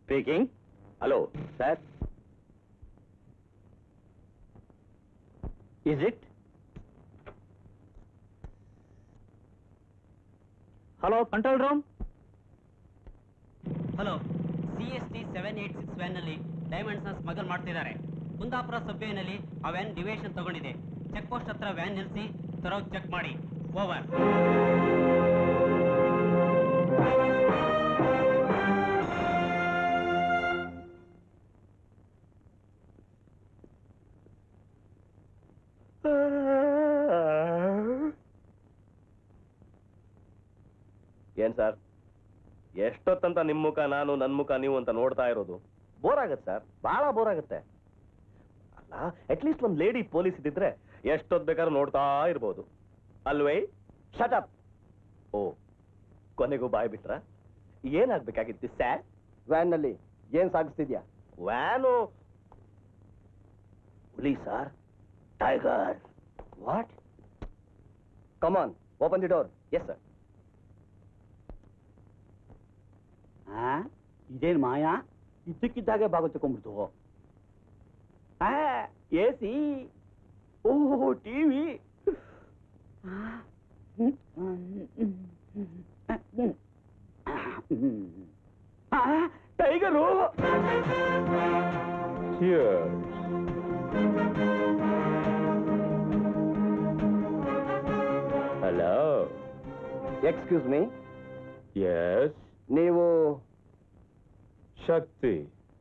Speaking hello sir is it hello control room hello C S T seven eight six ವ್ಯಾನ್ನಲ್ಲಿ ಡೈಮಂಡ್ಸ್ನ smuggle ಮಾಡ್ತಿದ್ದಾರೆ ಕುಂದಾಪುರ ಸಬ್ವೇನಲ್ಲಿ ಆ ವ್ಯಾನ್ ಡಿವೇಶನ್ ತಗೊಂಡಿದೆ ಚೆಕ್ ಪೋಸ್ಟ್ ಹತ್ರ ವ್ಯಾನ್ ನಿಲ್ಲಿಸಿ ತರೋಗ್ ಚೆಕ್ ಮಾಡಿ ಓವರ್ ಏನ್ ಸರ್ ಎಷ್ಟೊತ್ತಂತ ನಿಮ್ ಮುಖ ನಾನು ನನ್ ಮುಖ ನೀವು ಅಂತ ನೋಡ್ತಾ ಇರೋದು ಬೋರ್ ಆಗತ್ತೆ ಸರ್ ಬಹಳ ಬೋರ್ ಆಗುತ್ತೆ ಅಲ್ಲ ಅಟ್ಲೀಸ್ಟ್ ಒಂದ್ ಲೇಡಿ ಪೊಲೀಸ್ ಇದ್ದಿದ್ರೆ ಎಷ್ಟೊತ್ ಬೇಕಾದ್ರೂ ನೋಡ್ತಾ ಇರ್ಬೋದು ಅಲ್ವೇ ಶಟಪ್ ಓ ಕೊನೆಗೂ ಬಾಯ್ ಬಿಟ್ರ ಏನಾಗ್ಬೇಕಾಗಿತ್ತು ಸ್ಯಾರ್ ವ್ಯಾನ್ ನಲ್ಲಿ ಏನ್ ಸಾಗಿಸ್ತಿದ್ಯಾ ವ್ಯಾನು ಹುಲಿ sir tiger what come on open the door yes sir ಇದೇನ್ ಮಾಯಾ ಇದ್ದಕ್ಕಿದ್ದಾಗೆ ಬಾಗುತ್ತಿಕೊಂಡ್ಬಿಡ್ತು ಎ ಸಿ ಓಹೋ TV tiger hello excuse me yes ನೀವು ಶಕ್ತಿ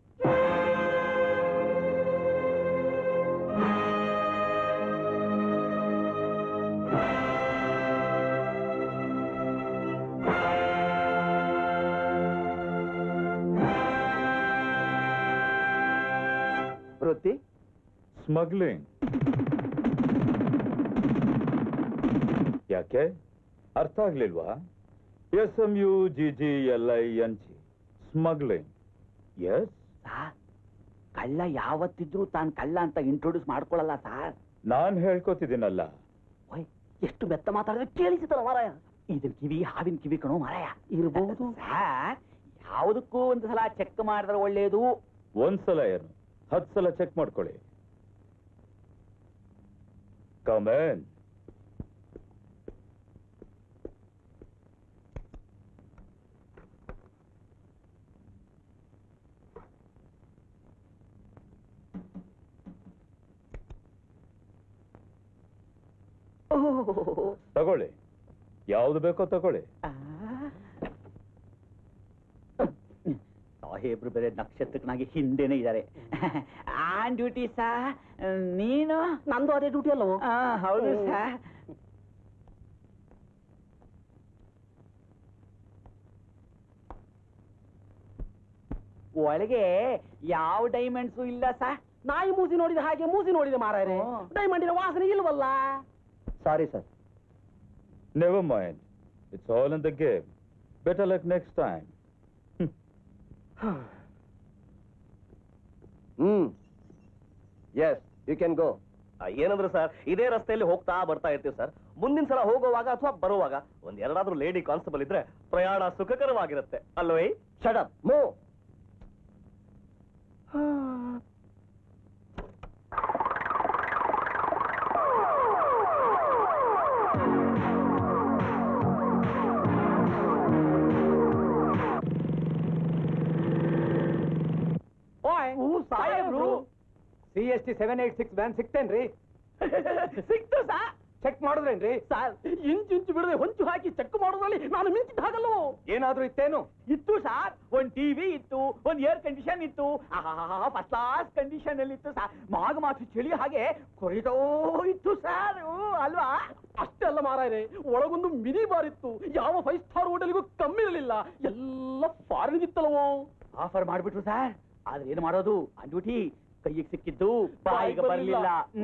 ವೃತ್ತಿ ಸ್ಮಗ್ಲಿಂಗ್ ಯಾಕೆ ಅರ್ಥ ಆಗ್ಲಿಲ್ವಾ S M U G G L I N G smuggling yes sir ಕಳ್ಳ ಯಾವತ್ತಿದ್ರೂ ತಾನ್ ಕಳ್ಳ ಅಂತ ಇಂಟ್ರೊಡ್ಯೂಸ್ ಮಾಡ್ಕೊಳ್ಳಲ್ಲ ಸಾರ್ ನಾನ್ ಹೇಳ್ಕೊತಿದ್ದೀನಲ್ಲ ಓಯ್ ಎಷ್ಟು ಮೆತ್ತ ಮಾತಾಡಿದ್ರೆ ಕೇಳಿಸಿತಲ್ಲ ಮಾರಾಯ ಇದನ್ ಕಿವಿ ಹಾವಿನ ಕಿವಿ ಕಣೋ ಮಾರಾಯ ಇರ್ಬಹುದು ಸಾರ್ ಯಾವುದಕ್ಕೂ ಒಂದು ಸಲ ಚೆಕ್ ಮಾಡಿದ್ರೆ ಒಳ್ಳೇದು ಒಂದ್ಸಲ ಏನು ಹತ್ತು ಸಲ ಚೆಕ್ ಮಾಡ್ಕೊಳ್ಳಿ ಕಮೆನ್ ತಗೊಳ್ಳಿ ಯಾವ್ದು ಬೇಕೋ ತಗೊಳ್ಳಿ ಸಾಹೇಬ್ರು ಬೇರೆ ನಕ್ಷತ್ರಕ್ಕನಾಗಿ ಹಿಂದೆನೆ ಇದ್ದಾರೆ ಆನ್ ಡ್ಯೂಟಿ ಸಾ ನೀನು ನಂದು ಅದೇ ಡ್ಯೂಟಿ ಅಲ್ಲವೋ ಆ, ಹೌದು ಸಾ ಒಳಗೆ ಯಾವ ಡೈಮಂಡ್ಸು ಇಲ್ಲ ಸಾ ನಾಯಿ ಮೂಸಿ ನೋಡಿದ ಹಾಗೆ ಮೂಸಿ ನೋಡಿದೆ ಮಾರಾಯರೆ ಹ್ಮ್. ಡೈಮಂಡಿನ ವಾಸನೆ ಇಲ್ವಲ್ಲ sorry sir never mind it's all in the game better luck next time hmm yes you can go ಏನಂದ್ರೆ ಸರ್ ಇದೇ ರಸ್ತೆಯಲ್ಲಿ ಹೋಗ್ತಾ ಬರ್ತಾ ಇರ್ತೀವಿ ಸರ್ ಮುಂದಿನ ಸಲ ಹೋಗುವಾಗ ಅಥವಾ ಬರುವಾಗ ಒಂದ್ ಎರಡಾದ್ರೂ ಲೇಡಿ ಕಾನ್ಸ್ಟೇಬಲ್ ಇದ್ರೆ ಪ್ರಯಾಣ ಸುಖಕರವಾಗಿರುತ್ತೆ ಅಲ್ವೇ ಶಟ್ ಅಪ್ ಮೂವ್ ಸಾಹೇಬ್ರು C S T seven eight six van ಸಿಕ್ತೇನ್ರಿ ಸಿಕ್ತು ಸಾ ಚೆಕ್ ಮಾಡಿದ್ರೇನ್ರಿ ಸರ್ ಇಂಚು ಇಂಚು ಬಿಡದೆ ಹೊಂಚು ಹಾಕಿ ಚೆಕ್ ಮಾಡೋದ್ರಲ್ಲಿ ನಾನು ಮಿಂಚಿದ ಹಾಗಲ್ಲೋ ಏನಾದ್ರೂ ಇತ್ತೇನು ಇತ್ತು ಸರ್ ಒಂದ್ ಟಿವಿ ಇತ್ತು ಒಂದ್ ಏರ್ ಕಂಡೀಷನ್ ಇತ್ತು ಫಸ್ಟ್ ಕ್ಲಾಸ್ ಕಂಡೀಷನ್ ಅಲ್ಲಿ ಇತ್ತು ಸರ್ ಮಾಗ ಮಾತು ಚಳಿ ಹಾಗೆ ಕೊರಿದೋ ಇತ್ತು ಸರ್ ಅಲ್ವಾ ಅಷ್ಟೆಲ್ಲ ಮಾರಾಯರೆ ಒಳಗೊಂದು ಮಿನಿ ಬಾರ್ ಇತ್ತು ಯಾವ ಫೈವ್ ಸ್ಟಾರ್ ಹೋಟೆಲ್ಗೂ ಕಮ್ಮಿ ಇರಲಿಲ್ಲ ಎಲ್ಲ ಫಾರಿನ್ ಇತ್ತಲ್ಲವೋ ಆಫರ್ ಮಾಡ್ಬಿಟ್ರು ಸರ್ ಆದ್ರೆ ಏನ್ ಮಾಡೋದು ಆನ್ ಡ್ಯೂಟಿ ಕೈಗೆ ಸಿಕ್ಕಿದ್ದು ಬಾಯಿಗೆ ಬರ್ಲಿಲ್ಲ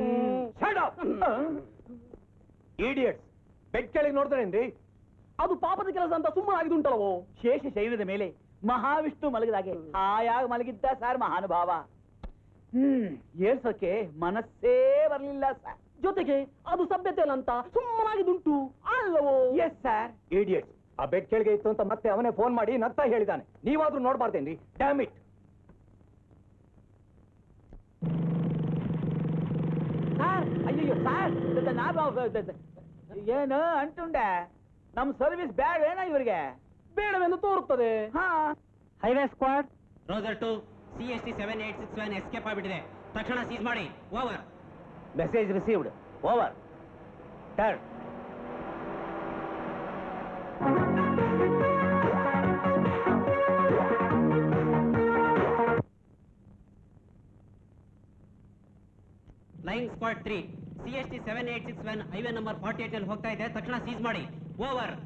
ಇಡಿಯಟ್ಸ್ ಬೆಡ್ ಕೆಳಗೆ ನೋಡ್ತಾರೇನ್ರಿ ಅದು ಪಾಪದ ಕೆಲಸ ಅಂತ ಸುಮ್ಮನೆ ಆಗಿದುಂಟಲ್ಲವೋ ಶೇಷ ಶೈಲದ ಮೇಲೆ ಮಹಾವಿಷ್ಣು ಮಲಗಿದಾಗೆ ಹಾಯಾಗಿ ಮಲಗಿದ್ದ ಸರ್ ಮಹಾನುಭಾವ ಹ್ಮ್ ಏಳ್ಸೋಕೆ ಮನಸ್ಸೇ ಬರ್ಲಿಲ್ಲ ಸರ್ ಜೊತೆಗೆ ಅದು ಸಭ್ಯತೆ ಅಲ್ಲ ಅಂತ ಸುಮ್ಮನಾಗಿದುಂಟು ಅಲ್ಲವೋ ಎಸ್ ಸರ್ ಇಡಿಯಟ್ಸ್ ಆ ಬೆಡ್ ಕೆಳಗೆ ಇತ್ತು ಅಂತ ಮತ್ತೆ ಅವನೇ ಫೋನ್ ಮಾಡಿ ನಗ್ತಾ ಹೇಳಿದಾನೆ ನೀವಾದ್ರೂ ನೋಡ್ಬಾರ್ದೇನ್ರಿ ಡ್ಯಾಮ್ ಇಟ್ ಅಯ್ಯಯ್ಯೋ ಸರ್ ನಾನು ಏನು ಅಂಟುಂಡೆ ನಮ್ ಸರ್ವಿಸ್ ಬ್ಯಾಡ ಏನ ಇವ್ರಿಗೆ ಬೇಡವೆಂದು ತೋರುತ್ತದೆ ಹಾ highway squad roger two C S T seven eight six seven escape ಆಗಿಬಿಟ್ಟಿದೆ ತಕ್ಷಣ ಸೀಸ್ ಮಾಡಿ over message received over turn line squad three C S T seven eight six seven highway number forty eight ಅಲ್ಲಿ ಹೋಗ್ತಾ ಇದೆ ತಕ್ಷಣ seize ಮಾಡಿ over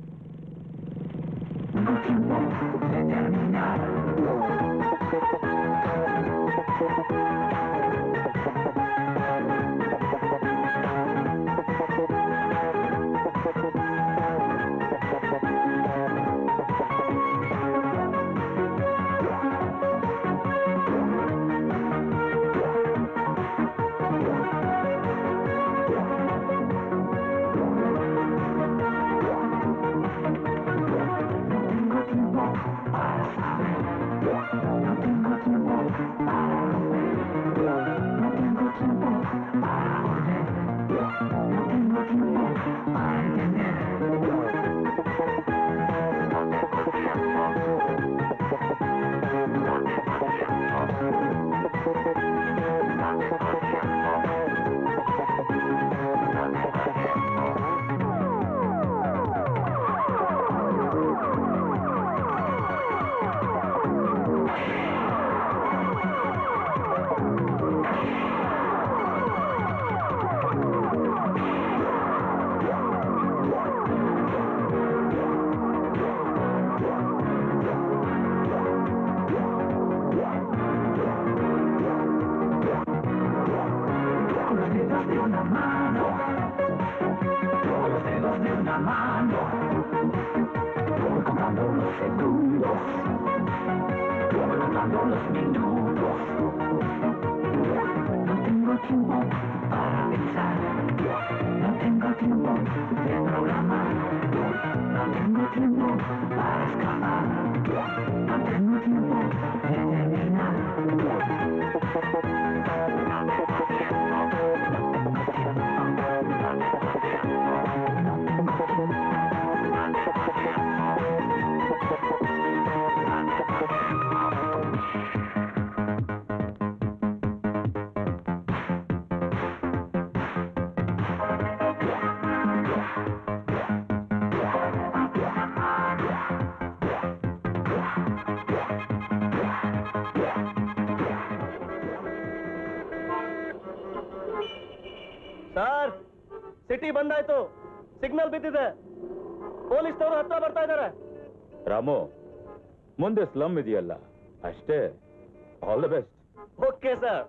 sir city ಬಂದಾಯ್ತು signal ಬಿದ್ದಿದೆ ಪೊಲೀಸ್ನವರು ಹತ್ರ ಬರ್ತಾ ಇದ್ದಾರೆ ರಾಮು ಮುಂದೆ ಸ್ಲಮ್ ಇದೆಯಲ್ಲ ಅಷ್ಟೇ all the best okay sir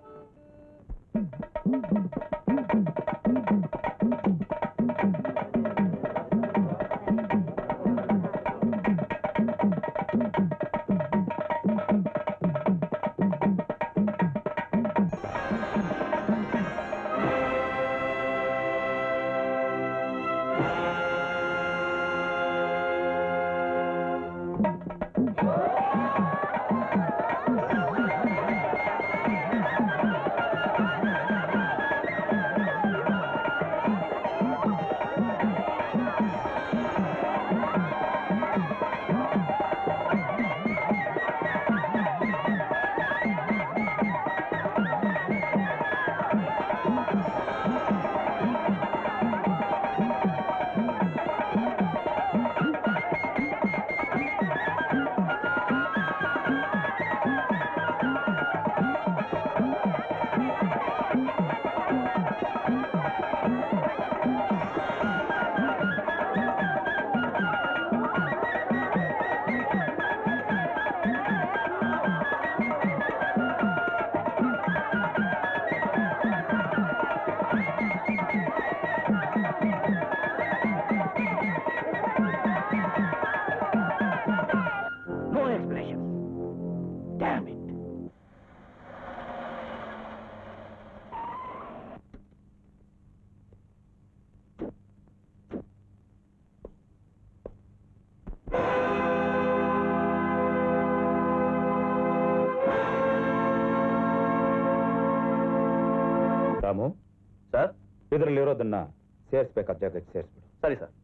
no expression damn it ಇದರಲ್ಲಿರೋದನ್ನ ಸೇರಿಸ್ಬೇಕಾದ ಜಾಗಕ್ಕೆ ಸೇರಿಸ್ಬಿಡು ಸರಿ sir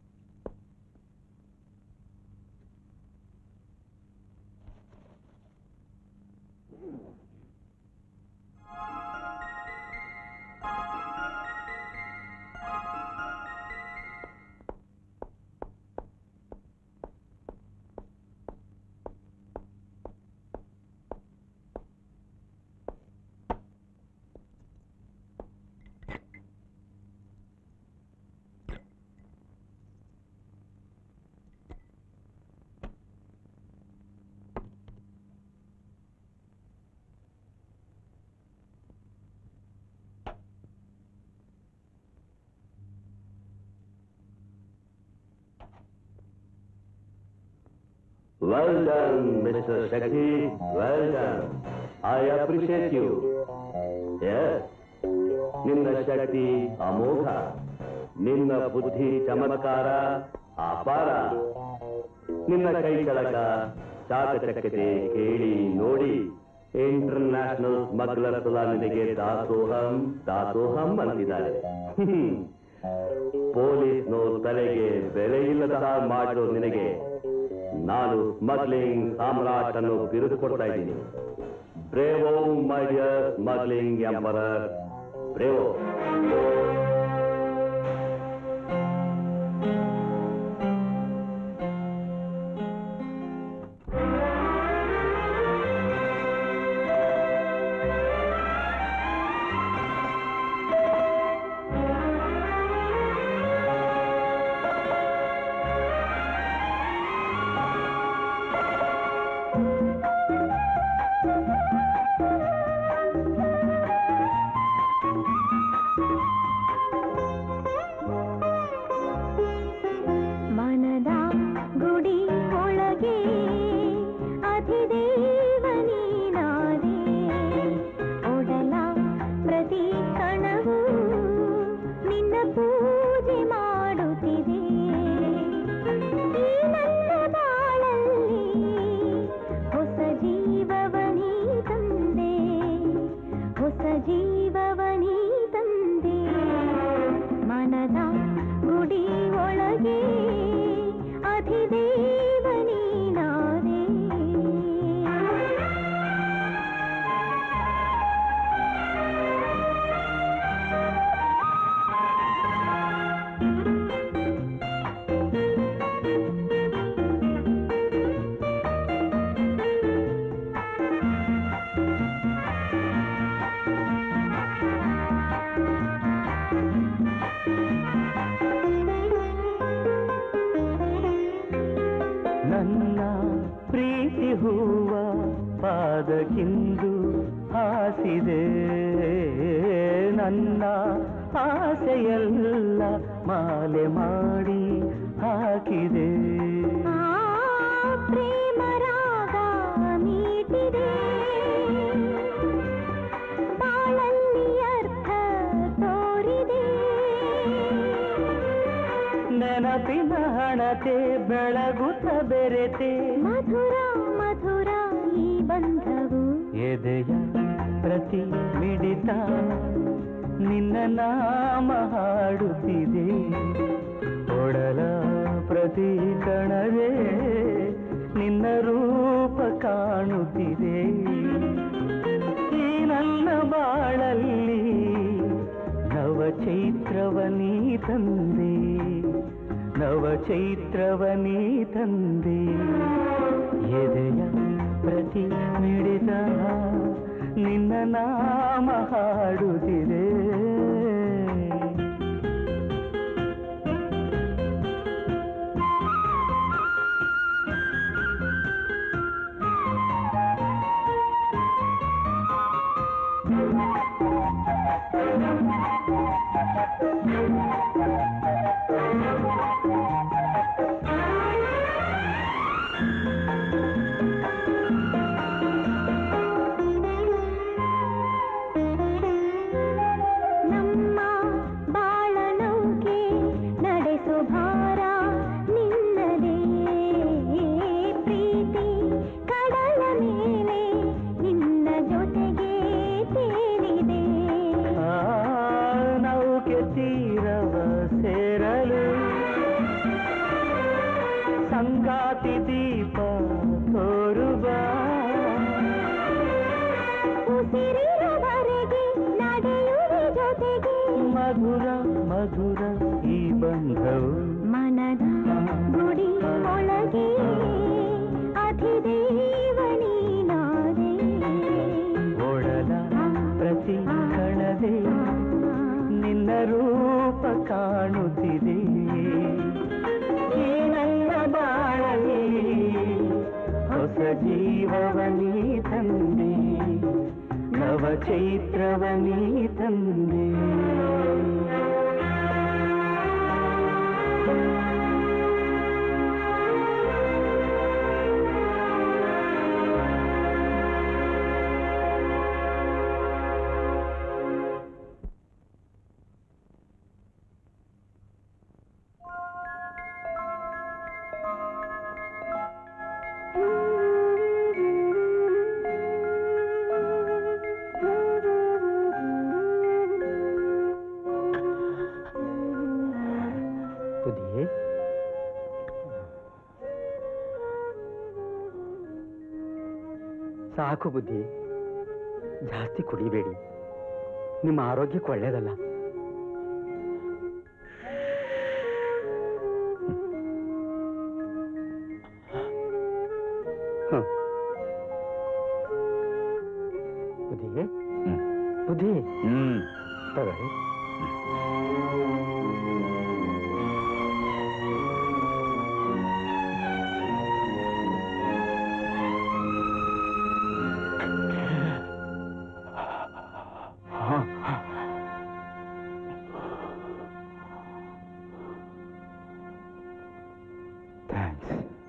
Well done, Mr. Shakti. Well done. I appreciate you. Yes. ನಿನ್ನ ಶಕ್ತಿ ಅಮೋಘ ನಿನ್ನ ಬುದ್ಧಿ ಚಮತ್ಕಾರ ಅಪಾರ ನಿನ್ನ ಕೈ ಚಳಕ ಚಾಕಚಕ್ಯತೆ ಕೇಳಿ ನೋಡಿ ಇಂಟರ್ನ್ಯಾಷನಲ್ ಸ್ಮಗ್ಲರ್ಸ್ ನಿನಗೆ ದಾಸೋಹಂ ದಾಸೋಹಂ ಅಂತಿದ್ದಾರೆ ಹ್ಮ್. ಪೊಲೀಸ್ನವ್ರ ತಲೆಗೆ ಬೆಲೆ ಇಲ್ಲದ ಹಾಗೆ ಮಾಡಿರೋ ನಿನಗೆ ನಾನು ಸ್ಮಗ್ಲಿಂಗ್ ಸಾಮ್ರಾಟ್ ಅನ್ನು ಬಿರುದು ಕೊಡ್ತಾ ಇದ್ದೀನಿ bravo my dear smuggling emperor bravo ಮನದ ಗುಡಿ ಒಳಗೆ ಅಧಿದೇವನೀನಾದೆ ಒಡಲ ಪ್ರತಿ ಕಣವು ನಿನ್ನ ಪೂಜೆ ಮಾಡುತ್ತಿದೆ ಈ ನನ್ನ ಬಾಳಲ್ಲಿ ಹೊಸ ಜೀವವನೀ ತಂದೆ ಹೊಸ ಜೀವವನೀ ತಂದೆ ಮನದ ಗುಡಿ ಒಳಗೆ ಅಧಿದೇವನೀನಾದೆ ನನ್ನ ಪ್ರೀತಿ ಹೂವ ಪಾದಕ್ಕಿಂದು ಹಾಸಿದೆ ನನ್ನ ಆಸೆಯೆಲ್ಲ ಮಾಲೆ ಮಾಡಿ ಹಾಕಿದೆ ಆ ಪ್ರೇಮ ರಾಗ ಮೀಟಿದೆ ಬಾಳಲ್ಲಿ ಅರ್ಥ ತೋರಿದೆ ನೆನಪಿನ ಹಣತೆ ಬೆಳಗುತ್ತ ಬೆರೆತೆ ಮಧುರ ಮಧುರ ಈ ಬಂಧವು ಎದೆಯ ಪ್ರತಿ ಮಿಡಿತ ನಿನ್ನ ನಾಮ ಹಾಡುತ್ತಿದೆ ಒಡಲ ಪ್ರತಿ ಕಣವೇ ನಿನ್ನ ರೂಪ ಕಾಣುತ್ತಿದೆ ಈ ನನ್ನ ಬಾಳಲ್ಲಿ ನವ ಚೈತ್ರವನೀ ತಂದೆ ನವ ಚೈತ್ರವನೀ ತಂದೆ ಎದೆಯ ಪ್ರತಿ ಮಿಡಿತ ನಿನ್ನ ನಾಮ ಹಾಡುತ್ತಿದೆ ನಮ್ಮ ಬಾಳನೌಕೆ ನಡೆಸೋ ಭಾರ ನಿನ್ನದೇ ಪ್ರೀತಿ ಕಡಲ ಮೇಲೆ ನಿನ್ನ ಜೊತೆಗೆ ತೇಲಿದೆ ಆ ನೌಕೆ ತೀರವ ಸೇರಲು ಸಂಗಾತಿ ದೀಪ ತೋರುವ ಉಸಿರಿರುವವರೆಗೆ ನಡೆಯುವೆ ಜೊತೆಗೆ ಮಧುರ ಮಧುರ ಈ ಬಂಧವು ಮನದ ಗುಡಿ ಒಳಗೆ ಅಧಿದೇವ ನೀನಾದೆ ಒಡಲ ಪ್ರತಿ ಕಣದೆ ನಿನ್ನ ರೂಪ ಕಾಣುತ್ತಿದೆ ಈ ನನ್ನ ಬಾಳಲಿ ಹೊಸ ಜೀವವ ನೀ ತಂದೆ ನವ ಚೈತ್ರವ ನೀ ತಂದೆ ಬುದ್ಧಿ ಸಾಕು ಬುದ್ಧಿ ಜಾಸ್ತಿ ಕುಡಿಬೇಡಿ ನಿಮ್ಮ ಆರೋಗ್ಯಕ್ಕೆ ಒಳ್ಳೇದಲ್ಲ ಹ. ಬುದ್ಧಿ ಬುದ್ಧಿ ಹ್ಮ್ ತಗೊಳ್ಳಿ ಥ್ಯಾಂಕ್ಸ್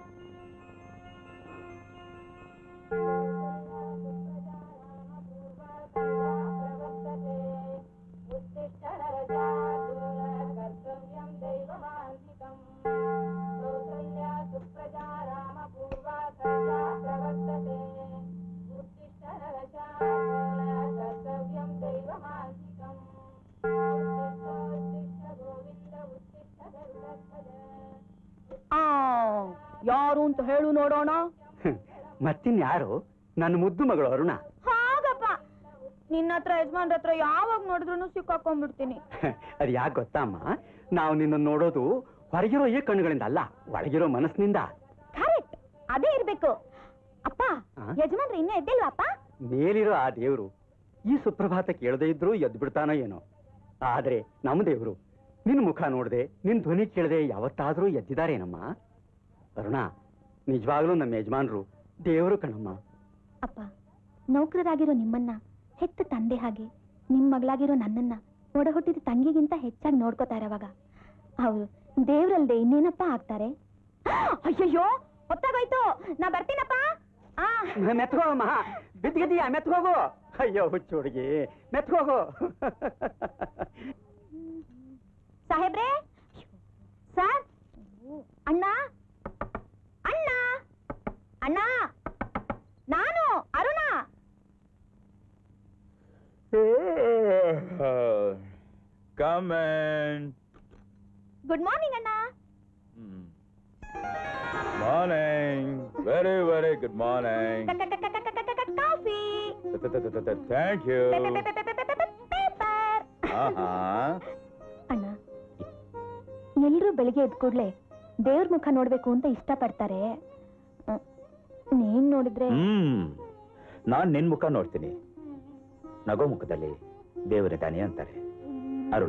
ಯಾರು ಅಂತ ಹೇಳು ನೋಡೋಣ ಮತ್ತಿನ್ಯಾರು ನನ್ನ ಮುದ್ದು ಮಗಳು ಅರುಣ ಹಾಗಪ್ಪ ನಿನ್ನ ಹತ್ರ ಯಜಮಾನ್ರ ಹತ್ರ ಯಾವಾಗ ನೋಡಿದ್ರು ಸಿಕ್ಕಾಕೊಂಡ್ಬಿಡ್ತೀನಿ ಅದು ಯಾಕೆ ಗೊತ್ತಮ್ಮ ನಾವು ನಿನ್ನ ನೋಡೋದು ಹೊರಗಿರೋ ಈ ಕಣ್ಣುಗಳಿಂದ ಅಲ್ಲ ಒಳಗಿರೋ ಮನಸ್ಸಿನಿಂದ ಕರೆಕ್ಟ್ ಅದೇ ಇರ್ಬೇಕು ಅಪ್ಪ ಆ? ಯಜಮಾನ್ರ ಇನ್ನೂ ಎದ್ದಿಲ್ವಾಪ್ಪ ಮೇಲಿರೋ ಆ ದೇವರು ಈ ಸುಪ್ರಭಾತ ಕೇಳದೇ ಇದ್ರೂ ಎದ್ದು ಬಿಡ್ತಾನೋ ಏನೋ ಆದ್ರೆ ನಮ್ಮ ದೇವರು ನಿನ್ ಮುಖ ನೋಡದೆ ನಿನ್ ಧ್ವನಿ ಕೇಳದೆ ಯಾವತ್ತಾದ್ರೂ ಎದ್ದಿದಾರೇನಮ್ಮ ಅರುಣ ನಿಜವಾಗ್ಲೂ ನಮ್ಮ ಯಜಮಾನ್ರು ದೇವರು ಕಣಮ್ಮ ಅಪ್ಪ ನೌಕರರಾಗಿರೋ ನಿಮ್ಮನ್ನ ಹೆತ್ತ ತಂದೆ ಹಾಗೆ ನಿಮ್ ಮಗಳಾಗಿರೋ ನನ್ನನ್ನ ಒಡ ಹುಟ್ಟಿದ ತಂಗಿಗಿಂತ ಹೆಚ್ಚಾಗಿ ನೋಡ್ಕೋತಾ ಇರೋವಾಗ ಅವರು ದೇವ್ರಲ್ದೆ ಇನ್ನೇನಪ್ಪ ಆಗ್ತಾರೆ ಅಯ್ಯಯ್ಯೋ ಗೊತ್ತಾಗೋಯ್ತು ನಾ ಬರ್ತೀನಪ್ಪ ಆ ಮೆತ್ಕೋಗಮ್ಮ ಬಿದ್ದಿಗೆದ್ದೀಯ ಮೆತ್ಕೋಗು ಅಯ್ಯೋ ಹುಚ್ಚು ಹುಡುಗಿ ಮೆತ್ಕೋಗು ಸಾಹೇಬ್ರೆ ಸರ್ ಅಣ್ಣ ಅಣ್ಣ ಅಣ್ಣ ನಾನು Aruna Come in. Good morning ಅಣ್ಣ Hmm. Morning. Very, very good morning. Coffee Thank you. Paper Uh-huh. ಅಣ್ಣ ಎಲ್ರೂ ಬೆಳಿಗ್ಗೆ ಎದ್ದ ಕೂಡ್ಲೆ ದೇವ್ರ ಮುಖ ನೋಡ್ಬೇಕು ಅಂತ ಇಷ್ಟಪಡ್ತಾರೆ ಅಹ್, ನೀನ್ ನೋಡಿದ್ರೆ ಹ್ಮ್ ನಾನ್ ನಿನ್ ಮುಖ ನೋಡ್ತೀನಿ ನಗೋ ಮುಖದಲ್ಲಿ ದೇವರಿದ್ದಾನೆ ಅಂತಾರೆ ಅರುಣ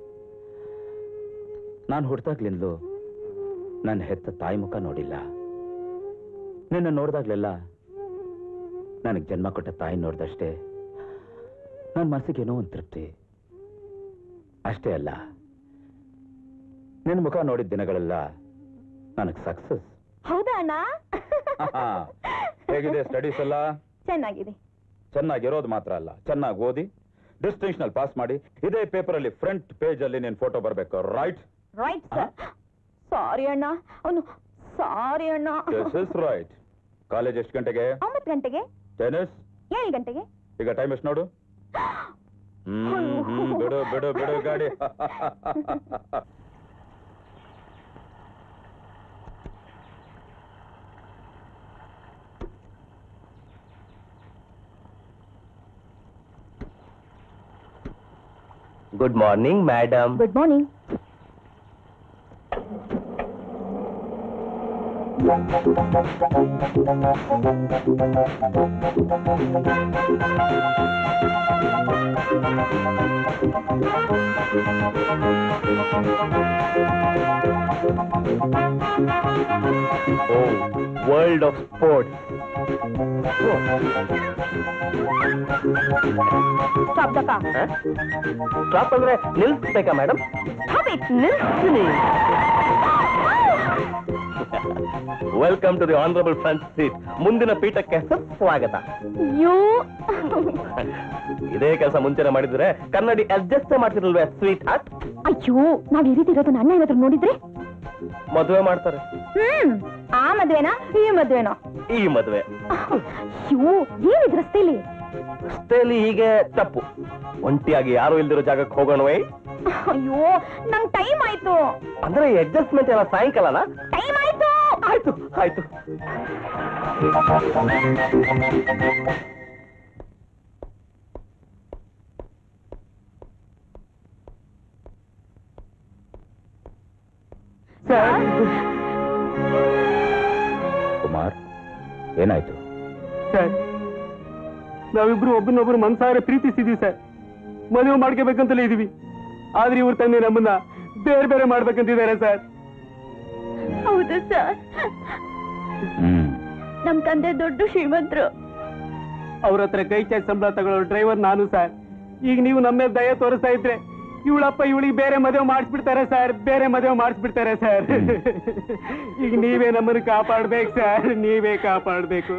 ನಾನು ಹುಡ್ತಾಗ್ಲಿಂದಲೂ ನನ್ನ ಹೆತ್ತ ತಾಯಿ ಮುಖ ನೋಡಿಲ್ಲ ನಿನ್ನ ನೋಡ್ದಾಗ್ಲೆಲ್ಲ ನನಗೆ ಜನ್ಮ ಕೊಟ್ಟ ತಾಯಿ ನೋಡ್ದಷ್ಟೇ ನನ್ನ ಮನಸ್ಸಿಗೇನೋ ಒಂದು ತೃಪ್ತಿ ಅಷ್ಟೇ ಅಲ್ಲ ನಿನ್ನ ಮುಖ ನೋಡಿದ ದಿನಗಳೆಲ್ಲ ನನಗೆ ಸಕ್ಸಸ್ ಹೌದಾ ಅಣ್ಣ ಹೇಗಿದೆ ಸ್ಟಡೀಸ್ ಎಲ್ಲ ಚೆನ್ನಾಗಿದೆ ಚೆನ್ನಾಗಿರೋದು ಮಾತ್ರ ಅಲ್ಲ ಚೆನ್ನಾಗಿ ಓದಿ ಡಿಸ್ಟಿಂಕ್ಷನ್ ಅಲ್ಲಿ ಪಾಸ್ ಮಾಡಿ ಇದೇ ಪೇಪರ್ ಅಲ್ಲಿ ಫ್ರಂಟ್ ಪೇಜ್ ಅಲ್ಲಿ ನಿನ್ ಫೋಟೋ ಬರ್ಬೇಕು ರೈಟ್ ರೈಟ್ ಸರ್ ಸಾರಿ ಅಣ್ಣ ಅವನು ಸಾರಿ ಅಣ್ಣ ದಿಸ್ ಇಸ್ ರೈಟ್ ಕಾಲೇಜ್ ಎಷ್ಟು ಗಂಟೆಗೆ ಒಂಬತ್ತು ಗಂಟೆಗೆ ಟೆನಿಸ್ ಏಳು ಗಂಟೆಗೆ ಈಗ ಟೈಮ್ ಎಷ್ಟು ನೋಡು ಹ್ಮ್, ಹ್ಮ್, ಬಿಡು ಬಿಡು ಬಿಡು ಗಾಡಿ good morning madam good morning oh world of sports stop ದಪ್ಪ ಸ್ಟಾಪ್ ಅಂದ್ರೆ ನಿಲ್ಸ್ಬೇಕಾ ಮೇಡಮ್ ಸ್ಟಾಪ್ ಇಟ್ ನಿಲ್ಸ್ತೀನಿ welcome to the honourable front seat ಮುಂದಿನ ಪೀಠಕ್ಕೆ ಸ್ವಾಗತ ಯು ಇದೇ ಕೆಲಸ ಮುಂಚೆನೆ ಮಾಡಿದ್ರೆ ಕನ್ನಡಿ ಅಡ್ಜಸ್ಟ್ ಮಾಡ್ತಿರಲ್ವೇ ಸ್ವೀಟ್ ಹಾರ್ಟ್ ಅಯ್ಯೋ ನಾವ್ ಈ ರೀತಿ ಇರೋದನ್ನ ಅಣ್ಣ ಏನಾದ್ರು ನೋಡಿದ್ರೆ ಮದುವೆ ಮಾಡ್ತಾರೆ ಹ್ಮ್ ಆ ಮದ್ವೆನಾ ಈ ಮದ್ವೆನಾ ಈ ಮದುವೆ ಅಯ್ಯೋ ಏನಿದ್ ರಸ್ತೆಲಿ ರಸ್ತೆಯಲ್ಲಿ ಹೀಗೆ ತಪ್ಪು ಒಂಟಿಯಾಗಿ ಯಾರು ಇಲ್ದಿರೋ ಜಾಗಕ್ಕೆ ಹೋಗೋಣವೇ ಅಯ್ಯೋ ನಂಗ್ ಟೈಮ್ ಆಯ್ತು ಅಂದ್ರೆ ಅಡ್ಜಸ್ಟ್ಮೆಂಟ್ ಎಲ್ಲ ಸಾಯಂಕಾಲನಾ ಟೈಮ್ ಆಯ್ತು ಆಯ್ತು ಆಯ್ತು ಕುಮಾರ್ ಏನಾಯ್ತು ಸರ್ ನಾವಿಬ್ರು ಒಬ್ಬನೊಬ್ರು ಮನ್ಸಾರೆ ಪ್ರೀತಿಸಿದೀವಿ ಸರ್ ಮದುವೆ ಮಾಡ್ಕೋಬೇಕಂತಲೇ ಇದೀವಿ ಆದ್ರೆ ಇವ್ರ ತಂದೆ ನಮ್ಮನ್ನ ಬೇರೆ ಬೇರೆ ಮಾಡ್ಬೇಕಂತಿದ್ದಾರೆ ಸರ್ ಹೌದು ಸರ್ ಹ್ಮ್ ನಮ್ ತಂದೆ ದೊಡ್ಡ ಶ್ರೀಮಂತರು ಅವ್ರ ಹತ್ರ ಕೈ ಚಾಚ್ ಸಂಬಳ ತಗೊಳ್ಳೋ ಡ್ರೈವರ್ ನಾನು ಸರ್ ಈಗ ನೀವು ನಮ್ಮ ಮೇಲೆ ದಯ ತೋರಿಸ್ತಾ ಇದ್ರೆ ಇವಳಪ್ಪ ಇವಳಿಗೆ ಬೇರೆ ಮದುವೆ ಮಾಡಿಸ್ಬಿಡ್ತಾರೆ ಸರ್ ಬೇರೆ ಮದುವೆ ಮಾಡಿಸ್ಬಿಡ್ತಾರೆ ಸರ್ ಈಗ ನೀವೇ ನಮ್ಮನ್ನು ಕಾಪಾಡ್ಬೇಕು ಸರ್ ನೀವೇ ಕಾಪಾಡ್ಬೇಕು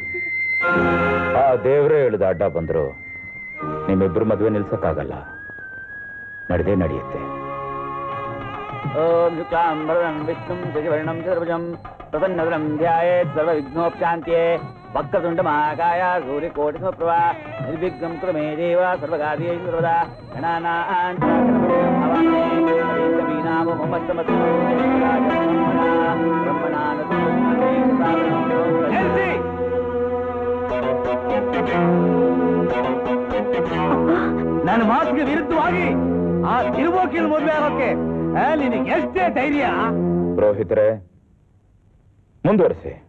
ಆ ದೇವ್ರೇ ಇಳಿದ ಅಡ್ಡ ಬಂದ್ರು ನಿಮ್ಮಿಬ್ರು ಮದುವೆ ನಿಲ್ಸಕ್ಕಾಗಲ್ಲ ನಡೆದೇ ನಡೆಯುತ್ತೆ ಓಂ ಶುಕ್ಲಾಂಬರಂ ವಿಷ್ಣುಂ ಶಶಿವರ್ಣಂ ಚತುರ್ಭುಜಂ ಪ್ರಸನ್ನವರಂ ಧ್ಯಾಯೇತ್ ಸರ್ವವಿಘ್ನೋಪಶಾಂತ್ಯೇ ವಕ್ರತುಂಡ ಮಹಾಕಾಯ ಸೂರ್ಯಕೋಟಿ ಸಮಪ್ರಭಾ ನಿರ್ವಿಘ್ನಂ ಕುರು ಮೇ ದೇವ ಸರ್ವಕಾರ್ಯೇಷು ಸರ್ವದಾ ಗಣಾನಾಂ ಕವೀನಾಮ ಮಮಸ್ತಮತು ನನ್ನ ಮಾತಿಗೆ ವಿರುದ್ಧವಾಗಿ ಆ ತಿರುಬೋಕಿನ ಮದುವೆ ಆಗೋಕೆ ನಿನಗೆ ಎಷ್ಟೇ ಧೈರ್ಯ ಪುರೋಹಿತರೆ ಮುಂದುವರಿಸಿ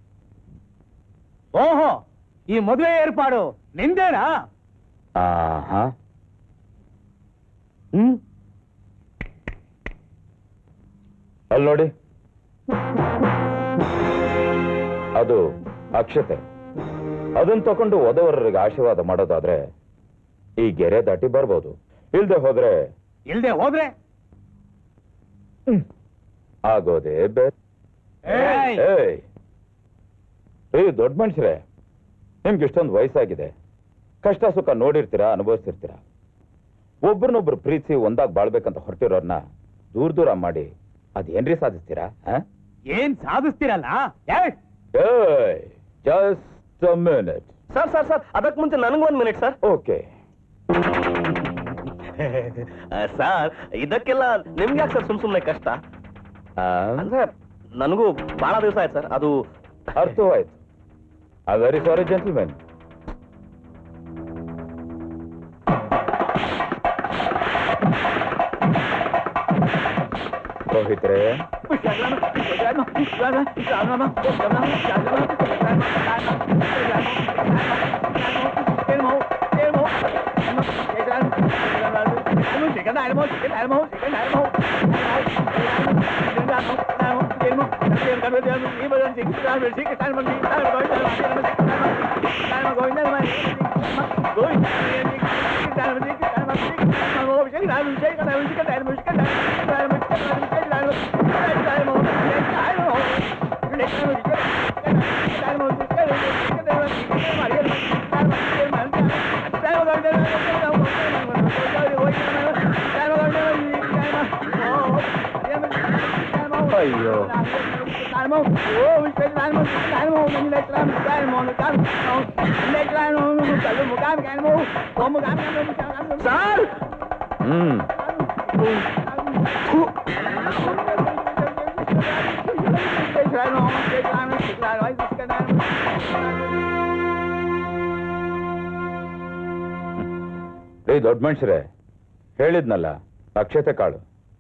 ಓಹೋ ಈ ಮದುವೆ ಏರ್ಪಾಡು ನಿಂದೇನಾ ಆಹಾ ಹ್ಮ್ ಅಲ್ಲಿ ನೋಡಿ ಅದು ಅಕ್ಷತೆ ಅದನ್ನ ತಕೊಂಡು ವಧುವರರಿಗೆ ಆಶೀರ್ವಾದ ಮಾಡೋದಾದ್ರೆ ಈ ಗೆರೆ ದಾಟಿ ಬರ್ಬೋದು ಇಲ್ದೆ ಹೋದ್ರೆ ಇಲ್ದೆ ಹೋದ್ರೆ ಆಗೋದೇ ಬೇರೆ ಏಯ್! ಏಯ್ ಏ ದೊಡ್ಡ ಮನುಷ್ಯರೇ ನಿಮ್ಗೆ ಇಷ್ಟೊಂದು ವಯಸ್ಸಾಗಿದೆ ಕಷ್ಟ ಸುಖ ನೋಡಿರ್ತೀರಾ ಅನುಭವಿಸಿರ್ತೀರಾ ಒಬ್ರನ್ನೊಬ್ರು ಪ್ರೀತಿಸಿ ಒಂದಾಗ್ ಬಾಳ್ಬೇಕಂತ ಹೊರಟಿರೋರ್ನ ದೂರ ದೂರ ಮಾಡಿ ಅದೇನ್ರಿ ಸಾಧಿಸ್ತೀರಾ ಏನ್ ಸಾಧಿಸ್ತೀರಲ್ಲ ಏಯ್! Just minute sir sir sir ಅದಕ್ಕೆ ಮುಂಚೆ ನನಗೊಂದು ಮಿನಿಟ್ ಸರ್ ಓಕೆ ಸರ್ ಇದಕ್ಕೆಲ್ಲ ನಿಮ್ಗೆ ಯಾಕೆ ಸರ್ ಸುಮ್ ಸುಮ್ನೆ ಕಷ್ಟ ಅಂದ್ರೆ ನನಗೂ ಬಹಳ ದಿವಸ ಆಯ್ತು ಸರ್ ಅದು ಅರ್ಥವಾಯ್ತು ಐ ವೆರಿ ಸಾರಿ ಜೆಂಟಲ್ಮೆನ್ ರೋಹಿತ್ರೆ ಅಯ್ಯೋ ಸರ್ ಹ್ಮ್ ಏ ದೊಡ್ಡ ಮನುಷ್ಯರೇ ಹೇಳಿದ್ನಲ್ಲ ಅಕ್ಷತೆ ಕಾಳು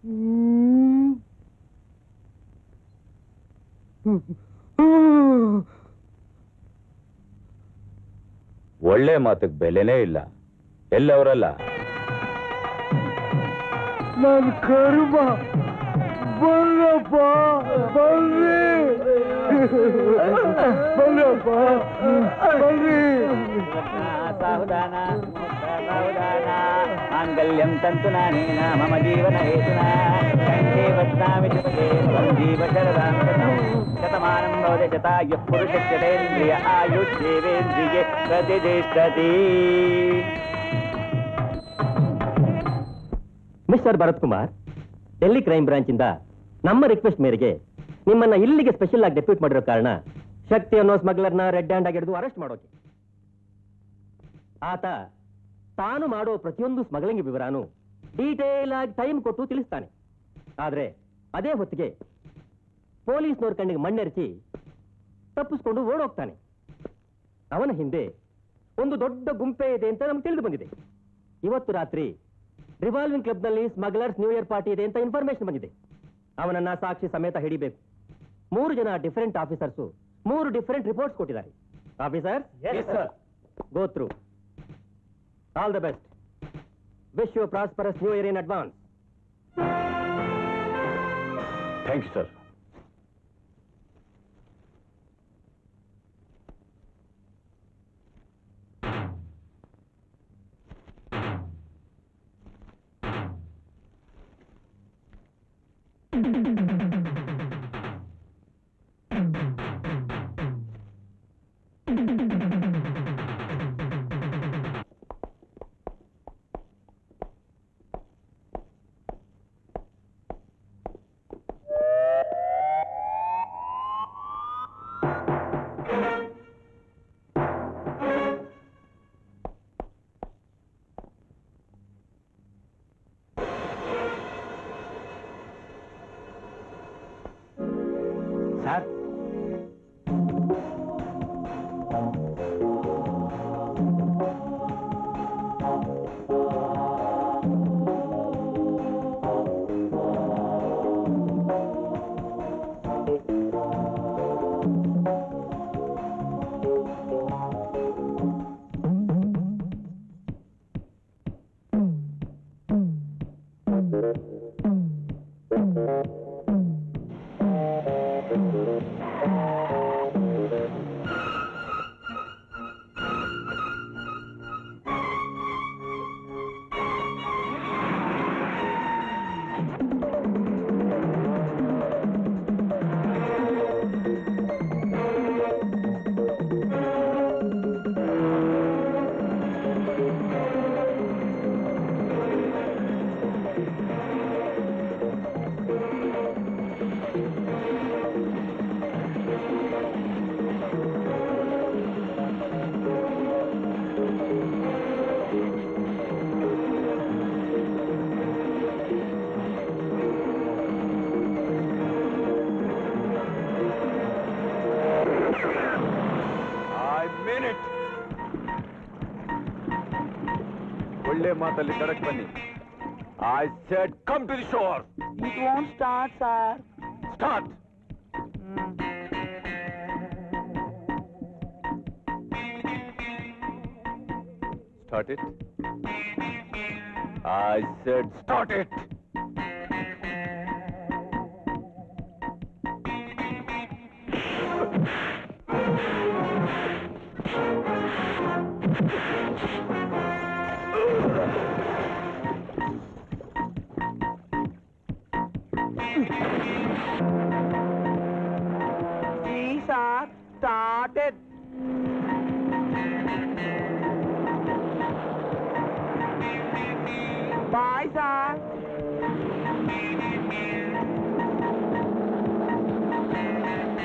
ಒಳ್ಳೆ ಮಾತಿಗೆ ಬೆಲೆನೇ ಇಲ್ಲ ಎಲ್ಲವರಲ್ಲ ನನ್ನ ಕರ್ಮ ಬಲ್ಲಪ್ಪ ಬನ್ನಿ ಬಲ್ಲಪ್ಪ ಬನ್ನಿ ಸಾಹುದಾನ ಸಾಹುದಾನ ಮಾಂಗಲ್ಯಂ ತಂತು ನಾನೇನ ಮಮ ಜೀವನ ಹೇತುನ ಕಂಠೆ ಬದ್ನಾಮಿ ಶುಭಗೆ ತ್ವಂ ಜೀವ ಶರದಾಂ ಶತಂ. ಶತಮಾನಂ ಭವತಿ ಶತಾಯುಃ ಪುರುಷಶ್ಚರೇಂದ್ರಿಯ ಆಯುಷ್ಯೇವೇಂದ್ರಿಯೇ ಪ್ರತಿಷ್ಠತಿ mister Bharat Kumar Delhi crime branch ಇಂದ ನಮ್ಮ ರಿಕ್ವೆಸ್ಟ್ ಮೇರೆಗೆ ನಿಮ್ಮನ್ನ ಇಲ್ಲಿಗೆ ಸ್ಪೆಷಲ್ ಆಗಿ ಡೆಪ್ಯೂಟ್ ಮಾಡಿರೋ ಕಾರಣ ಶಕ್ತಿ ಅನ್ನೋ ಸ್ಮಗ್ಲರ್ನ ರೆಡ್ ಹ್ಯಾಂಡ್ ಆಗಿ ಹಿಡಿದು ಅರೆಸ್ಟ್ ಮಾಡೋಕೆ ಆತ ತಾನು ಮಾಡೋ ಪ್ರತಿಯೊಂದು ಸ್ಮಗ್ಲಿಂಗ್ ವಿವರಾನು ಡೀಟೇಲ್ ಆಗಿ ಟೈಮ್ ಕೊಟ್ಟು ತಿಳಿಸ್ತಾನೆ ಆದ್ರೆ ಅದೇ ಹೊತ್ತಿಗೆ ಪೊಲೀಸ್ನವ್ರ ಕಣ್ಣಿಗೆ ಮಣ್ಣೆರಚಿ ತಪ್ಪಿಸ್ಕೊಂಡು ಓಡೋಗ್ತಾನೆ ಅವನ ಹಿಂದೆ ಒಂದು ದೊಡ್ಡ ಗುಂಪೆ ಇದೆ ಅಂತ ನಮ್ಗೆ ತಿಳಿದು ಬಂದಿದೆ ಇವತ್ತು ರಾತ್ರಿ ರಿವಾಲ್ವಿಂಗ್ ಕ್ಲಬ್ನಲ್ಲಿ ಸ್ಮಗ್ಲರ್ಸ್ ನ್ಯೂ ಇಯರ್ ಪಾರ್ಟಿ ಇದೆ ಅಂತ ಇನ್ಫಾರ್ಮೇಶನ್ ಬಂದಿದೆ ಅವನನ್ನ ಸಾಕ್ಷಿ ಸಮೇತ ಹಿಡಿಬೇಕು ಮೂರು ಜನ ಡಿಫರೆಂಟ್ ಆಫೀಸರ್ಸು ಮೂರು ಡಿಫರೆಂಟ್ ರಿಪೋರ್ಟ್ಸ್ ಕೊಟ್ಟಿದ್ದಾರೆ officer go through all the best wish you prosperous new year in advance thank you sir sir ಒಳ್ಳೆ ಮಾತಲ್ಲಿ ಕಡಕ್ ಬನ್ನಿ I said come to the shore It won't start, sir. Start start it I said start it See, sir. Started. Bye, sir.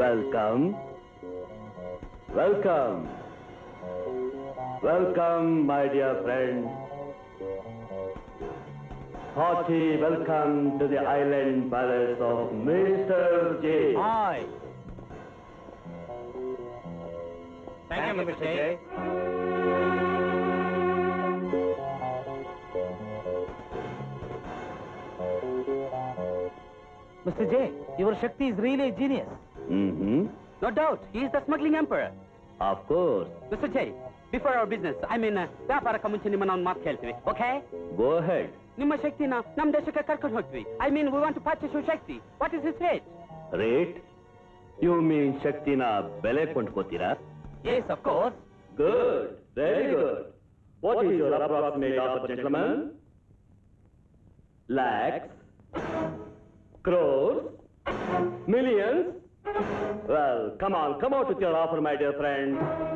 Welcome welcome welcome my dear friend Hearty welcome to the island palace of Mr. J. Hi Thank you, Mr. J. Mister J your Shakti is really genius Mm-hmm. No doubt ಈ is the smuggling emperor Of course. Mister J before our business I mean ವ್ಯಾಪಾರಕ್ಕೆ ಮುಂಚೆ ನಿಮ್ಮನ್ನ ಒಂದು ಮಾತು ಕೇಳ್ತೀವಿ okay Go ahead. ನಿಮ್ಮ ಶಕ್ತಿನ ನಮ್ಮ ದೇಶಕ್ಕೆ ಕರ್ಕೊಂಡು ಹೋಗ್ತೀವಿ I mean we want to purchase your Shakti what is is rate Rate? You mean ಶಕ್ತಿನ ಬೆಲೆ ಕೊಂಡ್ಕೋತೀರಾ yes of course Good. Very good. What is your approximate offer, gentlemen? Lakhs? Crores? Millions? Well, come on, come out with your offer, my dear friend.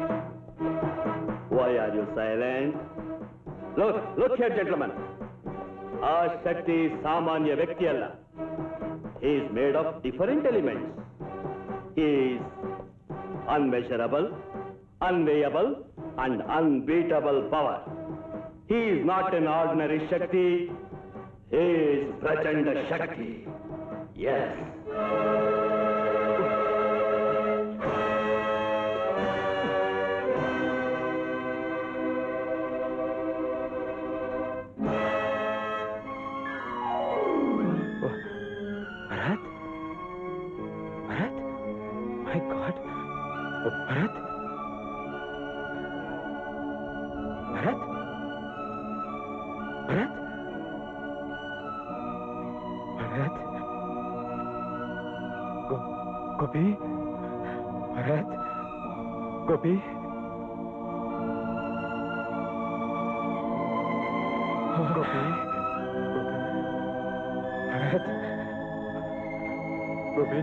Why are you silent? Look, look here, gentlemen. ಆ ಶಕ್ತಿ ಸಾಮಾನ್ಯ ವ್ಯಕ್ತಿ ಅಲ್ಲ he is made of different elements. He is unmeasurable, unweighable, and unbeatable power. He is not an ordinary Shakti. He is Prachanda Shakti. Yes. Bharat Bharat my God Bharat Bharat Bharat Bharat ಗೋ- ಗೋಪಿ ಭರತ್ ಗೋಪಿ ಗೋಪಿ ಭರತ್ ಗೋಪಿ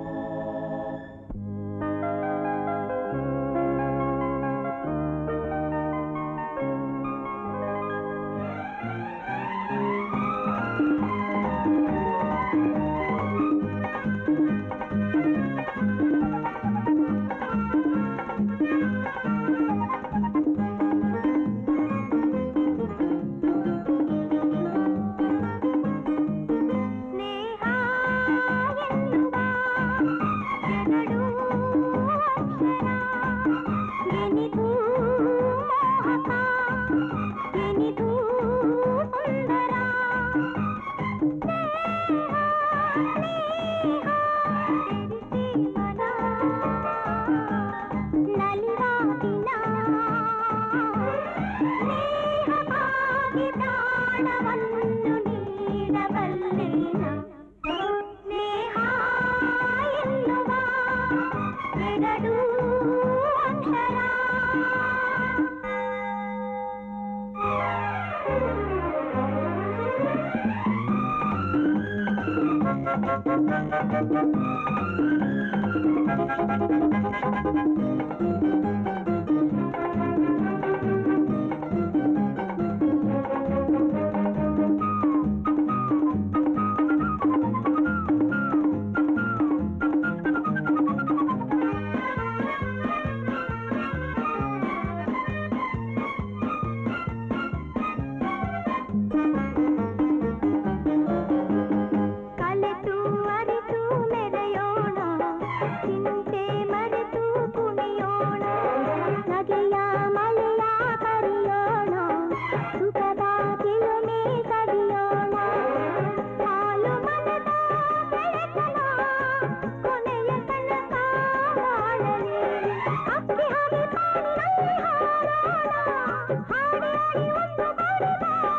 ಸ್ನೇಹ ಎನ್ನುವ ಎರಡು ಅಕ್ಷರ ಎನಿದು ಮೋಹಕ ಎನಿದು ಸುಂದರ ಸ್ನೇಹ ಸ್ನೇಹ ಬೆರೆಸಿ ಮನ ನಲಿವ ದಿನ ಸ್ನೇಹಕ್ಕಾಗಿ ಪ್ರಾಣವನ್ನು ನೀಡಬಲ್ಲೆನ ಸ್ನೇಹ ಎನ್ನುವ ಎರಡು ಅಕ್ಷರ ಕಲೆತು ಅರಿತು ಮೆರೆಯೋಣ ಚಿಂತೆ ಮರೆತು ಕುಣಿಯೋಣ ನಗೆಯ ಮಳೆಯ ಕರಿಯೋಣ ಸುಖದ ಚಿಲುಮೆ ಕದಿಯೋಣ ಹಾಲು ಮನದ ಬೆಳಕನ ಕೊನೆಯ ತನಕ ಬಾಳಲಿ ಅಕ್ಕಿ ಹಾಗೆ ಕಾಡಿನಲ್ಲಿ ಹಾರೋಣ ಹಾಡಿ ಹಾಡಿ ಒಂದು ಬಾರಿ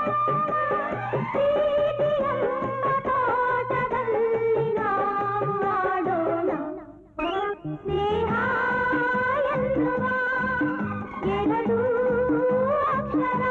ಪ್ರೀತಿಯೆಂಬ ತೋಟದಲ್ಲಿ ನಾವು ಆಡೋಣ ಸ್ನೇಹ ಎನ್ನುವ ಎರಡು ಅಕ್ಷರ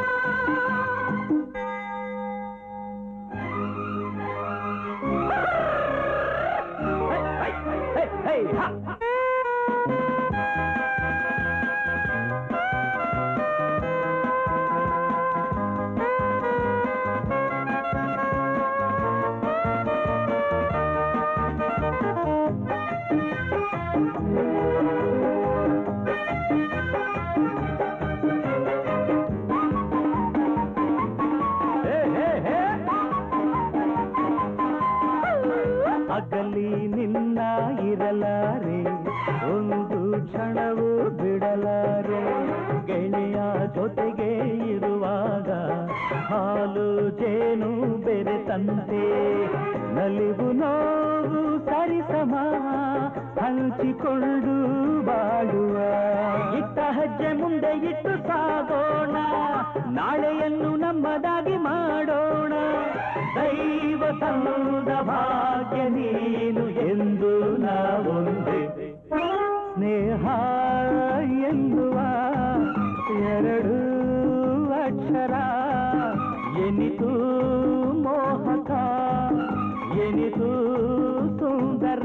ಜಗದಲ್ಲಿ ನಿನ್ನ ಇರಲಾರೆ ಒಂದು ಕ್ಷಣವೂ ಬಿಡಲಾರೆ ಗೆಳೆಯ ಜೊತೆಗೆ ಇರುವಾಗ ಹಾಲು ಜೇನು ಬೆರೆತಂತೆ ನಲಿವು ನೋವು ಸರಿಸಮ ಹಂಚಿಕೊಂಡು ಬಾಳುವ ಇಟ್ಟ ಹೆಜ್ಜೆ ಮುಂದೆ ಇಟ್ಟು ಸಾಗೋಣ ನಾಳೆಯನ್ನು ನಮ್ಮದಾಗಿ ಮಾಡೋಣ ದೈವ ತಂದ ಭಾಗ್ಯ ನೀನು ಎಂದು ನಾವೊಂದೇ ಸ್ನೇಹ ಎನ್ನುವ ಎರಡು ಅಕ್ಷರ ಎನಿತು ಮೋಹಕ ಎನಿತು ಸುಂದರ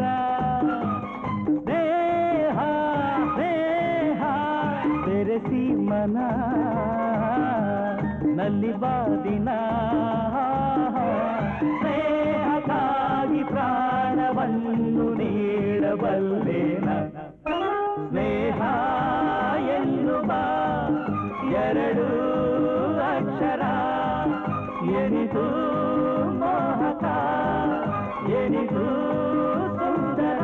ಸ್ನೇಹ ಸ್ನೇಹ ಬೆರೆಸಿ ಮನ ನಲ್ಲಿವ ದಿನ ಸ್ನೇಹಕ್ಕಾಗಿ ಪ್ರಾಣವನ್ನು ನೀಡಬಲ್ಲೇನ ಸ್ನೇಹ ಎನ್ನುವ ಎರಡು ಅಕ್ಷರ ಎನಿದು ಮೋಹಕ ಎನಿದು ಸುಂದರ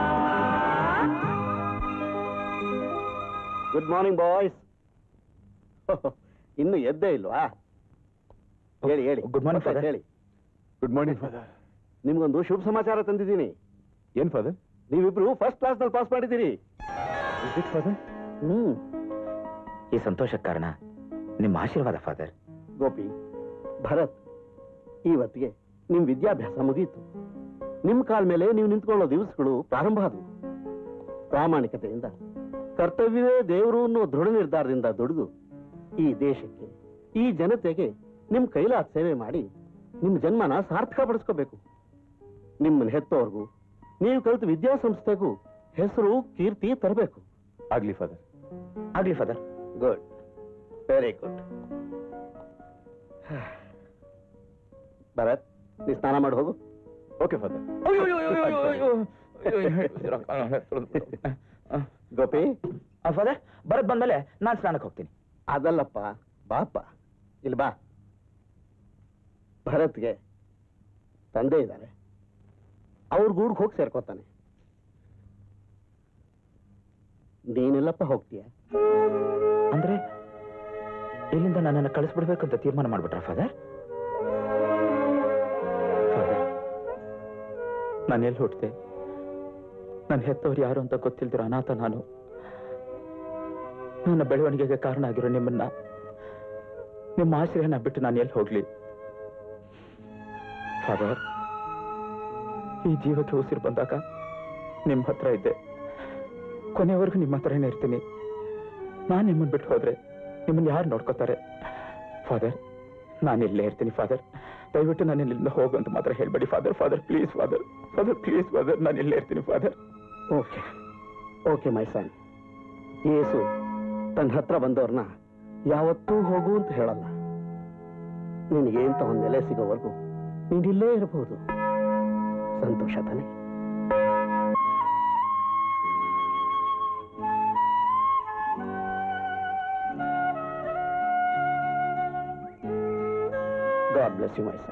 ಗುಡ್ ಮಾರ್ನಿಂಗ್ ಬಾಯ್ಸ್ ಇನ್ನು ಎದ್ದೇ ಇಲ್ವಾ ಹೇಳಿ ಹೇಳಿ Good morning, father. ಹೇಳಿ ಗುಡ್ ಮಾರ್ನಿಂಗ್ ಫಾದರ್ ನಿಮ್ಗೊಂದು ಶುಭ ಸಮಾಚಾರ ತಂದಿದ್ದೀನಿ ಏನ್ ಫಾದರ್ ನೀವಿಬ್ರು ಫಸ್ಟ್ ಕ್ಲಾಸ್ ನಲ್ಲಿ ಪಾಸ್ ಮಾಡಿದ್ದೀರಿ ಫಾದರ್ ಹ್ಮ್ ಈ ಸಂತೋಷಕ್ಕೆ ಕಾರಣ ನಿಮ್ಮ ಆಶೀರ್ವಾದ ಫಾದರ್ ಗೋಪಿ ಭರತ್ ಇವತ್ತಿಗೆ ನಿಮ್ ವಿದ್ಯಾಭ್ಯಾಸ ಮುಗಿಯಿತು ನಿಮ್ ಕಾಲ ಮೇಲೆ ನೀವು ನಿಂತ್ಕೊಳ್ಳೋ ದಿವಸಗಳು ಪ್ರಾರಂಭ ಆದವು ಪ್ರಾಮಾಣಿಕತೆಯಿಂದ ಕರ್ತವ್ಯವೇ ದೇವರು ಅನ್ನೋ ದೃಢ ನಿರ್ಧಾರದಿಂದ ದುಡಿದು ಈ ದೇಶಕ್ಕೆ ಈ ಜನತೆಗೆ ನಿಮ್ ಕೈಲಾದ ಸೇವೆ ಮಾಡಿ ನಿಮ್ ಜನ್ಮನ ಸಾರ್ಥಕ ಪಡಿಸ್ಕೋಬೇಕು ನಿಮ್ಮನ್ನ ಹೆತ್ತೋರ್ಗೂ ನೀವು ಕಲಿತ ವಿದ್ಯಾಸಂಸ್ಥೆಗೂ ಹೆಸರು ಕೀರ್ತಿ ತರಬೇಕು ಆಗ್ಲಿ ಫಾದರ್ ಆಗ್ಲಿ father good very good Bharat ನೀ ಸ್ನಾನ ಮಾಡಿ ಹೋಗು ಓಕೆ ಫಾದರ್ ಗೋಪಿ ಫಾದರ್ ಬರದ್ ಬಂದ್ಮೇಲೆ ನಾನು ಸ್ನಾನಕ್ಕೆ ಹೋಗ್ತೀನಿ ಅದಲ್ಲಪ್ಪ ಬಾಪ ಇಲ್ಲಿ ಬಾ ಭರತ್ಗೆ ತಂದೆ ಇದ್ದಾರೆ ಅವ್ರ ಗೂಡ್ಗೆ ಹೋಗಿ ಸೇರ್ಕೋತಾನೆ ನೀನೆಲ್ಲಪ್ಪ ಹೋಗ್ತೀಯ ಅಂದ್ರೆ ಇಲ್ಲಿಂದ ನನ್ನನ್ನು ಕಳಿಸ್ಬಿಡ್ಬೇಕು ಅಂತ ತೀರ್ಮಾನ ಮಾಡ್ಬಿಟ್ರ ಫಾದರ್ ನಾನು ಎಲ್ಲಿ ಹುಟ್ಟಿದೆ ನನ್ನ ಹೆತ್ತವ್ರು ಯಾರು ಅಂತ ಗೊತ್ತಿಲ್ದಿರೋ ಅನಾಥ ನಾನು ನನ್ನ ಬೆಳವಣಿಗೆಗೆ ಕಾರಣ ಆಗಿರೋ ನಿಮ್ಮನ್ನ ನಿಮ್ಮ ಆಶ್ರಯನ ಬಿಟ್ಟು ನಾನು ಎಲ್ಲಿ ಹೋಗ್ಲಿ ಫಾದರ್ ಈ ಜೀವಕ್ಕೆ ಉಸಿರು ಬಂದಾಗ ನಿಮ್ಮ ಹತ್ರ ಇದ್ದೆ ಕೊನೆಯವರೆಗೂ ನಿಮ್ಮ ಹತ್ರನೇ ಇರ್ತೀನಿ ನಾನು ನಿಮ್ಮನ್ನು ಬಿಟ್ಟು ಹೋದ್ರೆ ನಿಮ್ಮನ್ನ ಯಾರು ನೋಡ್ಕೋತಾರೆ ಫಾದರ್ ನಾನು ಇಲ್ಲೇ ಇರ್ತೀನಿ ಫಾದರ್ ದಯವಿಟ್ಟು ನಾನು ಇಲ್ಲಿಂದ ಹೋಗು ಅಂತ ಮಾತ್ರ ಹೇಳ್ಬೇಡಿ father father please father father please father ನಾನು ಇಲ್ಲೇ ಇರ್ತೀನಿ father okay okay my son Yesu ತನ್ನ ಹತ್ರ ಬಂದವ್ರನ್ನ ಯಾವತ್ತೂ ಹೋಗು ಅಂತ ಹೇಳಲ್ಲ ನಿನಗೆ ಅಂತ ಒಂದು ನೆಲೆ ಸಿಗೋವರೆಗೂ ನೀನಿಲ್ಲೇ ಇರಬಹುದು ಸಂತೋಷ ತಾನೆ God bless you my son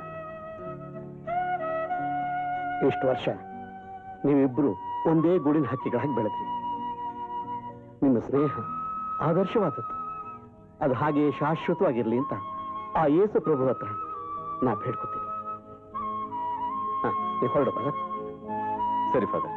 ಇಷ್ಟು ವರ್ಷ ನೀವಿಬ್ರು ಒಂದೇ ಗೂಡಿನ ಹಕ್ಕಿಗಳಾಗಿ ಬೆಳೆದ್ರಿ ನಿಮ್ಮ ಸ್ನೇಹ ಆದರ್ಶವಾದದ್ದು ಅದು ಹಾಗೆ ಶಾಶ್ವತವಾಗಿರ್ಲಿ ಅಂತ ಆ ಯೇಸು ಪ್ರಭು ಹತ್ರ ನಾ ಬೇಡ್ಕೊತೀನಿ ಹಾ ನೀವು ಹೊರಡು ಭರತ್ ಸರಿ ಫಾದರ್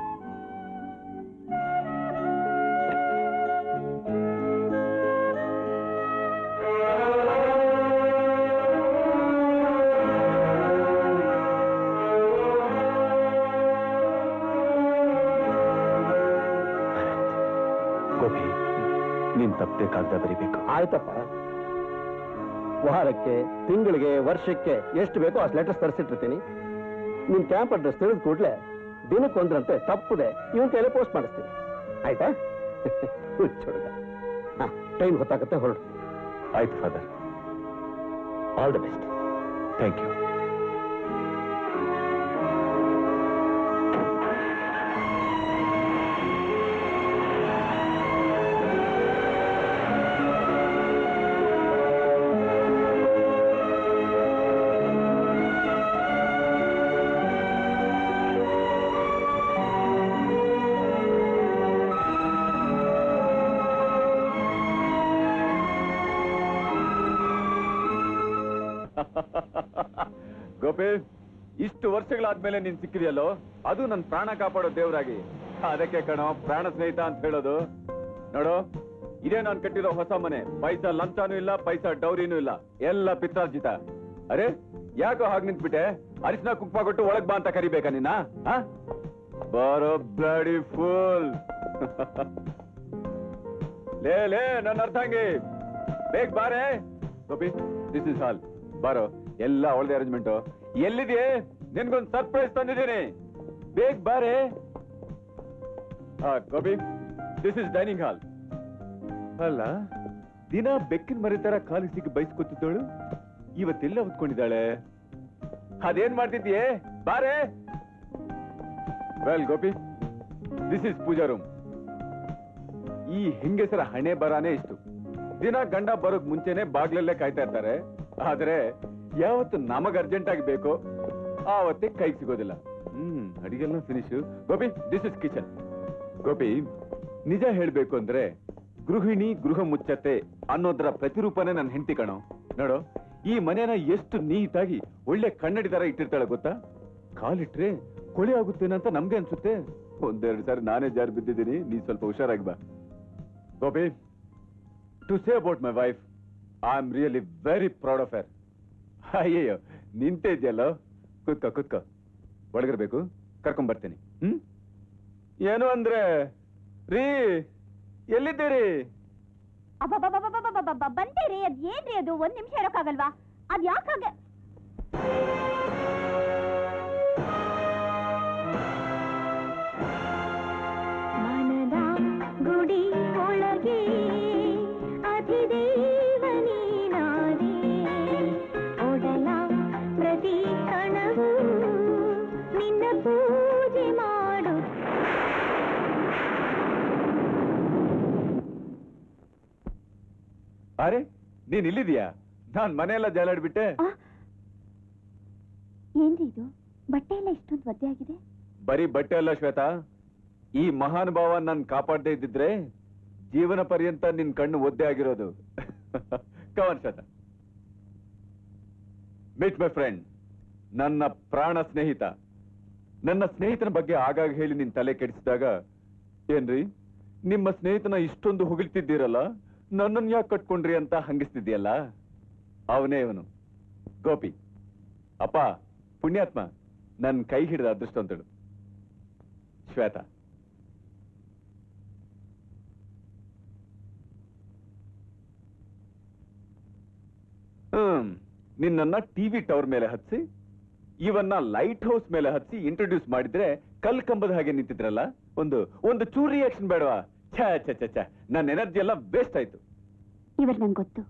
ಗೋಪಿ ನೀನ್ ತಪ್ಪದೆ ಕಾಗದ ಬರಿಬೇಕು ಆಯ್ತಪ್ಪ ವಾರಕ್ಕೆ ತಿಂಗಳಿಗೆ ವರ್ಷಕ್ಕೆ ಎಷ್ಟು ಬೇಕೋ ಅಷ್ಟು ಲೆಟರ್ಸ್ ತರಿಸಿಟ್ಟಿರ್ತೀನಿ ನಿಮ್ ಕ್ಯಾಂಪ್ ಅಡ್ರೆಸ್ ತಿಳಿದ ಕೂಡಲೇ ದಿನಕ್ಕೊಂದ್ರಂತೆ ತಪ್ಪದೆ ಇವನ್ ಕೈಲೇ ಪೋಸ್ಟ್ ಮಾಡಿಸ್ತೀನಿ ಆಯ್ತಾ ಹುಚ್ಚ್ ಹುಡುಗ ಹಾ ಟ್ರೈನ್ ಗೊತ್ತಾಗತ್ತೆ ಹೊರಡು ಆಯ್ತು father all the best thank you Gopi ಇಷ್ಟು ವರ್ಷಗಳಾದ್ಮೇಲೆ ನೀನ್ ಸಿಕ್ಕಿದೆಯಲ್ಲೋ ಅದು ನನ್ ಪ್ರಾಣ ಕಾಪಾಡೋ ದೇವರಾಗಿ ಅದಕ್ಕೆ ಕಣೋ ಪ್ರಾಣ ಸ್ನೇಹಿತ ಅಂತ ಹೇಳೋದು ನೋಡು ಇದೇ ನಾನ್ ಕಟ್ಟಿರೋ ಹೊಸ ಮನೆ ಪೈಸಾ ಲಂಚಾನೂ ಇಲ್ಲ ಪೈಸಾ ಡೌರಿನೂ ಇಲ್ಲ ಎಲ್ಲ ಪಿತ್ರಾರ್ಜಿತ ಅರೆ ಯಾಕೋ ಹಾಗೆ ನಿಂತ್ಬಿಟ್ಟೆ ಅರಿಶಿನ ಕುಂಕುಮ ಕೊಟ್ಟು ಒಳಗ್ ಬಾ ಅಂತ ಕರಿಬೇಕಾ ನಿನ್ನ ಆ? ಬಾರೋ ಬ್ಲಡಿ ಫುಲ್ ಲೇ ಲೇ ನನ್ನ ಅರ್ಥಂಗಿ ಬೇಗ ಬಾರೆ ಗೋಪಿ ದಿಸ್ ಇಸ್ ಹಾಲ್ ಬಾರೋ ಎಲ್ಲ ಅವಳದೇ ಅರೇಂಜ್ಮೆಂಟು ಎಲ್ಲಿದೆಯೇ ನಿನ್ಗೊಂದು ಸರ್ಪ್ರೈಸ್ ತಂದಿದ್ದೀನಿ ಬೇಗ ಬಾರೆ ಹಾ Gopi this is dining hall ಅಲ್ಲ ದಿನ ಬೆಕ್ಕಿನ ಮರಿ ತರ ಕಾಲಿಗೆ ಸಿಕ್ಕಿ ಬೈಸ್ಕೊತಿದ್ದವಳು ಇವತ್ತೆಲ್ಲ ಹೊತ್ಕೊಂಡಿದ್ದಾಳೆ ಅದೇನ್ ಮಾಡ್ತಿದ್ಯೆ ಬಾರೆ well Gopi this is puja room ಈ ಹೆಂಗಸರ ಹಣೆ ಬರಾನೇ ಇಷ್ಟು ದಿನ ಗಂಡ ಬರೋಕ್ ಮುಂಚೆನೆ ಬಾಗ್ಲಲ್ಲೇ ಕಾಯ್ತಾ ಇರ್ತಾರೆ ಆದ್ರೆ ಯಾವತ್ತು ನಮಗ್ ಅರ್ಜೆಂಟ್ ಆಗಿ ಬೇಕೋ ಆವತ್ತೇ ಕೈಗೆ ಸಿಗೋದಿಲ್ಲ ಹ್ಮ್ ಅಡಿಗೆಲ್ಲ finish Gopi this is kitchen Gopi ನಿಜ ಹೇಳ್ಬೇಕು ಅಂದ್ರೆ ಗೃಹಿಣಿ ಗೃಹ ಮುಚ್ಚತೆ ಅನ್ನೋದ್ರ ಪ್ರತಿರೂಪನೇ ನನ್ನ ಹೆಂಡತಿ ಕಣೋ ನೋಡು ಈ ಮನೆನ ಎಷ್ಟು ನೀಟಾಗಿ ಒಳ್ಳೆ ಕನ್ನಡಿ ತರ ಇಟ್ಟಿರ್ತಾಳೆ ಗೊತ್ತಾ ಕಾಲಿಟ್ರೆ ಕೊಳೆ ಆಗುತ್ತೇನಂತ ನಮ್ಗೆ ಅನ್ಸುತ್ತೆ ಒಂದೆರಡು ಸಾರಿ ನಾನೇ ಜಾರಿ ಬಿದ್ದಿದ್ದೀನಿ ನೀ ಸ್ವಲ್ಪ ಹುಷಾರಾಗಿ ಬಾ Gopi to say about my wife I am really very proud of her ಅಯ್ಯಯ್ಯೋ ನಿಂತೇ ಇದೆಯಲ್ಲೋ ಕೂತ್ಕೋ ಕೂತ್ಕೋ ಒಳಗಿರ್ಬೇಕು ಕರ್ಕೊಂಡ್ ಬರ್ತೀನಿ ಹ್ಮ್ ಏನು ಅಂದ್ರೆ ರೀ ಎಲ್ಲಿದ್ದೀರಿ ಅಬ್ಬಬ್ಬಬ್ಬಬ್ಬಬ್ಬಬ್ಬ ಬಂದೇರಿ ಅದ್ ಏನ್ರಿ ಅದು ಒಂದ್ ನಿಮಿಷ ಇರೋಕ್ಕಾಗಲ್ವಾ ಅದ್ ಯಾಕಾಗ ಮನದ ಗುಡಿ ಒಳಗೆ ಅಧಿದೇವನೀನಾದೆ ಒಡಲ ಪ್ರತಿ ಕಣವು ನಿನ್ನ ಪೂಜೆ ಮಾಡು ಅರೆ ನೀನ್ ಇಲ್ಲಿದ್ಯಾ ನಾನ್ ಮನೆಯೆಲ್ಲ ಜಾಲಾಡ್ಬಿಟ್ಟೆ ಆ? ಏನ್ರಿ ಇದು ಬಟ್ಟೆ ಎಲ್ಲ ಇಷ್ಟೊಂದು ಒದ್ದೆ ಆಗಿದೆ ಬರೀ ಬಟ್ಟೆ ಅಲ್ಲ ಶ್ವೇತಾ ಈ ಮಹಾನುಭಾವ ನನ್ ಕಾಪಾಡದೇ ಇದ್ದಿದ್ರೆ ಜೀವನ ಪರ್ಯಂತ ನಿನ್ ಕಣ್ಣು ಒದ್ದೆ ಆಗಿರೋದು come on Shweta meet my friend ನನ್ನ ಪ್ರಾಣ ಸ್ನೇಹಿತ ನನ್ನ ಸ್ನೇಹಿತನ ಬಗ್ಗೆ ಆಗಾಗ ಹೇಳಿ ನಿನ್ ತಲೆ ಕೆಡಿಸಿದಾಗ ಏನ್ರಿ ನಿಮ್ಮ ಸ್ನೇಹಿತನ ಇಷ್ಟೊಂದು ಹೊಗಳ್ತಿದ್ದೀರಲ್ಲ ನನ್ನನ್ ಯಾಕೆ ಕಟ್ಕೊಂಡ್ರಿ ಅಂತ ಹಂಗಿಸ್ತಿದ್ಯಲ್ಲ ಅವನೇ ಇವನು ಗೋಪಿ ಅಪ್ಪ ಪುಣ್ಯಾತ್ಮ ನನ್ ಕೈ ಹಿಡಿದ ಅದೃಷ್ಟವಂತಳು ಶ್ವೇತಾ ಹ್ಮ್ ನಿನ್ನನ್ನ ಟಿವಿ ಟವರ್ ಮೇಲೆ ಹತ್ಸಿ ಇವನ್ನ ಲೈಟ್ ಹೌಸ್ ಮೇಲೆ ಹತ್ಸಿ ಇಂಟ್ರೊಡ್ಯೂಸ್ ಮಾಡಿದ್ರೆ ಕಲ್ ಕಂಬದ ಹಾಗೆ ನಿಂತಿದ್ರಲ್ಲ ಒಂದು ಒಂದು ಚೂರು ರಿಯಾಕ್ಷನ್ ಬೇಡವಾ ಛ ಛ ಛ ಛ ನನ್ನ ಎನರ್ಜಿ ಎಲ್ಲ ವೇಸ್ಟ್ ಆಯ್ತು ಇವರು ನಂಗೆ ಗೊತ್ತು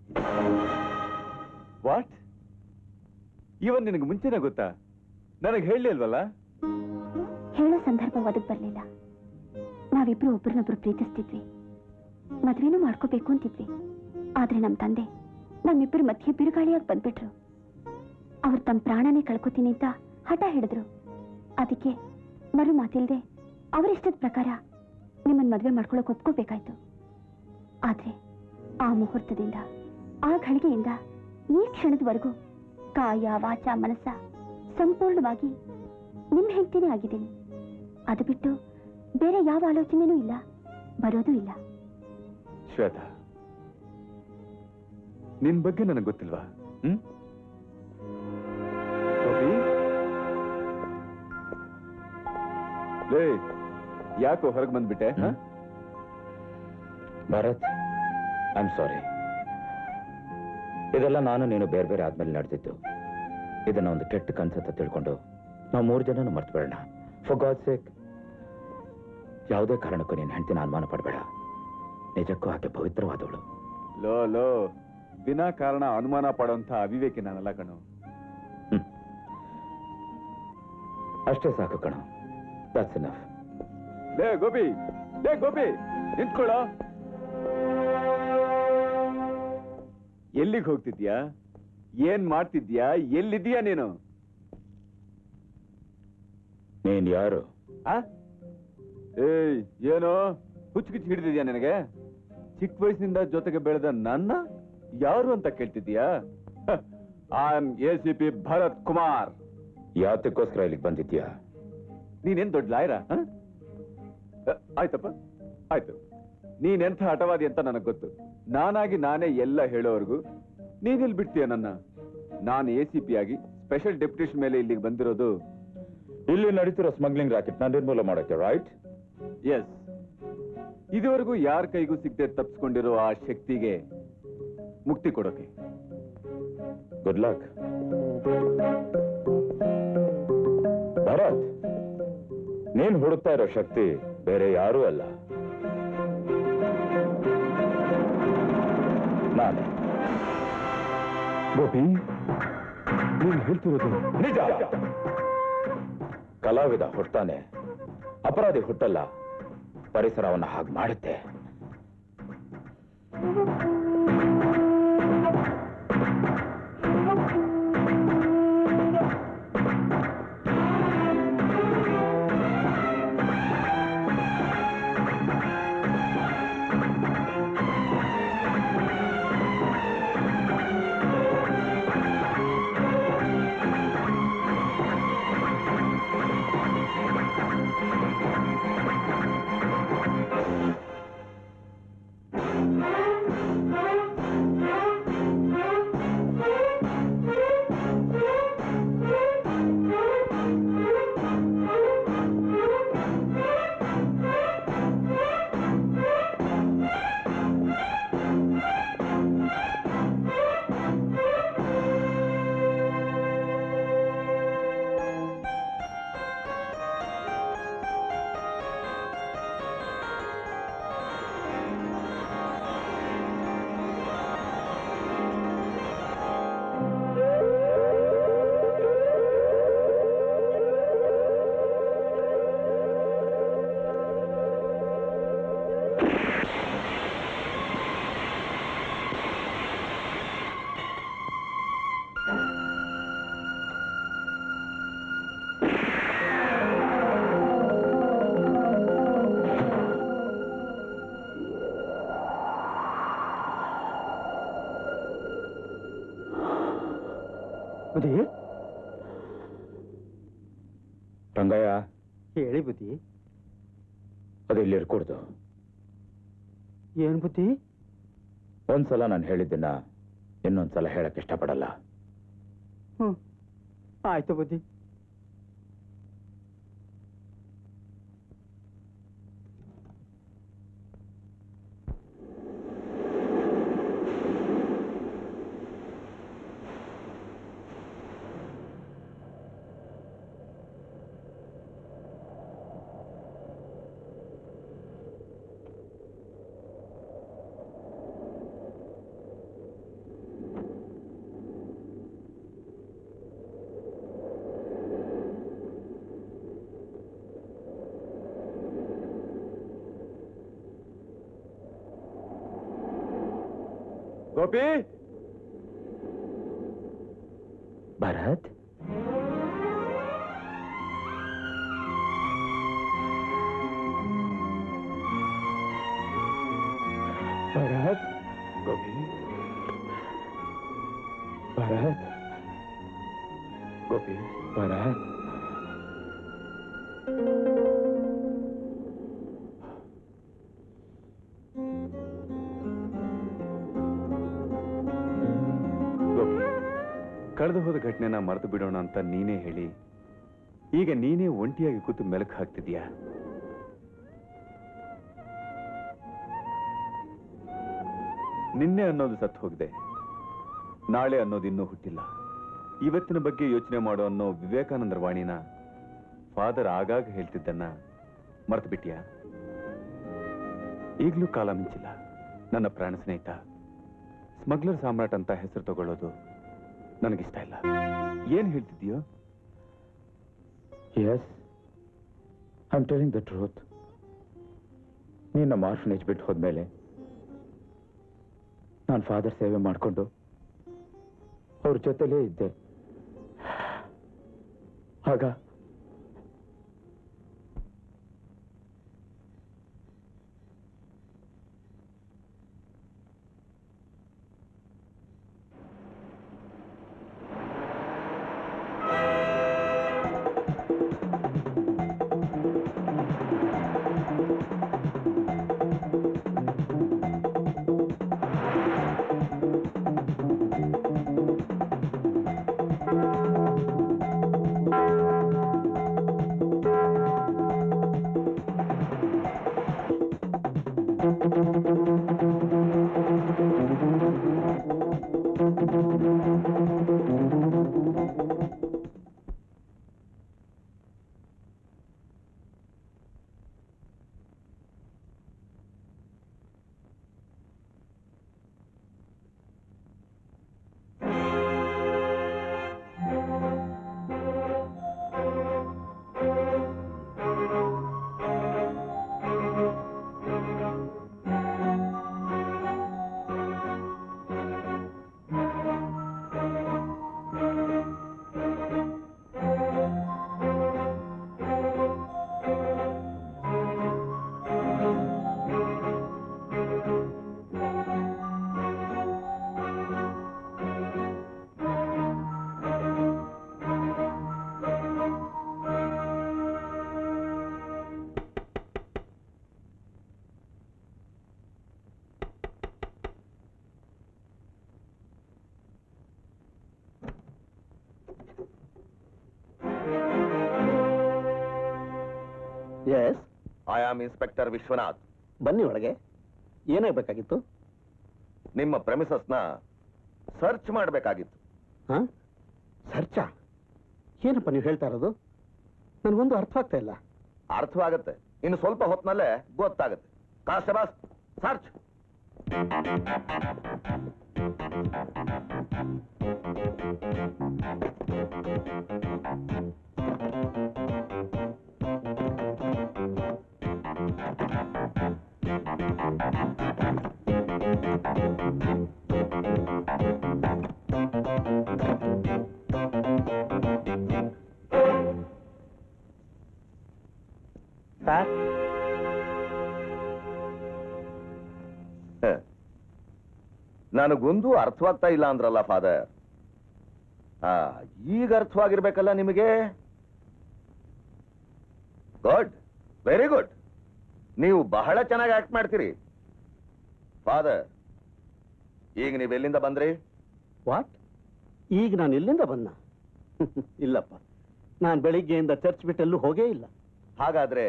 ವಾಟ್ ಇವನ್ ನಿನಗೆ ಮುಂಚೆನೆ ಗೊತ್ತಾ ನನಗೆ ಹೇಳಲಿಲ್ವಲ್ಲ ಹೇಳೋ ಸಂದರ್ಭ ಒದಗ್ ಬರ್ಲಿಲ್ಲ ನಾವಿಬ್ರು ಒಬ್ರನ್ನೊಬ್ರು ಪ್ರೀತಿಸ್ತಿದ್ವಿ ಮದ್ವೆನೂ ಮಾಡ್ಕೋಬೇಕು ಅಂತಿದ್ವಿ ಆದ್ರೆ ನಮ್ ತಂದೆ ನಮ್ಮಿಬ್ಬರ ಮಧ್ಯೆ ಬಿರುಗಾಳಿಯಾಗಿ ಬಂದ್ಬಿಟ್ರು ಅವ್ರು ತಮ್ಮ ಪ್ರಾಣನೇ ಕಳ್ಕೊತೀನಿ ಅಂತ ಹಠ ಹಿಡಿದ್ರು ಅದಕ್ಕೆ ಮರು ಮಾತಿಲ್ದೆ ಅವರಿಷ್ಟದ ಪ್ರಕಾರ ನಿಮ್ಮನ್ ಮದ್ವೆ ಮಾಡ್ಕೊಳಕ್ ಒಪ್ಕೋಬೇಕಾಯ್ತು ಆದ್ರೆ ಆ ಮುಹೂರ್ತದಿಂದ ಆ ಘಳಿಗೆಯಿಂದ ಈ ಕ್ಷಣದವರೆಗೂ ಕಾಯ ವಾಚ ಮನಸ್ಸ ಸಂಪೂರ್ಣವಾಗಿ ನಿಮ್ ಹೆಂಡತಿನೇ ಆಗಿದ್ದೀನಿ ಅದು ಬಿಟ್ಟು ಬೇರೆ ಯಾವ ಆಲೋಚನೆನೂ ಇಲ್ಲ ಬರೋದೂ ಇಲ್ಲ ಶ್ವೇತಾ ನಿನ್ ಬಗ್ಗೆ ನನಗೆ ಗೊತ್ತಿಲ್ವಾ ಹ್ಮ್ ಗೋಪಿ? ಲೇ ಯಾಕೋ ಹೊರಗೆ ಬಂದ್ಬಿಟ್ಟೆ ಹ? ಭರತ್ ಐ ಆಮ್ ಸಾರಿ ಇದೆಲ್ಲ ನಾನು ನೀನು ಬೇರೆ ಬೇರೆ ಆದ್ಮೇಲೆ ನಡೆದಿದ್ದು ಇದನ್ನ ಒಂದು ಕೆಟ್ಟ ಕನ್ಸತ್ತ ತಿಳ್ಕೊಂಡು ನಾವು ಮೂರು ಜನನು ಮರ್ತು ಬೇಡ ಫಾರ್ ಗಾಡ್ ಸೇಕ್ ಯಾವುದೇ ಕಾರಣಕ್ಕೂ ನೀನು ಹೆಂಡತಿನ ಅನುಮಾನ ಪಡಬೇಡ ನಿಜಕ್ಕೂ ಆಕೆ ಪವಿತ್ರವಾದವಳು ಲೋ ಲೋ ವಿನಾ ಕಾರಣ ಅನುಮಾನ ಪಡೋಂಥ ಅವಿವೇಕಿ ನಾನಲ್ಲ ಕಣು ಅಷ್ಟೇ ಸಾಕು ಕಣ ದಟ್ಸ್ ಇನಫ್ ಲೇ ಗೋಪಿ ಲೇ ಗೋಪಿ ನಿಂತ್ಕೊಳ್ಳೋ ಎಲ್ಲಿಗೆ ಹೋಗ್ತಿದ್ಯಾ ಏನ್ ಮಾಡ್ತಿದ್ಯಾ ಎಲ್ಲಿದ್ಯಾ ನೀನು ನೀನ್ ಯಾರು ಆ? ಏಯ್ ಏನೋ ಹುಚ್ಚುಗಿಚ್ಚು ಹಿಡಿದಿದ್ಯಾ ನಿನಗೆ ಚಿಕ್ಕ ವಯಸ್ಸಿನಿಂದ ಜೊತೆಗೆ ಬೆಳೆದ ನನ್ನ ಯಾರು ಅಂತ ಕೇಳ್ತಿದ್ಯಾ ಹ, I am A C P Bharat Kumar ಯಾತಕ್ಕೋಸ್ಕರ ಇಲ್ಲಿಗೆ ಬಂದಿದ್ಯಾ ನೀನೇನ್ ದೊಡ್ಡ ಲಾಯರ ಆಯ್ತಪ್ಪ ಆಯ್ತು ನೀನೆಂಥ ಹಠವಾದಿ ಅಂತ ನನಗೆ ಗೊತ್ತು ನಾನಾಗಿ ನಾನೇ ಎಲ್ಲ ಹೇಳೋವರೆಗೂ ನೀನಿಲ್ಲಿ ಬಿಡ್ತೀಯ ನನ್ನ ನಾನು ಎ ಸಿ ಪಿ ಆಗಿ ಸ್ಪೆಷಲ್ ಡೆಪ್ಯುಟೇಷನ್ ಮೇಲೆ ಇಲ್ಲಿಗೆ ಬಂದಿರೋದು ಇಲ್ಲಿ ನಡೀತಿರೋ ಸ್ಮಗ್ಲಿಂಗ್ ರಾಕೆಟ್ ನಿರ್ಮೂಲ ಮಾಡಕ್ಕೆ ರೈಟ್ ಎಸ್ ಇದುವರೆಗೂ ಯಾರ ಕೈಗೂ ಸಿಗದೆ ತಪ್ಪಿಸ್ಕೊಂಡಿರೋ ಆ ಶಕ್ತಿಗೆ ಮುಕ್ತಿ ಕೊಡೋಕೆ ಗುಡ್ ಲಕ್ ಭರತ್ ನೀನ್ ಹುಡುಕ್ತಾ ಇರೋ ಶಕ್ತಿ ಬೇರೆ ಯಾರೂ ಅಲ್ಲ ನಾನೇ ಗೋಪಿ ನೀನು ಹೇಳ್ತಿರೋದು ನಿಜ ಕಲಾವಿದ ಹುಟ್ಟಾನೆ ಅಪರಾಧಿ ಹುಟ್ಟಲ್ಲ ಪರಿಸರವನ್ನ ಹಾಗೆ ಮಾಡುತ್ತೆ ಬುದ್ಧಿ ರಂಗಯ್ಯ ಹೇಳಿ ಬುದ್ಧಿ ಅದು ಇಲ್ಲಿ ಇರ್ಕೂಡ್ದು ಏನ್ ಬುದ್ಧಿ ಒಂದ್ಸಲ ನಾನು ಹೇಳಿದ್ದನ್ನ ಇನ್ನೊಂದ್ಸಲ ಹೇಳಕ್ ಇಷ್ಟಪಡಲ್ಲ ಹ್ಮ್ ಆಯ್ತು ಬುದ್ಧಿ ಗೋಪಿ ಭರತ್ ಭರತ್ ಗೋಪಿ ಭರತ್ ಗೋಪಿ ಭರತ್ ಗೋಪಿ ಕಳೆದು ಹೋದ ಘಟನೆನ ಮರೆತು ಬಿಡೋಣ ಅಂತ ನೀನೇ ಹೇಳಿ ಈಗ ನೀನೇ ಒಂಟಿಯಾಗಿ ಕೂತು ಮೆಲುಕು ಹಾಕ್ತಿದ್ಯಾ ನಿನ್ನೆ ಅನ್ನೋದು ಸತ್ತು ಹೋಗಿದೆ ನಾಳೆ ಅನ್ನೋದು ಇನ್ನೂ ಹುಟ್ಟಿಲ್ಲ ಇವತ್ತಿನ ಬಗ್ಗೆ ಯೋಚನೆ ಮಾಡೋ ಅನ್ನೋ ವಿವೇಕಾನಂದರ ವಾಣಿನ ಫಾದರ್ ಆಗಾಗ ಹೇಳ್ತಿದ್ದನ್ನ ಮರ್ತು ಬಿಟ್ಯಾ ಈಗಲೂ ಕಾಲ ಮಿಂಚಿಲ್ಲ ನನ್ನ ಪ್ರಾಣ ಸ್ನೇಹಿತ ಸ್ಮಗ್ಲರ್ ಸಾಮ್ರಾಟ್ ಅಂತ ಹೆಸರು ತಗೊಳ್ಳೋದು ನನಗಿಷ್ಟ ಇಲ್ಲ ಏನ್ ಹೇಳ್ತಿದ್ಯೋ yes I am telling the truth ನೀನು ನಮ್ಮ ಆರ್ಫನೇಜ್ ಬಿಟ್ಟು ಹೋದ್ಮೇಲೆ ನಾನು ಫಾದರ್ ಸೇವೆ ಮಾಡಿಕೊಂಡು ಅವ್ರ ಜೊತೆಲೇ ಇದ್ದೆ ಆಗ yes I am inspector Vishwanath ಬನ್ನಿ ಒಳಗೆ ಏನಾಗಬೇಕಾಗಿತ್ತು ನಿಮ್ಮ ಪ್ರೆಮಿಸಸ್ನ ಸರ್ಚ್ ಮಾಡಬೇಕಾಗಿತ್ತು ಹಾ ಸರ್ಚಾ ಏನಪ್ಪ ನೀವು ಹೇಳ್ತಾ ಇರೋದು ನನಗೊಂದು ಅರ್ಥ ಆಗ್ತಾ ಇಲ್ಲ ಅರ್ಥವಾಗುತ್ತೆ ಇನ್ನು ಸ್ವಲ್ಪ ಹೊತ್ತಿನಲ್ಲೇ ಗೊತ್ತಾಗುತ್ತೆ ಕಾನ್ಸ್ಟೇಬಲ್ಸ್ ಸರ್ಚ್ ಸರ್ ನನಗೊಂದು ಅರ್ಥವಾಗ್ತಾ ಇಲ್ಲ ಅಂದ್ರಲ್ಲ ಫಾದರ್ ಆ ಈಗ ಅರ್ಥವಾಗಿರ್ಬೇಕಲ್ಲ ನಿಮಗೆ ಗುಡ್ ವೆರಿ ಗುಡ್ ನೀವು ಬಹಳ ಚೆನ್ನಾಗಿ ಆಕ್ಟ್ ಮಾಡ್ತೀರಿ ಫಾದರ್ ಈಗ ನೀವು ಎಲ್ಲಿಂದ ಬಂದ್ರಿ ವಾಟ್ ಈಗ ನಾನು ಎಲ್ಲಿಂದ ಬಂದ ಇಲ್ಲಪ್ಪ ನಾನು ಬೆಳಿಗ್ಗೆಯಿಂದ ಚರ್ಚ್ ಬಿಟ್ಟೆಲ್ಲೂ ಹೋಗೇ ಇಲ್ಲ ಹಾಗಾದ್ರೆ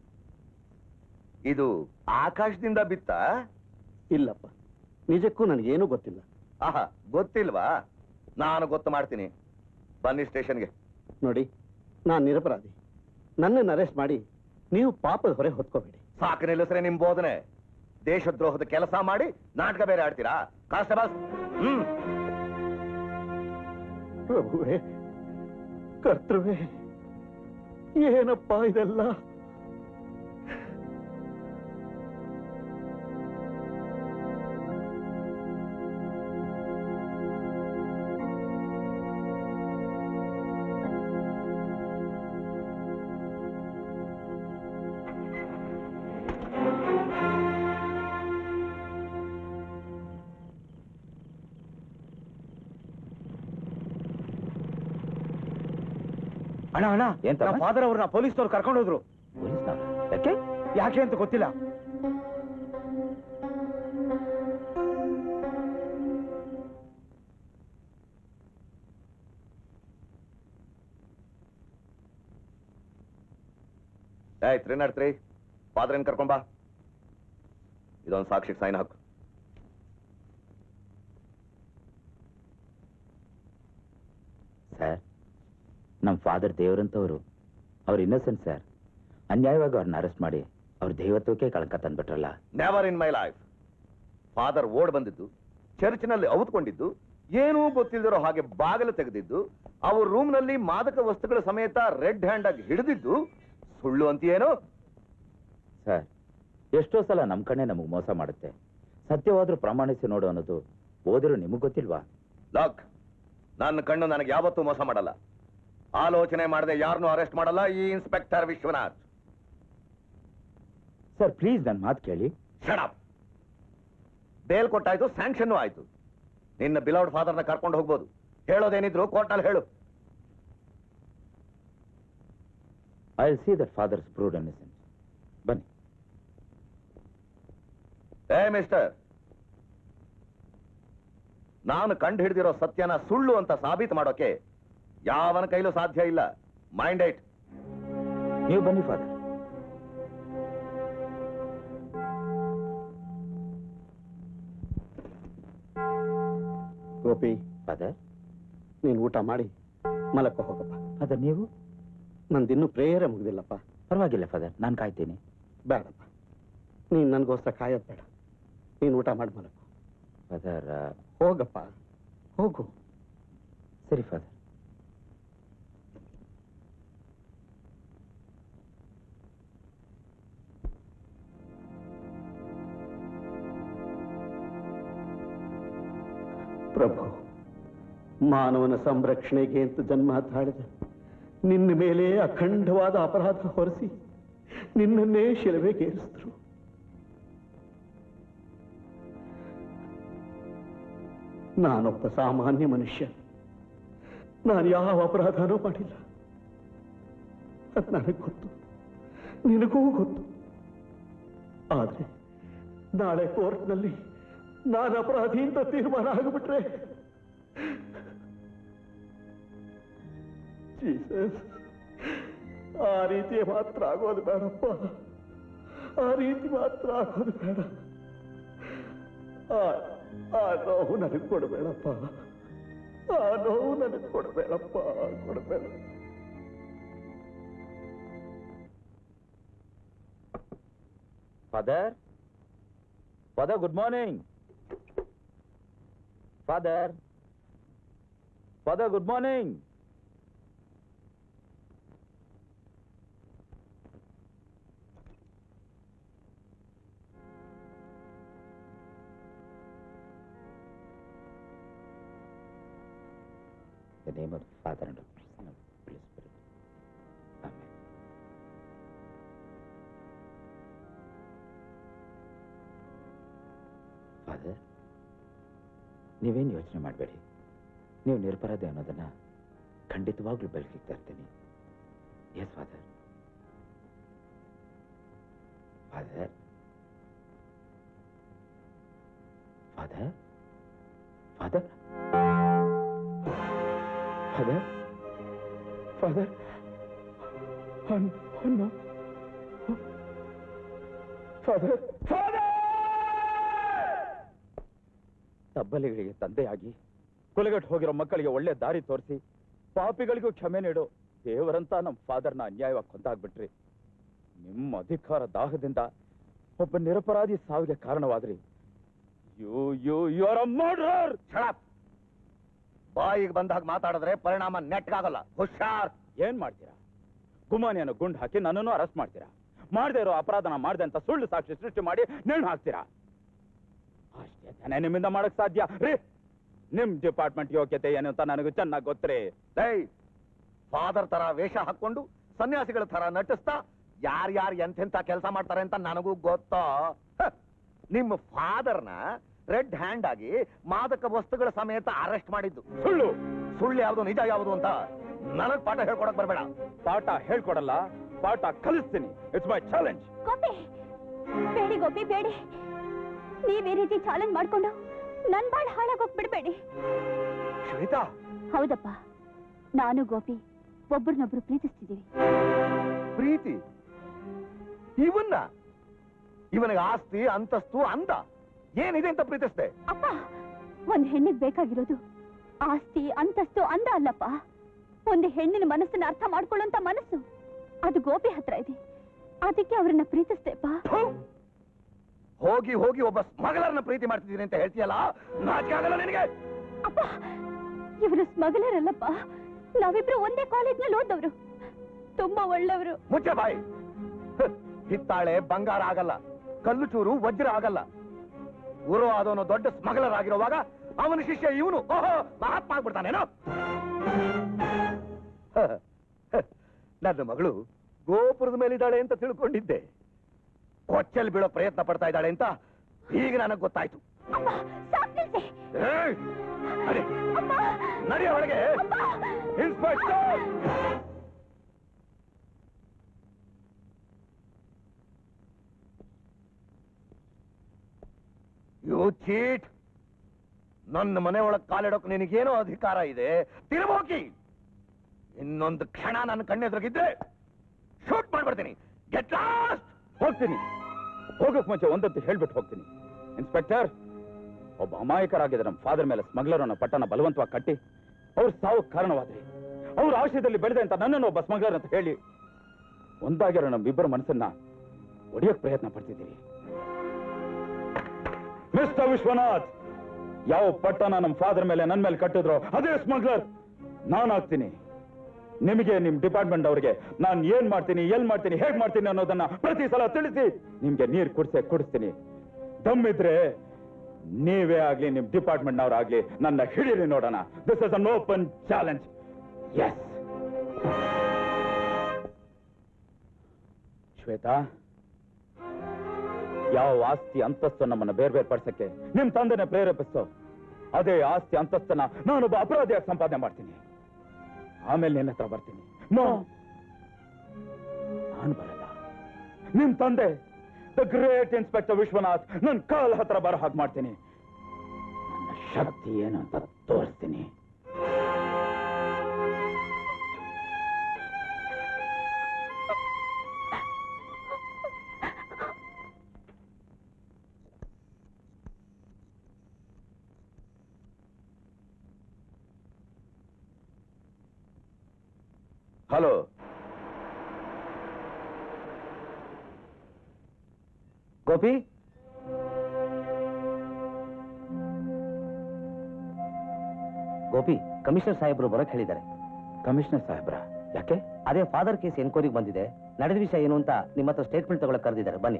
ಇದು ಆಕಾಶದಿಂದ ಬಿತ್ತ ಇಲ್ಲಪ್ಪ ನಿಜಕ್ಕೂ ನನಗೇನೂ ಗೊತ್ತಿಲ್ಲ ಆಹಾ ಗೊತ್ತಿಲ್ವಾ ನಾನು ಗೊತ್ತು ಮಾಡ್ತೀನಿ ಬನ್ನಿ ಸ್ಟೇಷನ್ಗೆ ನೋಡಿ ನಾನು ನಿರಪರಾಧಿ ನನ್ನನ್ನು ಅರೆಸ್ಟ್ ಮಾಡಿ ನೀವು ಪಾಪದ ಹೊರೆ ಹೊತ್ಕೋಬೇಡಿ ಸಾಕು ನಿಲ್ಲಿಸ್ರೆ ನಿಮ್ ಬೋಧನೆ ದೇಶದ್ರೋಹದ ಕೆಲಸ ಮಾಡಿ ನಾಟಕ ಬೇರೆ ಆಡ್ತೀರಾ ಕಾನ್ಸ್ಟೇಬಲ್ ಹ್ಮ್ ಪ್ರಭುವೇ ಕರ್ತೃವೇ ಏನಪ್ಪ ಇದೆಲ್ಲ ಅಣ್ಣ ಅಣ್ಣ ಏನ್ ತಮ್ಮ? ನಮ್ಮ ಫಾದರ್ ಅವ್ರನ್ನ ಪೊಲೀಸ್ನವ್ರು ಕರ್ಕೊಂಡು ಹೋದ್ರು ಪೊಲೀಸ್ನವ್ರ ಯಾಕೆ ಯಾಕೆ ಅಂತ ಗೊತ್ತಿಲ್ಲ ಏಯ್ ತ್ರೀ ನಾಟ್ ತ್ರೀ ಫಾದರ್ ಏನ್ ಕರ್ಕೊಂಬಾ ಇದೊಂದು ಸಾಕ್ಷಿಗೆ ಸೈನ್ ಹಾಕು ಸರ್ ನಮ್ಮ ಫಾದರ್ ದೇವರಂತವರು ಅವ್ರು ಇನ್ನೋಸೆಂಟ್ ಸರ್ ಅನ್ಯಾಯವಾಗಿ ಅವ್ರನ್ನ ಅರೆಸ್ಟ್ ಮಾಡಿ ಅವ್ರ ದೈವತ್ವಕ್ಕೆ ಕಳಂಕ ತಂದ್ಬಿಟ್ರಲ್ಲ never in my life father ಓಡ್ ಬಂದಿದ್ದು ಚರ್ಚ್ನಲ್ಲಿ ಅವತ್ಕೊಂಡಿದ್ದು ಏನೂ ಗೊತ್ತಿಲ್ದಿರೋ ಹಾಗೆ ಬಾಗಿಲು ತೆಗೆದಿದ್ದು ಅವ್ರ ರೂಮ್ನಲ್ಲಿ ಮಾದಕ ವಸ್ತುಗಳ ಸಮೇತ ರೆಡ್ ಹ್ಯಾಂಡ್ ಆಗಿ ಹಿಡಿದಿದ್ದು ಸುಳ್ಳು ಅಂತೀಯೇನು ಸರ್ ಎಷ್ಟೋ ಸಲ ನಮ್ಮ ಕಣ್ಣೆ ನಮಗೆ ಮೋಸ ಮಾಡುತ್ತೆ ಸತ್ಯವಾದ್ರೂ ಪ್ರಮಾಣಿಸಿ ನೋಡು ಅನ್ನೋದು ಓದಿರೋ ನಿಮಗೆ ಗೊತ್ತಿಲ್ವಾ ಲಾಕ್ ನನ್ನ ಕಣ್ಣು ನನಗೆ ಯಾವತ್ತೂ ಮೋಸ ಮಾಡಲ್ಲ ಆಲೋಚನೆ ಮಾಡದೆ ಯಾರನ್ನೂ ಅರೆಸ್ಟ್ ಮಾಡಲ್ಲ ಈ ಇನ್ಸ್ಪೆಕ್ಟರ್ ವಿಶ್ವನಾಥ್ ಸರ್ ಪ್ಲೀಸ್ ನನ್ನ ಮಾತು ಕೇಳಿ ಶಡಪ್ ಬೇಲ್ ಕೊಟ್ಟಾಯ್ತು ಸ್ಯಾಂಕ್ಷನ್ ಆಯ್ತು ನಿನ್ನ ಬಿಲೌಡ್ ಫಾದರ್ನ ಕರ್ಕೊಂಡು ಹೋಗ್ಬೋದು ಹೇಳೋದೇನಿದ್ರು ಕೋರ್ಟ್ನಲ್ಲಿ ಹೇಳು I see that father's proved innocent ಬನ್ನಿ ಏ ಮಿಸ್ಟರ್ ನಾನು ಕಂಡು ಹಿಡಿದಿರೋ ಸತ್ಯನ ಸುಳ್ಳು ಅಂತ ಸಾಬೀತು ಮಾಡೋಕೆ ಯಾವನ ಕೈಲೂ ಸಾಧ್ಯ ಇಲ್ಲ ಮೈಂಡ್ ಐಟ್ ನೀವು ಬನ್ನಿ ಫಾದರ್ ಗೋಪಿ ಫಾದರ್ ನೀನು ಊಟ ಮಾಡಿ ಮಲಕ್ಕ ಹೋಗಪ್ಪ ಫಾದರ್ ನೀವು ನಂದಿನ್ನೂ ಪ್ರೇಯರೇ ಮುಗ್ದಿಲ್ಲಪ್ಪ ಪರವಾಗಿಲ್ಲ ಫಾದರ್ ನಾನು ಕಾಯ್ತೀನಿ ಬೇಡಪ್ಪ ನೀನು ನನಗೋಸ್ಕರ ಕಾಯೋದು ಬೇಡ ನೀನು ಊಟ ಮಾಡಿ ಮಲಕು ಫಾದರ್ ಹೋಗಪ್ಪ ಹೋಗು ಸರಿ ಫಾದರ್ ಪ್ರಭು ಮಾನವನ ಸಂರಕ್ಷಣೆಗೆ ಅಂತ ಜನ್ಮ ತಾಳಿದ ನಿನ್ನ ಮೇಲೆ ಅಖಂಡವಾದ ಅಪರಾಧ ಹೊರಿಸಿ ನಿನ್ನನ್ನೇ ಶಿಲುಬೆಗೇರಿಸಿದ್ರು ನಾನೊಬ್ಬ ಸಾಮಾನ್ಯ ಮನುಷ್ಯ ನಾನು ಯಾವ ಅಪರಾಧನೂ ಮಾಡಿಲ್ಲ ಅದು ನನಗೆ ಗೊತ್ತು ನಿನಗೂ ಗೊತ್ತು ಆದ್ರೆ ನಾಳೆ ಕೋರ್ಟ್ನಲ್ಲಿ ನಾನು ಅಪರಾಧಿ ಅಂತ ತೀರ್ಮಾನ ಆಗಿಬಿಟ್ರೆ ಜೀಸಸ್ ಆ ರೀತಿ ಮಾತ್ರ ಆಗೋದು ಬೇಡಪ್ಪ ಆ ರೀತಿ ಮಾತ್ರ ಆಗೋದು ಬೇಡ ಆ- ಆ ನೋವು ನನಗೆ ಕೊಡಬೇಡಪ್ಪ ಆ ನೋವು ನನಗೆ ಕೊಡಬೇಡಪ್ಪ ಕೊಡಬೇಡ father father good morning father father good morning The name of the Father and of the Son and of the Holy Spirit. Amen. Father ನೀವೇನು ಯೋಚನೆ ಮಾಡಬೇಡಿ ನೀವು ನಿರಪರಾಧಿ ಅನ್ನೋದನ್ನ ಖಂಡಿತವಾಗ್ಲೂ ಬೆಳಕಿಗೆ ತರ್ತೀನಿ yes father father father father father father ಅನ್ನು ಫಾದರ್ ತಬ್ಬಲಿಗಳಿಗೆ ತಂದೆಯಾಗಿ ಕೊಲೆಗಟ್ಟು ಹೋಗಿರೋ ಮಕ್ಕಳಿಗೆ ಒಳ್ಳೆ ದಾರಿ ತೋರಿಸಿ ಪಾಪಿಗಳಿಗೂ ಕ್ಷಮೆ ನೀಡು ದೇವರಂತ ನಮ್ಮ ಫಾದರ್ನ ಅನ್ಯಾಯವಾಗಿ ಕೊಂದಾಗ್ಬಿಟ್ರಿ ನಿಮ್ಮ ಅಧಿಕಾರ ದಾಹದಿಂದ ಒಬ್ಬ ನಿರಪರಾಧಿ ಸಾವಿಗೆ ಕಾರಣವಾದ್ರಿ you you you are a murder ಬಾಯಿಗೆ ಬಂದಾಗ ಮಾತಾಡಿದ್ರೆ ಪರಿಣಾಮ ನೆಟ್ಗಾಗಲ್ಲ ಹುಷಾರ್ ಏನ್ ಮಾಡ್ತೀರಾ ಗುಮಾನಿಯನ್ನು ಗುಂಡು ಹಾಕಿ ನನ್ನನ್ನು ಅರೆಸ್ಟ್ ಮಾಡ್ತೀರಾ ಮಾಡದೇ ಇರೋ ಅಪರಾಧನ ಮಾಡ್ದೆ ಅಂತ ಸುಳ್ಳು ಸಾಕ್ಷಿ ಸೃಷ್ಟಿ ಮಾಡಿ ನೇಣು ಹಾಕ್ತೀರಾ ಅಷ್ಟೇ ತಾನೇ ನಿಮ್ಮಿಂದ ಮಾಡಕ್ ಸಾಧ್ಯ ರೀ ನಿಮ್ ಡಿಪಾರ್ಟ್ಮೆಂಟ್ ಯೋಗ್ಯತೆ ಏನು ಅಂತ ನನಗೂ ಚೆನ್ನಾಗಿ ಗೊತ್ತ್ರಿ ಏಯ್ ಫಾದರ್ ತರ ವೇಷ ಹಾಕೊಂಡು ಸನ್ಯಾಸಿಗಳ ತರ ನಟಿಸ್ತಾ ಯಾರ್ಯಾರು ಎಂತೆಂತ ಕೆಲಸ ಮಾಡ್ತಾರೆ ಅಂತ ನನಗೂ ಗೊತ್ತೋ ಹ, ನಿಮ್ಮ ಫಾದರ್ನ ರೆಡ್ ಹ್ಯಾಂಡ್ ಆಗಿ ಮಾದಕ ವಸ್ತುಗಳ ಸಮೇತ ಅರೆಸ್ಟ್ ಮಾಡಿದ್ದು ಸುಳ್ಳು ಸುಳ್ಳು ಯಾವುದು ನಿಜ ಯಾವುದು ಅಂತ ನನಗ್ ಪಾಠ ಹೇಳ್ಕೊಡಕ್ ಬರಬೇಡ ಪಾಠ ಹೇಳ್ಕೊಡಲ್ಲ ಪಾಠ ಕಲಿಸ್ತೀನಿ ಇಟ್ಸ್ ಮೈ ಚಾಲೆಂಜ್ ಗೋಪಿ ಬೇಡಿ ಗೋಪಿ ಬೇಡಿ ನೀವ್ ಈ ರೀತಿ ಚಾಲೆಂಜ್ ಮಾಡ್ಕೊಂಡು ನನ್ ಬಾಳ್ ಹಾಳಾಗೋಗ್ ಬಿಡ್ಬೇಡಿ ಶ್ವೇತಾ ಹೌದಪ್ಪ ನಾನು ಗೋಪಿ ಒಬ್ರನ್ನೊಬ್ರು ಪ್ರೀತಿಸ್ತಿದೀವಿ ಪ್ರೀತಿ ಇವನ್ನ ಇವನಿಗೆ ಆಸ್ತಿ ಅಂತಸ್ತು ಅಂದ ಏನಿದೆ ಅಂತ ಪ್ರೀತಿಸ್ದೆ ಅಪ್ಪ ಒಂದ್ ಹೆಣ್ಣಿಗೆ ಬೇಕಾಗಿರೋದು ಆಸ್ತಿ ಅಂತಸ್ತು ಅಂದ ಅಲ್ಲಪ್ಪ ಒಂದು ಹೆಣ್ಣಿನ ಮನಸ್ಸನ್ನ ಅರ್ಥ ಮಾಡ್ಕೊಳ್ಳೋಂತ ಮನಸ್ಸು ಅದು ಗೋಪಿ ಹತ್ರ ಇದೆ ಅದಕ್ಕೆ ಅವ್ರನ್ನ ಪ್ರೀತಿಸ್ತೆಪ್ಪ ಥು! ಹೋಗಿ ಹೋಗಿ ಒಬ್ಬ ಸ್ಮಗಳರ್ನ ಪ್ರೀತಿ ಮಾಡ್ತಿದ್ದೀನಿ ಅಂತ ಹೇಳ್ತೀಯಲ್ಲ ನಾಚಿಕೆ ಆಗಲ್ಲ ನಿನಗೆ ಅಪ್ಪ ಇವರು ಸ್ಮಗ್ಲರ್ ಅಲ್ಲಪ್ಪ ನಾವಿಬ್ರು ಒಂದೇ ಕಾಲೇಜ್ನಲ್ಲಿ ಓದವ್ರು ತುಂಬಾ ಒಳ್ಳೆಯವರು ಮುಚ್ಚೆ ಬಾಯಿ ಹ, ಹಿತ್ತಾಳೆ ಬಂಗಾರ ಆಗಲ್ಲ ಕಲ್ಲು ಚೂರು ವಜ್ರ ಆಗಲ್ಲ ಗುರು ಅದವನು ದೊಡ್ಡ ಸ್ಮಗ್ಲರ್ ಆಗಿರುವಾಗ ಅವನ ಶಿಷ್ಯ ಇವನು ಓಹೋ ಮಹಾತ್ಮ ಆಗ್ಬಿಡ್ತಾನೇನೋ ಹ, ಹ, ನನ್ನ ಮಗಳು ಗೋಪುರದ ಮೇಲಿದ್ದಾಳೆ ಅಂತ ತಿಳ್ಕೊಂಡಿದ್ದೆ ಕೊಚ್ಚಲ್ ಬೀಳೋ ಪ್ರಯತ್ನ ಪಡ್ತಾ ಇದ್ದಾಳೆ ಅಂತ ಈಗ ನನಗೆ ಗೊತ್ತಾಯ್ತು ಅಪ್ಪ ಸಾಕ್ ನಿಲ್ಸಿ. ಏಯ್! ನಡಿ, ಅಪ್ಪ ನಡಿ ಒಳಗೆ ಇನ್ಸ್ಪೆಕ್ಟರ್ ಯು ಚೀಟ್ ನನ್ನ ಮನೆ ಒಳಗ್ ಕಾಲಿಡೋಕ್ ನಿನಗೇನೋ ಅಧಿಕಾರ ಇದೆ ತಿರುಬೋಕಿ ಇನ್ನೊಂದು ಕ್ಷಣ ನನ್ನ ಕಣ್ಣೆದ್ರಗಿದ್ರೆ ಶೂಟ್ ಮಾಡ್ಬಿಡ್ತೀನಿ ಗೆಟ್ ಲಾಸ್ಟ್ ಹೋಗ್ತೀನಿ ಹೋಗಕ್ ಮುಂಚೆ ಒಂದಂತೂ ಹೇಳ್ಬಿಟ್ಟು ಹೋಗ್ತೀನಿ ಇನ್ಸ್ಪೆಕ್ಟರ್ ಒಬ್ಬ ಅಮಾಯಕರಾಗಿದ್ದ ನಮ್ಮ ಫಾದರ್ ಮೇಲೆ ಸ್ಮಗ್ಲರ್ ಅನ್ನೋ ಪಟ್ಟಣ ಬಲವಂತವಾಗಿ ಕಟ್ಟಿ ಅವ್ರ ಸಾವು ಕಾರಣವಾದ್ರಿ ಅವ್ರ ಆಶಯದಲ್ಲಿ ಬೆಳೆದೆ ಅಂತ ನನ್ನನ್ನು ಒಬ್ಬ ಸ್ಮಗ್ಲರ್ ಅಂತ ಹೇಳಿ ಒಂದಾಗಿರೋ ನಮ್ಮಿಬ್ಬರ ಮನಸ್ಸನ್ನ ಒಡೆಯಕ್ ಪ್ರಯತ್ನ ಪಡ್ತಿದ್ದೀರಿ ಮಿಸ್ಟರ್ ವಿಶ್ವನಾಥ್ ಯಾವ ಪಟ್ಟಣ ನಮ್ಮ ಫಾದರ್ ಮೇಲೆ ನನ್ನ ಮೇಲೆ ಕಟ್ಟಿದ್ರು ಅದೇ ಸ್ಮಗ್ಲರ್ ನಾನಾಗ್ತೀನಿ ನಿಮಗೆ ನಿಮ್ ಡಿಪಾರ್ಟ್ಮೆಂಟ್ ಅವರಿಗೆ ನಾನು ಏನ್ ಮಾಡ್ತೀನಿ ಎಲ್ ಮಾಡ್ತೀನಿ ಹೇಗ್ ಮಾಡ್ತೀನಿ ಅನ್ನೋದನ್ನ ಪ್ರತಿ ಸಲ ತಿಳಿಸಿ ನಿಮ್ಗೆ ನೀರ್ ಕುಡ್ಸೆ ಕುಡಿಸ್ತೀನಿ ದಮ್ಮಿದ್ರೆ ನೀವೇ ಆಗ್ಲಿ ನಿಮ್ ಡಿಪಾರ್ಟ್ಮೆಂಟ್ ನವರಾಗ್ಲಿ ನನ್ನ ಹಿಡೀರಿ ನೋಡೋಣ this is an open challenge yes Shweta ಯಾವ ಆಸ್ತಿ ಅಂತಸ್ತು ನಮ್ಮನ್ನ ಬೇರೆ ಬೇರೆ ಪಡಿಸಕ್ಕೆ ನಿಮ್ ತಂದೆನ ಪ್ರೇರೇಪಿಸ್ತೋ ಅದೇ ಆಸ್ತಿ ಅಂತಸ್ತನ್ನ ನಾನೊಬ್ಬ ಅಪರಾಧಿಯಾಗಿ ಸಂಪಾದನೆ ಮಾಡ್ತೀನಿ ಆಮೇಲೆ ನಿನ್ನ ಹತ್ರ ಬರ್ತೀನಿ ನೋ ನಾನು ಬರಲ್ಲ ನಿಮ್ ತಂದೆ ದ ಗ್ರೇಟ್ ಇನ್ಸ್ಪೆಕ್ಟರ್ ವಿಶ್ವನಾಥ್ ನನ್ ಕಾಲ್ ಹತ್ರ ಬರೋ ಹಾಗೆ ಮಾಡ್ತೀನಿ ನನ್ನ ಶಕ್ತಿ ಏನು ಅಂತ ತೋರಿಸ್ತೀನಿ ಹಲೋ ಗೋಪಿ ಗೋಪಿ ಕಮಿಷನರ್ ಸಾಹೇಬರು ಬರಕ್ ಹೇಳಿದ್ದಾರೆ ಕಮಿಷನರ್ ಸಾಹೇಬ್ರ ಯಾಕೆ ಅದೇ ಫಾದರ್ ಕೇಸ್ ಎನ್ಕ್ವೈರಿಗೆ ಬಂದಿದೆ ನಡೆದ ವಿಷಯ ಏನು ಅಂತ ನಿಮ್ಮ ಹತ್ರ ಸ್ಟೇಟ್ಮೆಂಟ್ ತಗೊಳಕ್ ಕರೆದಿದ್ದಾರೆ ಬನ್ನಿ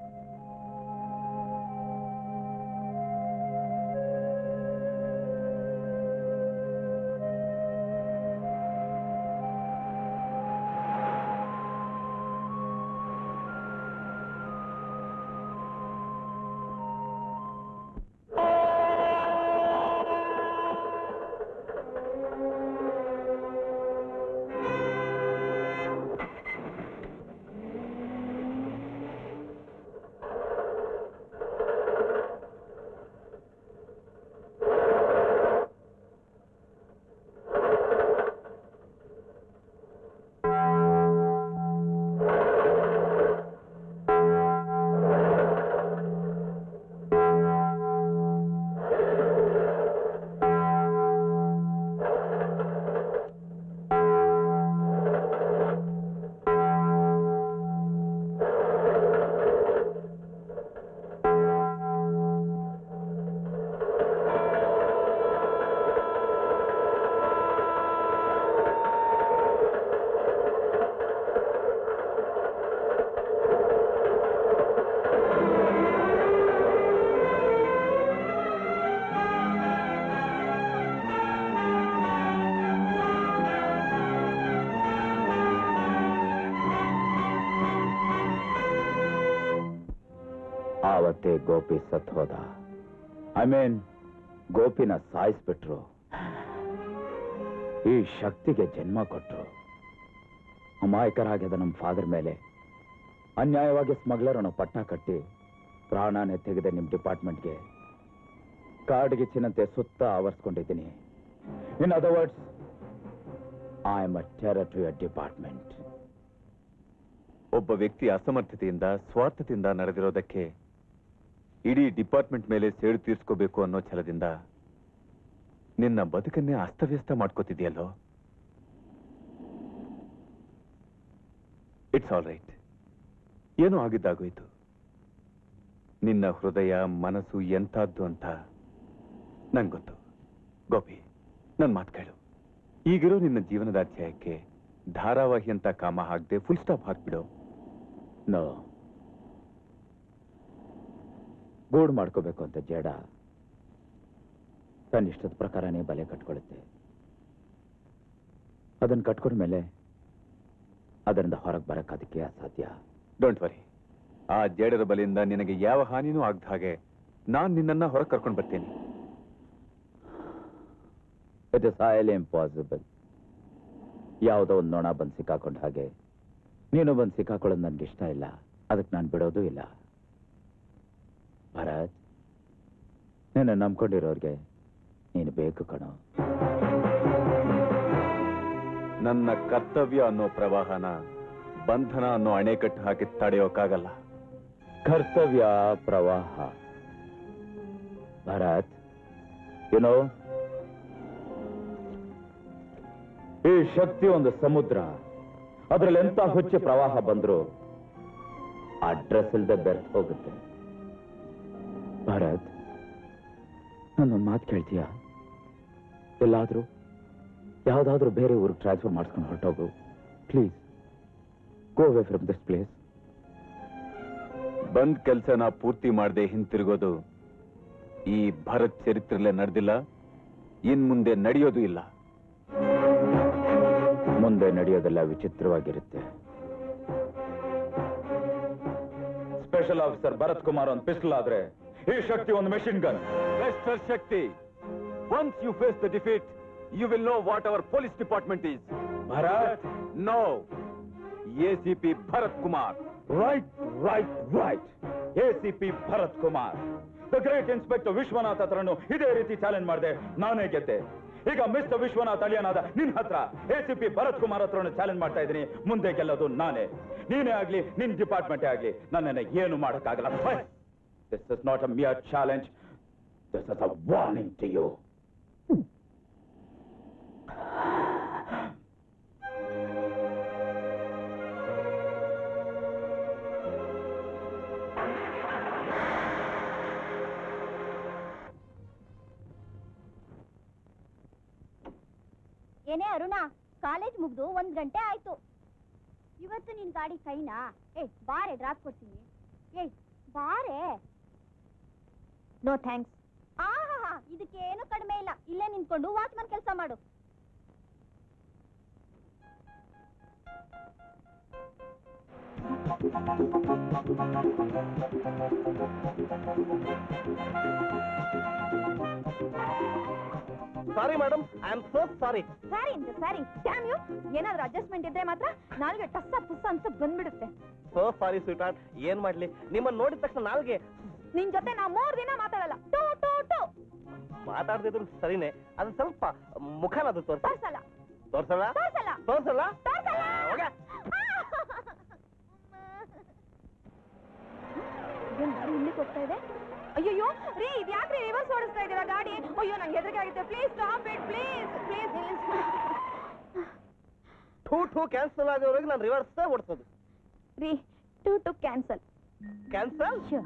ಆವತ್ತೇ ಗೋಪಿ ಸತ್ ಹೋದ ಐ ಮೀನ್ ಗೋಪಿನ ಸಾಯಿಸ್ಬಿಟ್ರು ಈ ಶಕ್ತಿಗೆ ಜನ್ಮ ಕೊಟ್ರು ಅಮಾಯಕರಾಗಿದ್ದ ನಮ್ಮ ಫಾದರ್ ಮೇಲೆ ಅನ್ಯಾಯವಾಗಿ ಸ್ಮಗ್ಲರ್ ಅನ್ನೋ ಪಟ್ಟ ಕಟ್ಟಿ ಪ್ರಾಣನೇ ತೆಗೆದೆ ನಿಮ್ಮ ಡಿಪಾರ್ಟ್ಮೆಂಟ್ಗೆ ಕಾಡ್ಗಿಚ್ಚಿನಂತೆ ಸುತ್ತ ಆವರಿಸ್ಕೊಂಡಿದ್ದೀನಿ in other words I am a terror to your department ಒಬ್ಬ ವ್ಯಕ್ತಿ ಅಸಮರ್ಥತೆಯಿಂದ ಸ್ವಾರ್ಥದಿಂದ ನಡೆದಿರೋದಕ್ಕೆ ಇಡೀ ಡಿಪಾರ್ಟ್ಮೆಂಟ್ ಮೇಲೆ ಸೇಡು ತೀರಿಸ್ಕೋಬೇಕು ಅನ್ನೋ ಛಲದಿಂದ ನಿನ್ನ ಬದುಕನ್ನೇ ಅಸ್ತವ್ಯಸ್ತ ಮಾಡ್ಕೋತಿದ್ಯಲ್ಲೋ ಇಟ್ಸ್ ಆಲ್ ರೈಟ್ ಏನೋ ಆಗಿದ್ದಾಗೋಯ್ತು ನಿನ್ನ ಹೃದಯ ಮನಸ್ಸು ಎಂಥದ್ದು ಅಂತ ನಂಗೆ ಗೊತ್ತು ಗೋಪಿ ನನ್ನ ಮಾತು ಕೇಳು ಈಗಿರೋ ನಿನ್ನ ಜೀವನದ ಅಧ್ಯಾಯಕ್ಕೆ ಧಾರಾವಾಹಿ ಅಂತ ಕಾಮ ಹಾಕದೆ ಫುಲ್ ಸ್ಟಾಪ್ ಹಾಕ್ಬಿಡು ನೋ ಗೂಡು ಮಾಡ್ಕೋಬೇಕು ಅಂತ ಜೇಡ ತನ್ನ ಇಷ್ಟದ ಪ್ರಕಾರನೇ ಬಲೆ ಕಟ್ಕೊಳ್ಳುತ್ತೆ ಅದನ್ನ ಕಟ್ಕೊಂಡ್ಮೇಲೆ ಅದರಿಂದ ಹೊರಗೆ ಬರಕ್ ಅದಕ್ಕೆ ಅಸಾಧ್ಯ ಡೋಂಟ್ ವರಿ ಆ ಜೇಡರ ಬಲಿಯಿಂದ ನಿನಗೆ ಯಾವ ಹಾನಿನೂ ಆಗದ ಹಾಗೆ ನಾನ್ ನಿನ್ನನ್ನ ಹೊರಗೆ ಕರ್ಕೊಂಡು ಬರ್ತೀನಿ ಇಟ್ ಇಸ್ ಹೈಲಿ ಇಂಪಾಸಿಬಲ್ ಯಾವುದೋ ಒಂದು ನೊಣ ಬಂದು ಸಿಕ್ಕಾಕೊಂಡ ಹಾಗೆ ನೀನು ಬಂದು ಸಿಕ್ಕಾಕೊಳ್ಳೋದು ನನ್ಗೆ ಇಷ್ಟ ಇಲ್ಲ ಅದಕ್ಕೆ ನಾನು ಬಿಡೋದು ಇಲ್ಲ ಭರತ್ ನೀನು ನಂಬ್ಕೊಂಡಿರೋರ್ಗೆ ನೀನು ಬೇಕು ಕಣೋ ನನ್ನ ಕರ್ತವ್ಯ ಅನ್ನೋ ಪ್ರವಾಹನ ಬಂಧನ ಅನ್ನೋ ಅಣೆಕಟ್ಟು ಹಾಕಿ ತಡೆಯೋಕ್ಕಾಗಲ್ಲ ಕರ್ತವ್ಯ ಪ್ರವಾಹ ಭರತ್ ಏನೋ ಈ ಶಕ್ತಿ ಒಂದು ಸಮುದ್ರ ಅದ್ರಲ್ಲಿ ಎಂತ ಹುಚ್ಚು ಪ್ರವಾಹ ಬಂದ್ರು ಆ ಡ್ರೆಸ್ ಇಲ್ದೆ ಬೆರ್ತ್ ಹೋಗುತ್ತೆ ಭರತ್ ನನ್ನೊಂದು ಮಾತು ಕೇಳ್ತೀಯಾ ಎಲ್ಲಾದ್ರೂ ಯಾವ್ದಾದ್ರೂ ಬೇರೆ ಊರಿಗೆ ಟ್ರಾನ್ಸ್ಫರ್ ಮಾಡಿಸ್ಕೊಂಡು ಹೊರಟೋಗು please go away from this place ಬಂದ್ ಕೆಲ್ಸನ ಪೂರ್ತಿ ಮಾಡದೆ ಹಿಂತಿರುಗೋದು ಈ ಭರತ್ ಚರಿತ್ರೆಲ್ಲೇ ನಡೆದಿಲ್ಲ ಇನ್ ಮುಂದೆ ನಡೆಯೋದು ಇಲ್ಲ ಮುಂದೆ ನಡೆಯೋದೆಲ್ಲ ವಿಚಿತ್ರವಾಗಿರುತ್ತೆ ಸ್ಪೆಷಲ್ ಆಫೀಸರ್ ಭರತ್ ಕುಮಾರ್ ಒಂದು ಪಿಸ್ಟಲ್ ಆದ್ರೆ ಈ ಶಕ್ತಿ ಒಂದು machine gun mister Shakti once you face the defeat you will know what our police department is Bharat no ACP Bharat Kumar right right right ACP Bharat Kumar the great inspector Vishwanath ಹತ್ರನು ಇದೇ ರೀತಿ ಚಾಲೆಂಜ್ ಮಾಡಿದೆ ನಾನೇ ಗೆದ್ದೆ ಈಗ ಮಿಸ್ಟರ್ ವಿಶ್ವನಾಥ್ ಅಳಿಯನಾದ ನಿನ್ ಹತ್ರ ಎಸಿಪಿ ಭರತ್ ಕುಮಾರ್ ಹತ್ರನು ಚಾಲೆಂಜ್ ಮಾಡ್ತಾ ಇದ್ದೀನಿ ಮುಂದೆ ಗೆಲ್ಲೋದು ನಾನೇ ನೀನೇ ಆಗ್ಲಿ ನಿನ್ ಡಿಪಾರ್ಟ್ಮೆಂಟೇ ಆಗ್ಲಿ ನನ್ನನ್ನ ಏನು ಮಾಡಕ್ಕಾಗಲ್ಲ this is not a mere challenge this is a warning to you ಏನೇ ಅರುಣ ಕಾಲೇಜ್ ಮುಗ್ದು ಒಂದ್ ಗಂಟೆ ಆಯ್ತು ಇವತ್ತು ನಿನ್ ಗಾಡಿ ಕೈನಾ ಏ ಬಾರೆ ಡ್ರಾಪ್ ಕೊಡ್ತೀನಿ ಏ ಬಾರೆ ನೋ ಥ್ಯಾಂಕ್ಸ್ ಆಹಾ ಇದಕ್ಕೇನು ಕಡಿಮೆ ಇಲ್ಲ ಇಲ್ಲೇ ನಿಂತ್ಕೊಂಡು ವಾಚ್ಮನ್ ಕೆಲಸ ಮಾಡು sorry madam I am so sorry sorry ಅಂತ ಸಾರಿ ಡ್ಯಾಮ್ ಯು ಏನಾದ್ರೂ ಅಡ್ಜಸ್ಟ್ಮೆಂಟ್ ಇದ್ರೆ ಮಾತ್ರ ನಾಲ್ಗೆ ಟಸ್ಸ ಪುಸ್ಸ ಅಂತ ಬಂದ್ಬಿಡುತ್ತೆ ಸೋ ಸಾರಿ ಸ್ವೀಟ್ ಏನ್ ಮಾಡ್ಲಿ ನಿಮ್ಮನ್ನ ನೋಡಿದ ತಕ್ಷಣ ನಾಲ್ಗೆ ನಿನ್ ಜೊತೆ ನಾ ಮೂರ್ ದಿನ ಮಾತಾಡಲ್ಲ ಟು ಟು ಟು ಮಾತಾಡ್ದಿದ್ರು ಸರಿನೇ ಅದು ಸ್ವಲ್ಪ ಮುಖನದು ತೋರ್ಸ ತೋರ್ಸಲ್ಲ ತೋರ್ಸಲ್ಲ ತೋರ್ಸಲ್ಲ ತೋರ್ಸಲ್ಲ ತೋರ್ಸಲ್ಲ ಹೋಗ ಇದೇನ್ ಗಾಡಿ ಇಲ್ಲಿಗೆ ಹೋಗ್ತಾ ಇದೆ ಅಯ್ಯಯ್ಯೋ ರೀ ಇದು ಯಾಕ್ರಿ ರಿವರ್ಸ್ ಓಡಿಸ್ತಾ ಇದ್ದೀರಾ ಗಾಡಿ ಅಯ್ಯೋ ನಂಗೆ ಹೆದರಿಕೆ ಆಗುತ್ತೆ please stop it please please two two cancel ಆಗೋವರೆಗೆ ನಾನು ರಿವರ್ಸ್ ಓಡಿಸೋದು ರೀ two two cancel cancel sure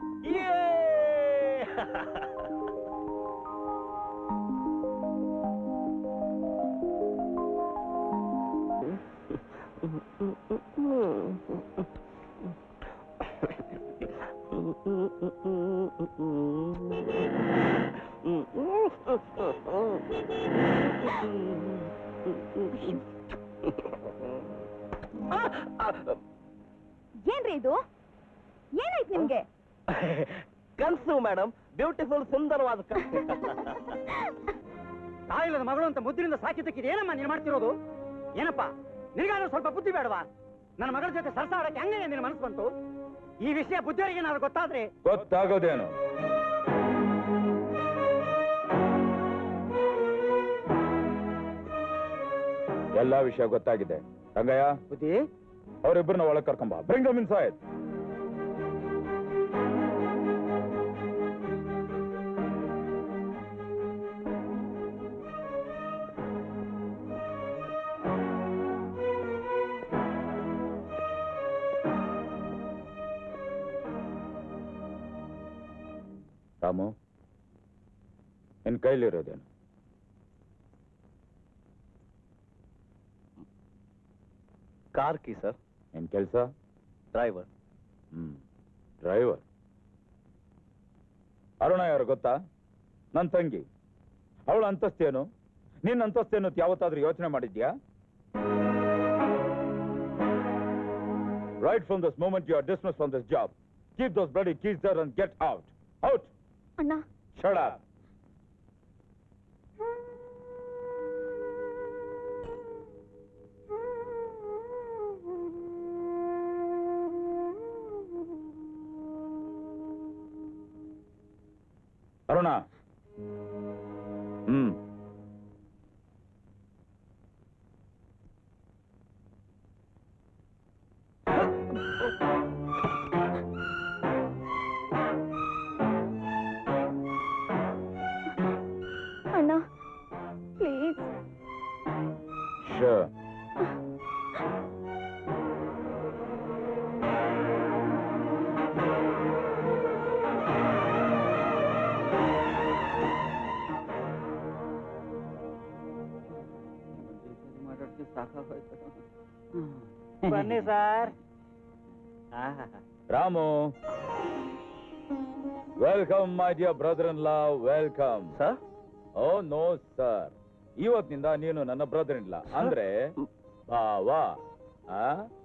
ಏನ್ರಿ ಇದು ಏನಾಯ್ತು ನಿಮ್ಗೆ ಕನ್ಸು ಮೇಡಮ್ ಬ್ಯೂಟಿಫುಲ್ ಸುಂದರವಾದ ಕನ್ಸು ತಾಯಿಲ್ಲದ ಮಗಳು ಅಂತ ಮುದ್ದಿನಿಂದ ಸಾಕಿದ್ದಕ್ಕೆ ಏನಮ್ಮ ನೀನು ಮಾಡ್ತಿರೋದು ಏನಪ್ಪ ನಿನಗಾದ್ರೂ ಸ್ವಲ್ಪ ಬುದ್ಧಿ ಬೇಡವಾ ನನ್ನ ಮಗಳ ಜೊತೆ ಸರ್ಸ ಆಡಕ್ಕೆ ಹಂಗೆ ನಿನ್ನ ಮನಸ್ಸು ಬಂತು ಈ ವಿಷಯ ಬುದ್ಧಿಯವರಿಗೆ ಏನಾದ್ರು ಗೊತ್ತಾದ್ರೆ ಗೊತ್ತಾಗೋದೇನು ಎಲ್ಲಾ ವಿಷಯ ಗೊತ್ತಾಗಿದೆ ರಂಗಯ್ಯ ಬುದ್ಧಿ ಅವರಿಬ್ಬರನ್ನ ಒಳಗ್ ಕರ್ಕೊಂಬ ಬ್ರಿಂಗ್ ಇನ್ ಸಾಯದ್ ರಾಮು ನಿನ್ ಕೈಲಿರೋದೇನು ಕಾರ್ ಕಿ ಸರ್ ನಿನ್ ಕೆಲ್ಸ ಡ್ರೈವರ್ ಹ್ಮ್ ಡ್ರೈವರ್ ಅರುಣ ಯಾರು ಗೊತ್ತಾ ನನ್ ತಂಗಿ ಅವಳ ಅಂತಸ್ತೇನು ನಿನ್ನ ಅಂತಸ್ತೇನು ಅಂತ ಯಾವತ್ತಾದ್ರೂ ಯೋಚನೆ ಮಾಡಿದ್ಯಾ right from this moment you are dismiss from this job keep those bloody keys there and get out out ಅಣ್ಣ ಶಡ ಅರುಣ ಹ್ಮ್ ಬನ್ನಿ sir Ramu welcome my dear brother in law welcome sir oh no sir ಇವತ್ತಿನಿಂದ ನೀನು ನನ್ನ brother in ಲಾ ಅಂದ್ರೆ ಭಾವ ಆ?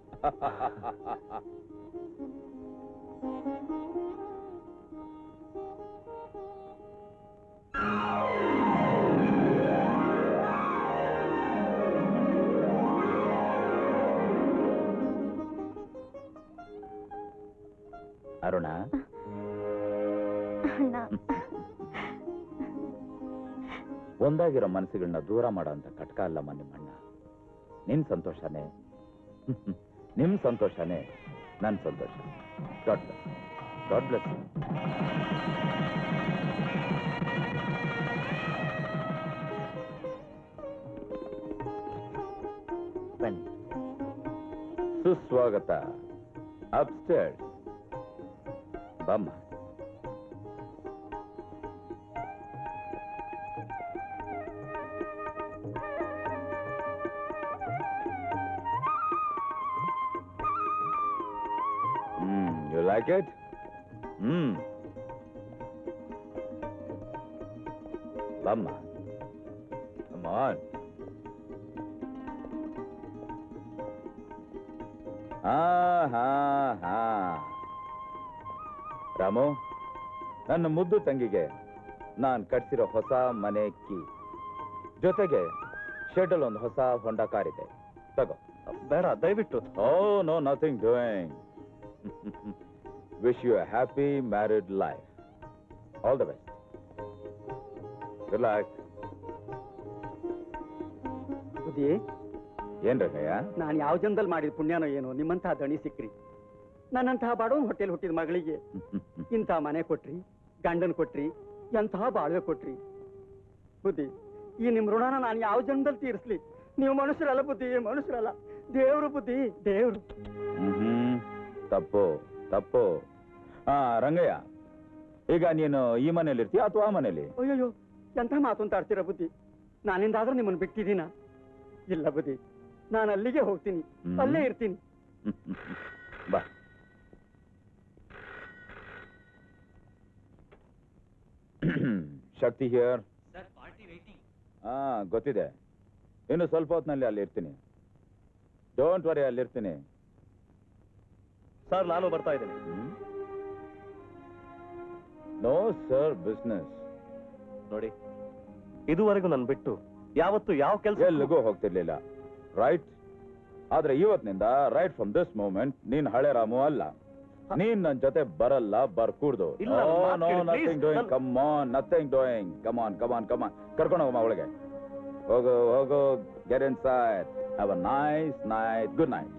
ಅರುಣ ಅಣ್ಣ ಒಂದಾಗಿರೋ ಮನಸ್ಸುಗಳನ್ನ ದೂರ ಮಾಡೋ ಅಂತ ಕಟ್ಕ ಅಲ್ಲಮ್ಮ ನಿಮ್ಮಣ್ಣ ನಿನ್ ಸಂತೋಷನೇ ನಿಮ್ ಸಂತೋಷನೇ ನನ್ ಸಂತೋಷ ಗಾಡ್ ಬ್ಲೆಸ್ ಗಾಡ್ ಬ್ಲೆಸ್ ಬನ್ನಿ ಸುಸ್ವಾಗತ ಅಪ್ಸ್ಟೇರ್ಸ್ ಬಮ್ಮ hmm you like it hmm ಬಮ್ಮ Come on. ಹಾ ಹಾ ಹಾ ರಾಮು ನನ್ನ ಮುದ್ದು ತಂಗಿಗೆ ನಾನ್ ಕಟ್ಸಿರೋ ಹೊಸ ಮನೆ ಕೀ ಜೊತೆಗೆ ಶೆಡ್ ಒಂದು ಹೊಸ ಹೊಂಡ ಕಾರ್ ಇದೆ ತಗೋ ಬೇಡ ದಯವಿಟ್ಟು oh no nothing doing wish you happy married life all the best good luck ಬುದ್ಧಿ ಏನ್ ರಂಗಯ್ಯ ನಾನು ಯಾವ ಜನ್ದಲ್ಲಿ ಮಾಡಿದ ಪುಣ್ಯನೋ ಏನೋ ನಿಮ್ಮಂತಹ ದಣಿ ಸಿಕ್ರಿ ನನ್ನಂತಹ ಬಡವನ್ ಹೊಟ್ಟೆಲ್ ಹುಟ್ಟಿದ ಮಗಳಿಗೆ ಇಂಥ ಮನೆ ಕೊಟ್ರಿ ಗಂಡನ್ ಕೊಟ್ರಿ ಎಂತಹ ಬಾಳ್ವೆ ಕೊಟ್ರಿ ಬುದ್ಧಿ ಈ ನಿಮ್ ಋಣನ ನಾನು ಯಾವ ಜನ್ಮದಲ್ಲಿ ತೀರಿಸ್ಲಿ ನೀವು ಮನುಷ್ಯರಲ್ಲ ಬುದ್ಧಿ ಮನುಷ್ಯರಲ್ಲ ದೇವ್ರು ಬುದ್ಧಿ ದೇವ್ರು ಹ್ಮ್ ತಪ್ಪು ತಪ್ಪು ಹಾ ರಂಗಯ್ಯ ಈಗ ನೀನು ಈ ಮನೇಲಿ ಇರ್ತೀಯ ಅಥವಾ ಆ ಮನೇಲಿ ಅಯ್ಯಯ್ಯೋ ಎಂಥ ಮಾತು ಅಂತ ಆಡ್ತೀರ ಬುದ್ಧಿ ನಾನಿಂದಾದ್ರೂ ನಿಮ್ಮನ್ನು ಬಿಟ್ಟಿದ್ದೀನ ಇಲ್ಲ ಬುದ್ಧಿ ನಾನು ಅಲ್ಲಿಗೆ ಹೋಗ್ತೀನಿ ಹ್ಮ್. ಅಲ್ಲೇ ಇರ್ತೀನಿ ಬಾ Shakti here sir party waiting ಹಾ ಗೊತ್ತಿದೆ ಇನ್ನು ಸ್ವಲ್ಪ ಹೊತ್ತಿನಲ್ಲಿ ಅಲ್ಲಿ ಇರ್ತೀನಿ ಡೋಂಟ್ ವರಿ ಅಲ್ಲಿ ಇರ್ತೀನಿ ಸರ್ ನಾನು ಬರ್ತಾ ಇದ್ದೀನಿ ನೋ ಸರ್ ಬಿಸ್ನೆಸ್ ನೋಡಿ ಇದುವರೆಗೂ ನನ್ ಬಿಟ್ಟು ಯಾವತ್ತು ಯಾವ ಕೆಲಸ ಎಲ್ಲಿಗೂ ಹೋಗ್ತಿರ್ಲಿಲ್ಲ ರೈಟ್ ಆದ್ರೆ ಇವತ್ತಿನಿಂದ ರೈಟ್ ಫ್ರಮ್ ದಿಸ್ ಮೂಮೆಂಟ್ ನೀನ್ ಹಳೆ ರಾಮು ಅಲ್ಲ ನೀನ್ ನನ್ ಜೊತೆ ಬರಲ್ಲ ಬರ್ಕೂಡ್ದು ಇಲ್ಲ, ನನ್ ಮಾತ್ ಕೇಳಿ, please. ನಥಿಂಗ್ ಡೂಯಿಂಗ್ ನನ್- come on nothing doing come on come on come on ಕರ್ಕೊಂಡು ಹೋಗಮ್ಮ ಒಳಗೆ ಹೋಗು ಹೋಗು get inside have a nice night good night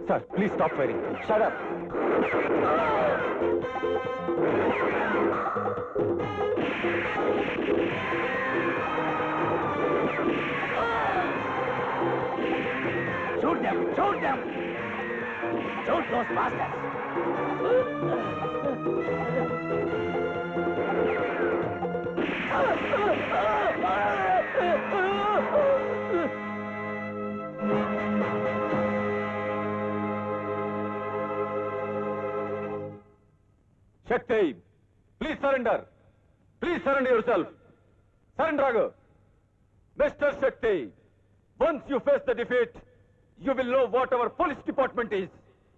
sir please stop firing shut up Shoot them! Shoot them! Shoot those bastards! Shakti please surrender please surrender yourself surrender ಆಗು mister Shakti once you face the defeat you will know what our police department is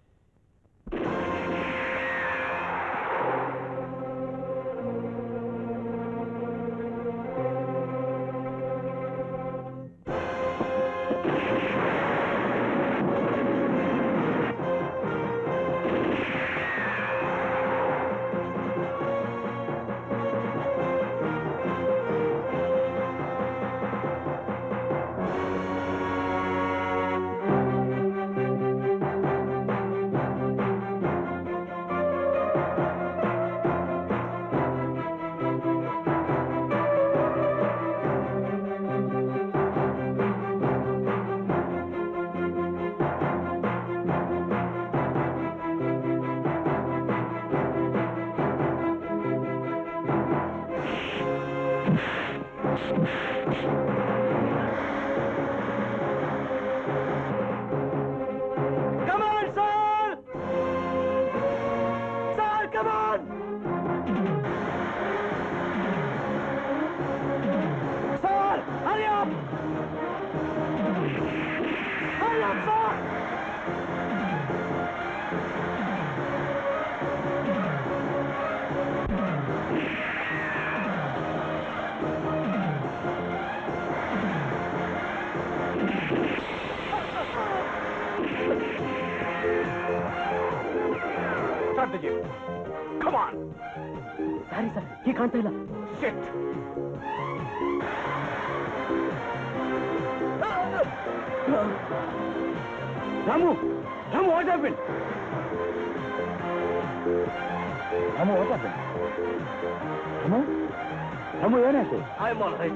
Come on, sir! Sir, come on! Sir, hurry up! Hurry up, sir! Start the game. Come on. Sorry sir ಈಗ ಕಾಣ್ತಾ ಇಲ್ಲ Shit. Ramu Ramu what happen Ramu what happen Ramu Ramu ಏನಾಯ್ತು I am all right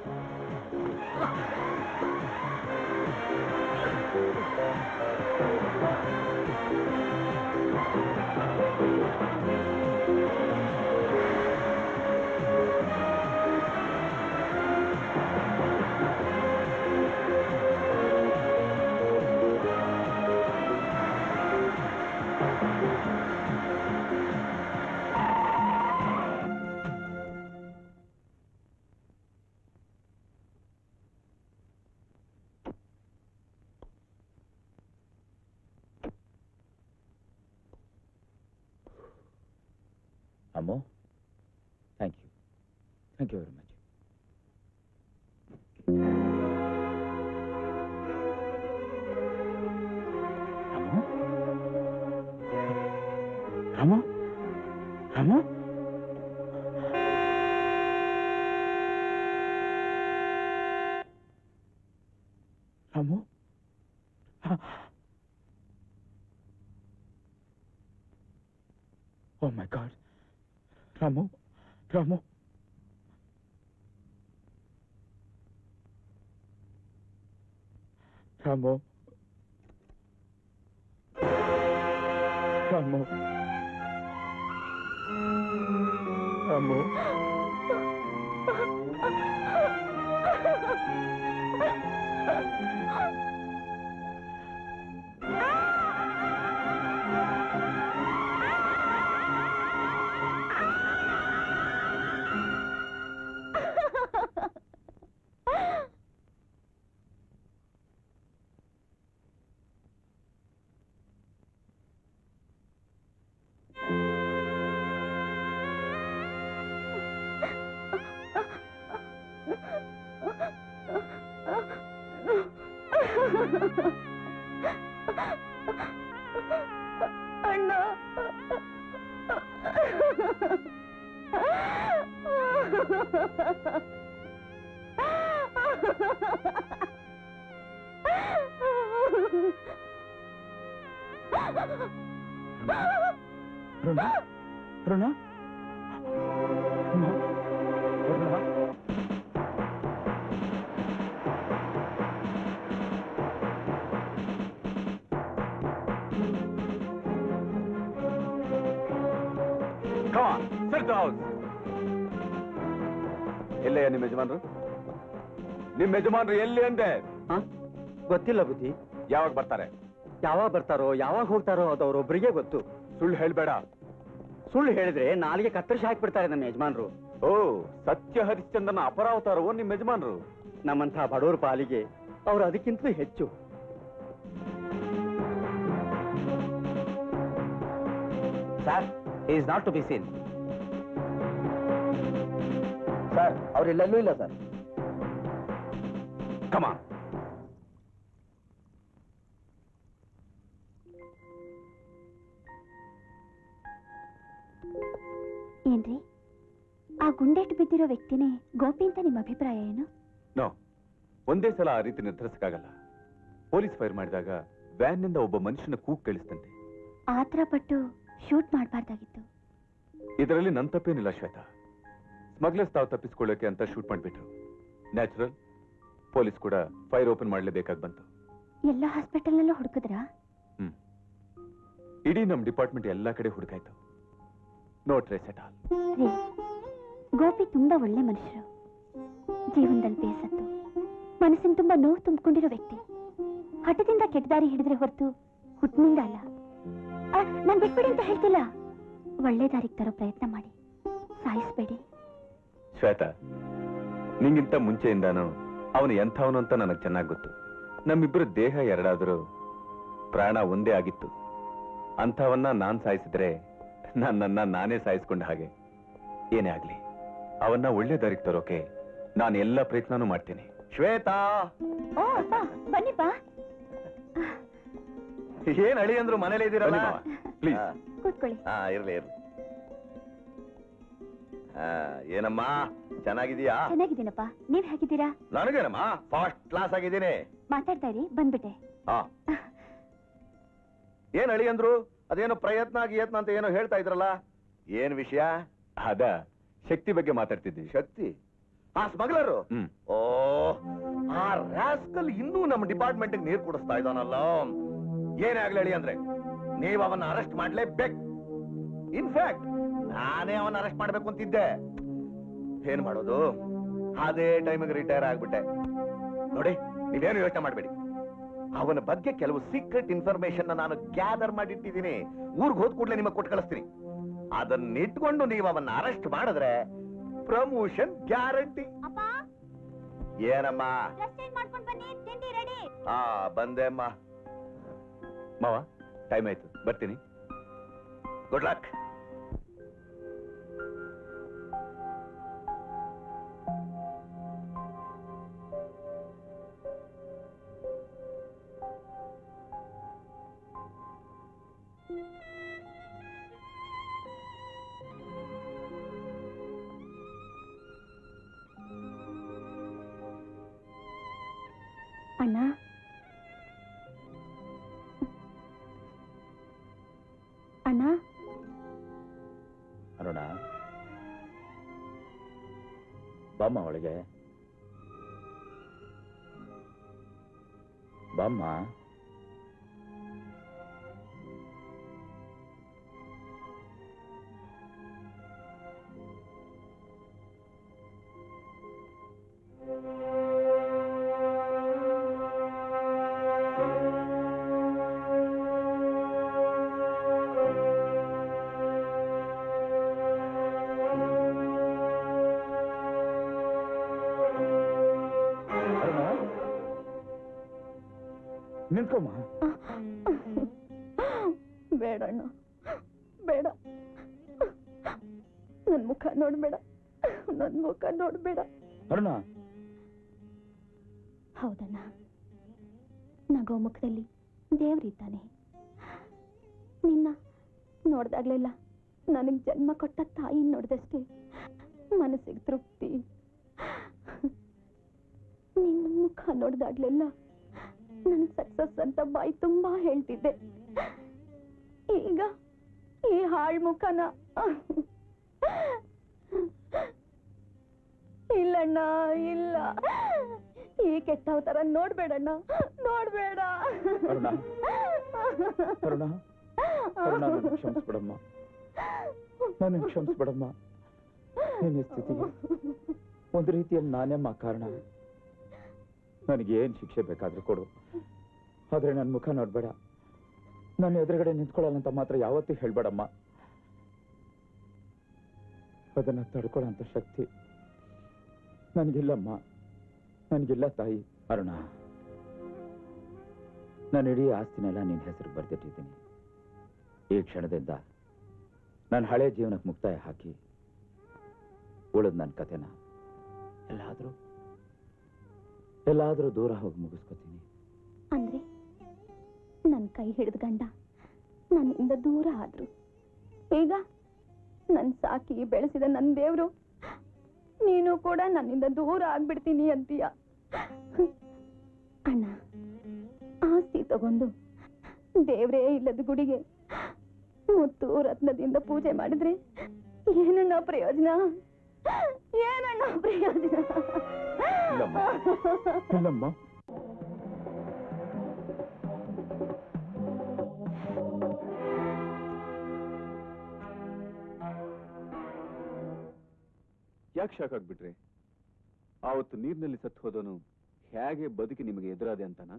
Ammu thank you thank you very much Ramu Ramu Ramu Ramu oh my God Ramu Ramu Ramu Ramu Ramu ಅಣ್ಣ ಅರುಣ ಅರುಣ ಅಮ್ಮ, Aruna Come on, sit down. ಎಲ್ಲಯ್ಯ ನಿಮ್ಮ ಯಜಮಾನ್ರು ನಿಮ್ಮ ಯಜಮಾನ್ರು ಎಲ್ಲಿ ಅಂದೆ ಗೊತ್ತಿಲ್ಲ ಬುದ್ಧಿ ಯಾವಾಗ ಬರ್ತಾರೆ ಯಾವಾಗ ಬರ್ತಾರೋ ಯಾವಾಗ ಹೋಗ್ತಾರೋ ಅದು ಅವ್ರೊಬ್ರಿಗೆ ಗೊತ್ತು ಸುಳ್ಳು ಹೇಳ್ಬೇಡ ಸುಳ್ಳು ಹೇಳಿದ್ರೆ ನಾಲಿಗೆ ಕತ್ತರಿಸಿ ಹಾಕ್ಬಿಡ್ತಾರೆ ನಮ್ಮ ಯಜಮಾನ್ರು ಓ ಸತ್ಯ ಹರಿಶ್ಚಂದ್ರನ ಅಪರಾವತಾರವೋ ನಿಮ್ಮ ಯಜಮಾನ್ರು ನಮ್ಮಂಥ ಬಡವರ ಪಾಲಿಗೆ ಅವ್ರು ಅದಕ್ಕಿಂತಲೂ ಹೆಚ್ಚು sir is not to be seen sir ಅವ್ರಿಲ್ಲೆಲ್ಲೂ ಇಲ್ಲ ಸರ್ ಕಮಾನ್ ಏನ್ರಿ ಆ ಗುಂಡೆಟ್ಟು ಬಿದ್ದಿರೋ ವ್ಯಕ್ತಿನೇ ಗೋಪಿ ಅಂತ ನಿಮ್ಮ ಅಭಿಪ್ರಾಯ ಏನು ನೋ ಒಂದೇ ಸಲ ಆ ರೀತಿ ನಿರ್ಧರಿಸಕ್ಕಾಗಲ್ಲ ಪೊಲೀಸ್ ಫೈರ್ ಮಾಡಿದಾಗ ವ್ಯಾನ್ನಿಂದ ಒಬ್ಬ ಮನುಷ್ಯನ ಕೂಗ್ ಕೇಳಿಸ್ತಂತೆ ಆತರ ಪಟ್ಟು ಶೂಟ್ ಮಾಡಬಾರ್ದಾಗಿತ್ತು ಇದರಲ್ಲಿ ನನ್ ತಪ್ಪೇನಿಲ್ಲ ಶ್ವೇತಾ ಸ್ಮಗ್ಲರ್ಸ್ ತಾವು ತಪ್ಪಿಸ್ಕೊಳ್ಳೋಕೆ ಅಂತ ಶೂಟ್ ಮಾಡಿಬಿಟ್ರು ನ್ಯಾಚುರಲ್ ಪೊಲೀಸ್ ಕೂಡ ಫೈರ್ ಓಪನ್ ಮಾಡಲೇಬೇಕಾಗಿ ಬಂತು ಎಲ್ಲ ಹಾಸ್ಪಿಟಲ್ನಲ್ಲೂ ಹುಡುಕಿದ್ರಾ ಹ್ಮ್ ಇಡೀ ನಮ್ ಡಿಪಾರ್ಟ್ಮೆಂಟ್ ಎಲ್ಲಾ ಕಡೆ ಹುಡುಕಾಯ್ತು ನೋ ಟ್ರೇಸ್ ಎಟ್ ಆಲ್ ರೀ ಗೋಪಿ ತುಂಬಾ ಒಳ್ಳೆ ಮನುಷ್ಯರು ಜೀವನದಲ್ಲಿ ಬೇಸತ್ತು ಮನಸ್ಸಿನ ತುಂಬಾ ನೋವು ತುಂಬಿಕೊಂಡಿರೋ ವ್ಯಕ್ತಿ ಹಠದಿಂದ ಕೆಟ್ಟ ದಾರಿ ಹಿಡಿದ್ರೆ ಹೊರತು ಹುಟ್ಟಿನಿಂದ ಅಲ್ಲ ಆ, ನಾನ್ ಬಿಟ್ಬಿಡಿ ಅಂತ ಹೇಳ್ತಿಲ್ಲ ಒಳ್ಳೆ ದಾರಿಗೆ ತರೋ ಪ್ರಯತ್ನ ಮಾಡಿ ಸಾಯಿಸ್ಬೇಡಿ ಶ್ವೇತಾ ನಿಂಗಿಂತ ಮುಂಚೆಯಿಂದಾನು ಅವನು ಎಂಥವನು ಅಂತ ನನಗೆ ಚೆನ್ನಾಗಿ ಗೊತ್ತು ನಮ್ಮಿಬ್ಬರ ದೇಹ ಎರಡಾದರೂ ಪ್ರಾಣ ಒಂದೇ ಆಗಿತ್ತು ಅಂಥವನ್ನ ನಾನ್ ಸಾಯಿಸಿದ್ರೆ ನನ್ನನ್ನ ನಾನೇ ಸಾಯಿಸ್ಕೊಂಡ ಹಾಗೆ ಏನೇ ಆಗ್ಲಿ ಅವನ್ನ ಒಳ್ಳೆ ದಾರಿಗೆ ತರೋಕೆ ನಾನು ಎಲ್ಲ ಪ್ರಯತ್ನನೂ ಮಾಡ್ತೀನಿ ಶ್ವೇತಾ ಓ ಅಪ್ಪ ಬನ್ನಿಪ್ಪ ಏನ್ ಅಳಿ ಅಂದ್ರು ಮನೇಲಿ ಇದ್ದೀರಲ್ಲ ಪ್ಲೀಸ್ ಕೂತ್ಕೊಳ್ಳಿ ಹಾ ಇರ್ಲಿ ಇರ್ಲಿ ಹಾ ಏನಮ್ಮ ಚೆನ್ನಾಗಿದೀಯಾ ಚೆನ್ನಾಗಿದ್ದೀನಪ್ಪ ನೀವ್ ಹೇಗಿದ್ದೀರಾ ನನಗೇನಮ್ಮ ಫಸ್ಟ್ ಕ್ಲಾಸ್ ಆಗಿದ್ದೀನಿ ಮಾತಾಡ್ತಾ ಇರಿ ಬಂದ್ಬಿಟ್ಟೆ ಹಾ ಏನ್ ಅಳಿ ಅಂದ್ರು ಅದೇನೋ ಪ್ರಯತ್ನ ಗಿಯತ್ನ ಅಂತ ಏನೋ ಹೇಳ್ತಾ ಇದ್ರಲ್ಲ ಏನ್ ವಿಷಯ ಅದ ಶಕ್ತಿ ಬಗ್ಗೆ ಮಾತಾಡ್ತಿದ್ವಿ ಶಕ್ತಿ ಆ ಸ್ಮಗ್ಲರು ಹ್ಮ್ ಓ ಆ ರಾಸ್ಕಲ್ ಇನ್ನೂ ನಮ್ಮ ಡಿಪಾರ್ಟ್ಮೆಂಟ್ ನೀರ್ ಕುಡಿಸ್ತಾ ಇದ್ದಾನಲ್ಲ ಏನೇ ಆಗ್ಲಿ ಹೇಳಿ ಅಂದ್ರೆ ನೀವ್ ಅವನ್ನ ಅರೆಸ್ಟ್ ಮಾಡ್ಲೇಬೇಕು ಇನ್ಫ್ಯಾಕ್ಟ್ ನಾನೇ ಅವನ್ನ ಅರೆಸ್ಟ್ ಮಾಡ್ಬೇಕು ಅಂತಿದ್ದೆ ಏನ್ ಮಾಡೋದು ಅದೇ ಟೈಮಿಗೆ ರಿಟೈರ್ ಆಗ್ಬಿಟ್ಟೆ ನೋಡಿ ನೀವೇನು ಯೋಚನೆ ಮಾಡ್ಬೇಡಿ ಅವನ ಬಗ್ಗೆ ಕೆಲವು ಸೀಕ್ರೆಟ್ ಇನ್ಫಾರ್ಮೇಶನ್ ನಾನು ಗ್ಯಾದರ್ ಮಾಡಿಟ್ಟಿದ್ದೀನಿ ಊರ್ಗ್ ಹೋದ್ ಕೂಡಲೇ ನಿಮಗೆ ಕೊಟ್ಟು ಕಳಿಸ್ತೀನಿ ಅದನ್ನ ಇಟ್ಕೊಂಡು ನೀವು ಅವನ್ನ ಅರೆಸ್ಟ್ ಮಾಡಿದ್ರೆ ಪ್ರಮೋಷನ್ ಗ್ಯಾರಂಟಿ ಏನಮ್ಮ ಹಾ ಬಂದೆ ಅಮ್ಮ ಮಾವ ಟೈಮ್ ಆಯ್ತು ಬರ್ತೀನಿ ಗುಡ್ ಲಕ್ ಅಣ್ಣ ಅಣ್ಣ ಅರುಣ ಬಾಮ್ಮ ಒಳಗೆ ಬಾಮ್ಮ ಅರುಣ ನಿಂತ್ಕೊಮ್ಮ ಬೇಡ ಅಣ್ಣ ಬೇಡ ನನ್ ಮುಖ ನೋಡ್ಬೇಡ ನನ್ ಮುಖ ನೋಡ್ಬೇಡ ಅರುಣ ಹೌದಣ್ಣ ನಗೋ ಮುಖದಲ್ಲಿ ದೇವ್ರಿದ್ದಾನೆ ನಿನ್ನ ನೋಡ್ದಾಗ್ಲೆಲ್ಲ ನನಗ್ ಜನ್ಮ ಕೊಟ್ಟ ತಾಯಿ ನೋಡ್ದಷ್ಟೇ ಮನಸ್ಸಿಗೆ ತೃಪ್ತಿ ನಿನ್ನ ಮುಖ ನೋಡ್ದಾಗ್ಲೆಲ್ಲ ನನಗ್ ಸಕ್ಸಸ್ ಅಂತ ಬಾಯಿ ತುಂಬಾ ಹೇಳ್ತಿದ್ದೆ ಈಗ ಈ ಹಾಳ್ ಮುಖನ ಇಲ್ಲಣ್ಣ ಇಲ್ಲ ಈ ಕೆಟ್ಟವ್ ತರ ನೋಡ್ಬೇಡಣ್ಣ ನೋಡ್ಬೇಡ ಅರುಣ ಅರುಣ ಅರುಣ ನನ್ನ ಕ್ಷಮಿಸ್ಬಿಡಮ್ಮ ನನ್ನ ಕ್ಷಮಿಸ್ಬಿಡಮ್ಮ ನಿನ್ನ ಸ್ಥಿತಿಗೆ ಒಂದು ರೀತಿಯಲ್ಲಿ ನಾನೇಮ್ಮ ಕಾರಣ ನನಗೆ ಏನ್ ಶಿಕ್ಷೆ ಬೇಕಾದ್ರೂ ಕೊಡು ಆದ್ರೆ ನನ್ನ ಮುಖ ನೋಡ್ಬೇಡ ನನ್ನ ಎದುರುಗಡೆ ನಿಂತ್ಕೊಳ್ಳಲ್ಲ ಅಂತ ಮಾತ್ರ ಯಾವತ್ತೂ ಹೇಳ್ಬೇಡಮ್ಮ ಅದನ್ನ ತಡ್ಕೊಳ್ಳೋಂಥ ಶಕ್ತಿ ನನಗಿಲ್ಲಮ್ಮ ನನಗಿಲ್ಲ ತಾಯಿ ಅರುಣ ನಾನು ಇಡೀ ಆಸ್ತಿನೆಲ್ಲ ನಿನ್ನ ಹೆಸರು ಬರೆದಿಟ್ಟಿದ್ದೀನಿ ಈ ಕ್ಷಣದಿಂದ ನನ್ನ ಹಳೆ ಜೀವನಕ್ಕೆ ಮುಕ್ತಾಯ ಹಾಕಿ ಉಳಿದ್ ನನ್ನ ಕತೆನ ಎಲ್ಲಾದ್ರೂ ಎಲ್ಲಾದ್ರೂ ದೂರ ಹೋಗಿ ಮುಗಿಸ್ಕೊತೀನಿ ಅಂದ್ರೆ ನನ್ ಕೈ ಹಿಡಿದ ಗಂಡ ನನ್ನಿಂದ ದೂರ ಆದ್ರು ಈಗ ನನ್ ಸಾಕಿ ಬೆಳೆಸಿದ ನನ್ ದೇವ್ರು ನೀನು ಕೂಡ ನನ್ನಿಂದ ದೂರ ಆಗ್ಬಿಡ್ತೀನಿ ಅಂತೀಯ ಅಣ್ಣ ಆಸ್ತಿ ತಗೊಂಡು ದೇವ್ರೇ ಇಲ್ಲದ ಗುಡಿಗೆ ಮುತ್ತು ರತ್ನದಿಂದ ಪೂಜೆ ಮಾಡಿದ್ರೆ ಏನಣ್ಣ ಪ್ರಯೋಜನ ಏನಣ್ಣ ಪ್ರಯೋಜನ ಇಲ್ಲಮ್ಮ ಇಲ್ಲಮ್ಮ ಯಾಕೆ ಶಾಕ್ ಆಗ್ಬಿಟ್ರಿ ಆವತ್ತು ನೀರಿನಲ್ಲಿ ಸತ್ತು ಹೋದನು ಹೇಗೆ ಬದುಕಿ ನಿಮಗೆ ಎದುರಾದೆ ಅಂತನಾ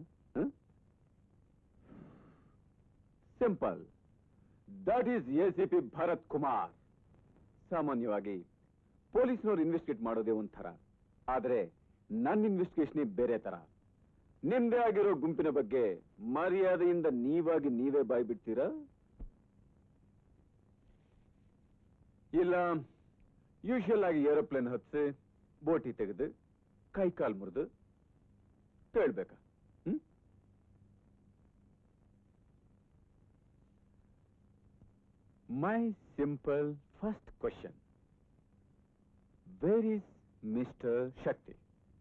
simple that is A C P Bharat Kumar ಸಾಮಾನ್ಯವಾಗಿ ಪೊಲೀಸ್ನವ್ರು ಇನ್ವೆಸ್ಟಿಗೇಟ್ ಮಾಡೋದೇ ಒಂಥರ ಆದ್ರೆ ನನ್ನ ಇನ್ವೆಸ್ಟಿಗೇಷನ್ ಬೇರೆ ತರ ನಿಮ್ದೇ ಆಗಿರೋ ಗುಂಪಿನ ಬಗ್ಗೆ ಮರ್ಯಾದೆಯಿಂದ ನೀವಾಗಿ ನೀವೇ ಬಾಯ್ ಬಿಡ್ತೀರಾ ಇಲ್ಲ ಯೂಶುವಲ್ ಆಗಿ ಏರೋಪ್ಲೇನ್ ಹತ್ಸಿ ಬೋಟಿ ತೆಗೆದು ಕೈ ಕಾಲ್ ಮುರಿದು ಕೇಳ್ಬೇಕಾ hmm my simple first question where is mister Shakti